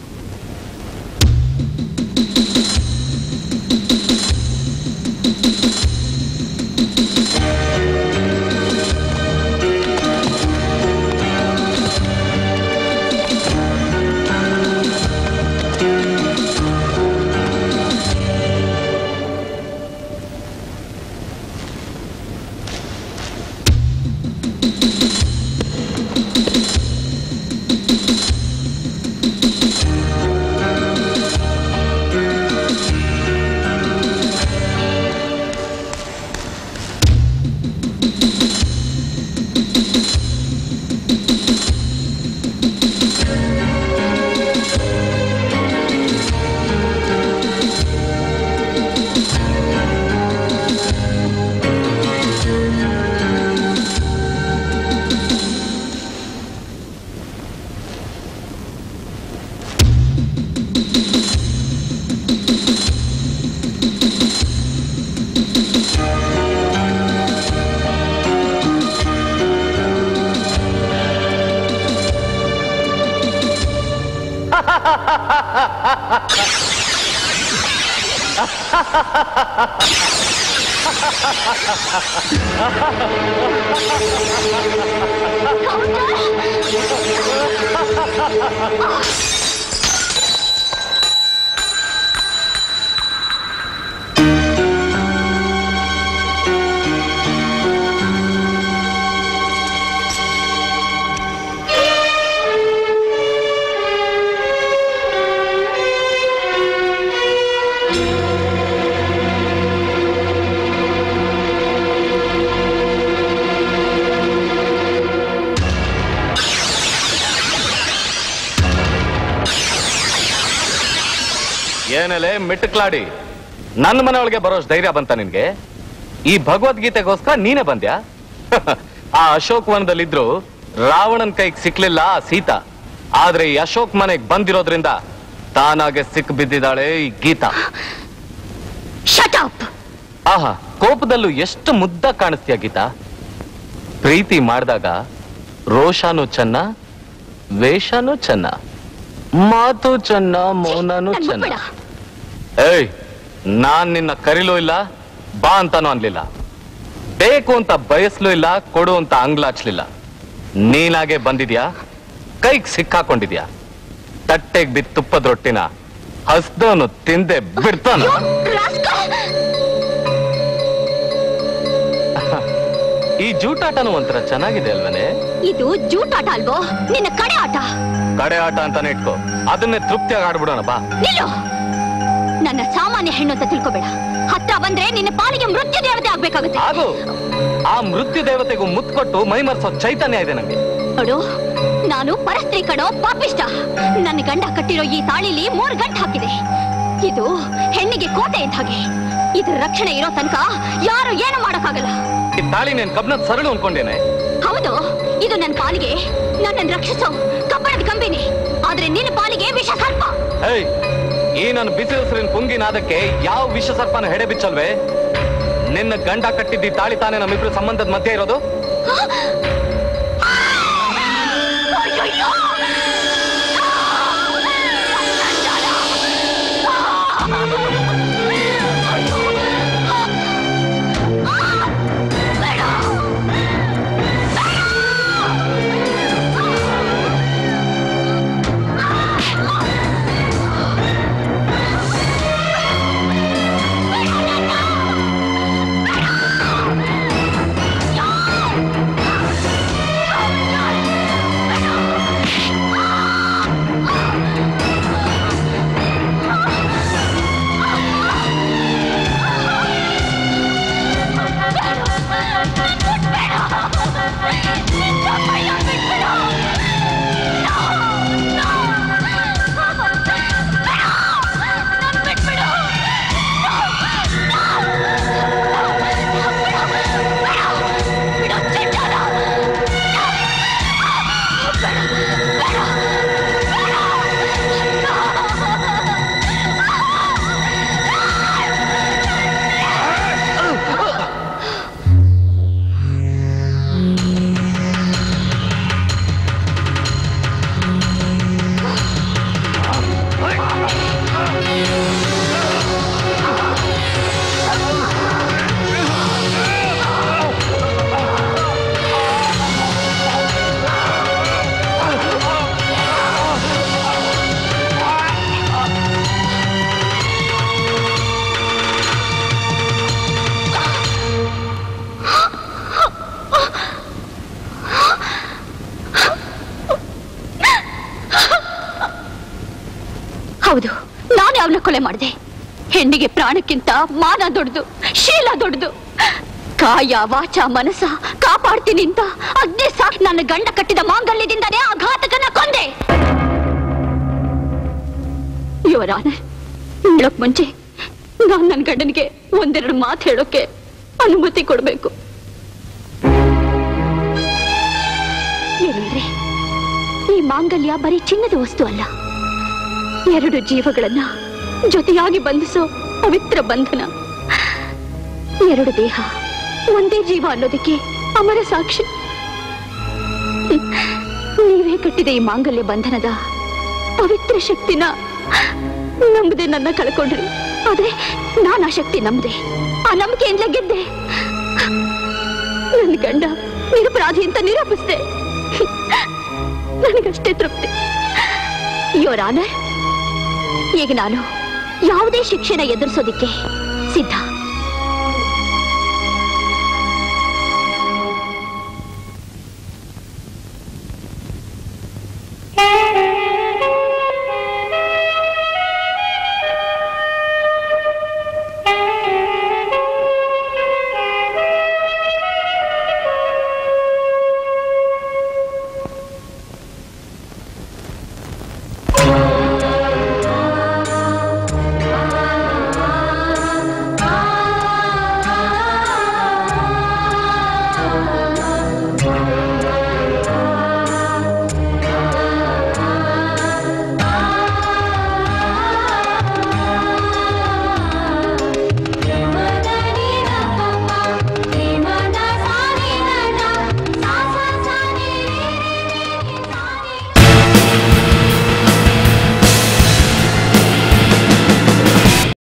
ಏನೆಲೆ ಮಿಟ್ಟಕ್ಲಾಡಿ ನನ್ನ ಮನೆ ಒಳಗೆ ಬರೋಷ್ಟು ಧೈರ್ಯ ಬಂತ ನಿನ್ಗೆ ಈ ಭಗವದ್ಗೀತೆಗೋಸ್ಕರ ನೀನೇ ಬಂದ್ಯಾ ಆ ಅಶೋಕ್ ವನದಲ್ಲಿದ್ರು ರಾವಣನ್ ಕೈಗೆ ಸಿಕ್ಲಿಲ್ಲ ಆ ಸೀತಾ ಆದ್ರೆ ಈ ಅಶೋಕ್ ಮನೆಗ್ ಬಂದಿರೋದ್ರಿಂದ ತಾನಾಗೆ ಸಿಕ್ ಬಿದ್ದಿದ್ದಾಳೆ ಈ ಗೀತಾ ಆಹಾ ಕೋಪದಲ್ಲೂ ಎಷ್ಟು ಮುದ್ದ ಕಾಣಿಸ್ತೀಯ ಗೀತಾ ಪ್ರೀತಿ ಮಾಡಿದಾಗ ರೋಷಾನು ಚೆನ್ನ ವೇಷನೂ ಚೆನ್ನ ಮಾತು ಚೆನ್ನ ಮೌನನೂ ಚೆನ್ನ ಏಯ್ ನಾನ್ ನಿನ್ನ ಕರಿಲೂ ಇಲ್ಲ ಬಾ ಅಂತಾನು ಅನ್ಲಿಲ್ಲ ಬೇಕು ಅಂತ ಬಯಸ್ಲೂ ಇಲ್ಲ ಕೊಡು ಅಂತ ಅಂಗ್ಲಾಚ್ಲಿಲ್ಲ ನೀನಾಗೆ ಬಂದಿದ್ಯಾ ಕೈಗ್ ಸಿಕ್ಕಾಕೊಂಡಿದ್ಯಾ ತಟ್ಟೆಗ್ ಬಿದ್ದ ತುಪ್ಪದ ರೊಟ್ಟಿನ ಹಸ್ದವನು ತಿಂದೆ ಬಿಡ್ತಾನ ಈ ಜೂಟಾಟನೂ ಒಂಥರ ಚೆನ್ನಾಗಿದೆ ಅಲ್ವನೇ ಇದು ಜೂಟಾಟ ಅಲ್ವೋ ನಿನ್ನ ಕಡೆ ಆಟ ಕಡೆ ಆಟ ಅಂತಾನೆ ಇಟ್ಕೋ ಅದನ್ನೇ ತೃಪ್ತಿಯಾಗಿ ಆಡ್ಬಿಡೋಣ ಬಾ ನಿಲ್ಲು ನನ್ನ ಸಾಮಾನ್ಯ ಹೆಣ್ಣು ಅಂತ ತಿಳ್ಕೊಬೇಡ ಹತ್ರ ಬಂದ್ರೆ ನಿನ್ನ ಪಾಲಿಗೆ ಮೃತ್ಯು ದೇವತೆ ಆಗ್ಬೇಕಾಗುತ್ತೆ ಆಗು ಆ ಮೃತ್ಯು ದೇವತೆಗೂ ಮುತ್ತು ಕೊಟ್ಟು ಮೈಮರ್ಸೋ ಚೈತನ್ಯ ಇದೆ ನಂಗೆ ನೋಡು ನಾನು ಪರಸ್ತ್ರೀ ಕಣೋ ಪಾಪಿಷ್ಟ ನನ್ನ ಗಂಡ ಕಟ್ಟಿರೋ ಈ ತಾಳಿಲಿ ಮೂರ್ ಗಂಟು ಹಾಕಿದೆ ಇದು ಹೆಣ್ಣಿಗೆ ಕೋಟೆ ಇದ್ದ ಹಾಗೆ ಇದ್ರ ರಕ್ಷಣೆ ಇರೋ ತನಕ ಯಾರು ಏನು ಮಾಡಕ್ಕಾಗಲ್ಲ ಈ ತಾಳಿ ನೀನ್ ಕಬ್ನದ್ ಸರಳು ಅನ್ಕೊಂಡೇನೆ ಹೌದು ಇದು ನನ್ನ ಪಾಲಿಗೆ ನನ್ನನ್ನು ರಕ್ಷಿಸೋ ಕಬ್ಬಣದ ಕಂಬಿನಿ ಆದ್ರೆ ನಿನ್ನ ಪಾಲಿಗೆ ವಿಷ ಸರ್ಪ ಏಯ್ ಈ ನನ್ನ ಬಿಸಿ ಉಸಿರಿನ ಪುಂಗಿನಾದಕ್ಕೆ ಯಾವ ವಿಷ ಸರ್ಪನ ಹೆಡೆ ಬಿಚ್ಚಲ್ವೇ ನಿನ್ನ ಗಂಡ ಕಟ್ಟಿದ್ದಿ ತಾಳಿ ತಾನೇ ನಮ್ಮಿಬ್ರು ಸಂಬಂಧದ ಮಧ್ಯೆ ಇರೋದು ಆ ಮಾಡಿದೆ ಹೆಣ್ಣಿಗೆ ಪ್ರಾಣಕ್ಕಿಂತ ಮಾನ ದೊಡ್ಡದು ಶೀಲ ದೊಡ್ಡದು ಕಾಯ ವಾಚ ಮನಸ ಕಾಪಾಡ್ತೀನಿ ಅಂತ ಅಗ್ನೇ ಸಾಕ್ ನನ್ನ ಗಂಡ ಕಟ್ಟಿದ ಮಾಂಗಲ್ಯದಿಂದನೇ ಆ ಘಾತಕನ ಕೊಂದೆ ಯುವರಾನ ಹೇಳೋಕ್ ಮುಂಚೆ ನಾನ್ ನನ್ನ ಗಂಡನಿಗೆ ಒಂದೆರಡು ಮಾತು ಹೇಳೋಕೆ ಅನುಮತಿ ಕೊಡ್ಬೇಕು ಏನಂದ್ರೆ ಈ ಮಾಂಗಲ್ಯ ಬರೀ ಚಿನ್ನದ ವಸ್ತು ಅಲ್ಲ ಎರಡು ಜೀವಗಳನ್ನ ಜೊತೆಯಾಗಿ ಬಂಧಿಸೋ ಪವಿತ್ರ ಬಂಧನ ಎರಡು ದೇಹ ಒಂದೇ ಜೀವ ಅನ್ನೋದಕ್ಕೆ ಅಮರ ಸಾಕ್ಷಿ ಹ್ಮ್. ನೀವೇ ಕಟ್ಟಿದ ಈ ಮಾಂಗಲ್ಯ ಬಂಧನದ ಪವಿತ್ರ ಶಕ್ತಿನ ನಂಬದೆ ನನ್ನ ಕಳ್ಕೊಂಡ್ರಿ ಆದ್ರೆ ನಾನು ಆ ಶಕ್ತಿ ನಂಬದೆ ಆ ನಂಬಿಕೆಯಿಂದಲೇ ಗೆದ್ದೆ ನನ್ನ ಗಂಡ ನಿರಪರಾಧಿ ಅಂತ ನಿರೂಪಿಸ್ದೆ ನನಗಷ್ಟೇ ತೃಪ್ತಿ ಯೋರ್ ಆನರ್ ಈಗ ನಾನು ಯಾವುದೇ ಶಿಕ್ಷೆನ ಎದುರಿಸೋದಿಕ್ಕೆ ಸಿದ್ಧ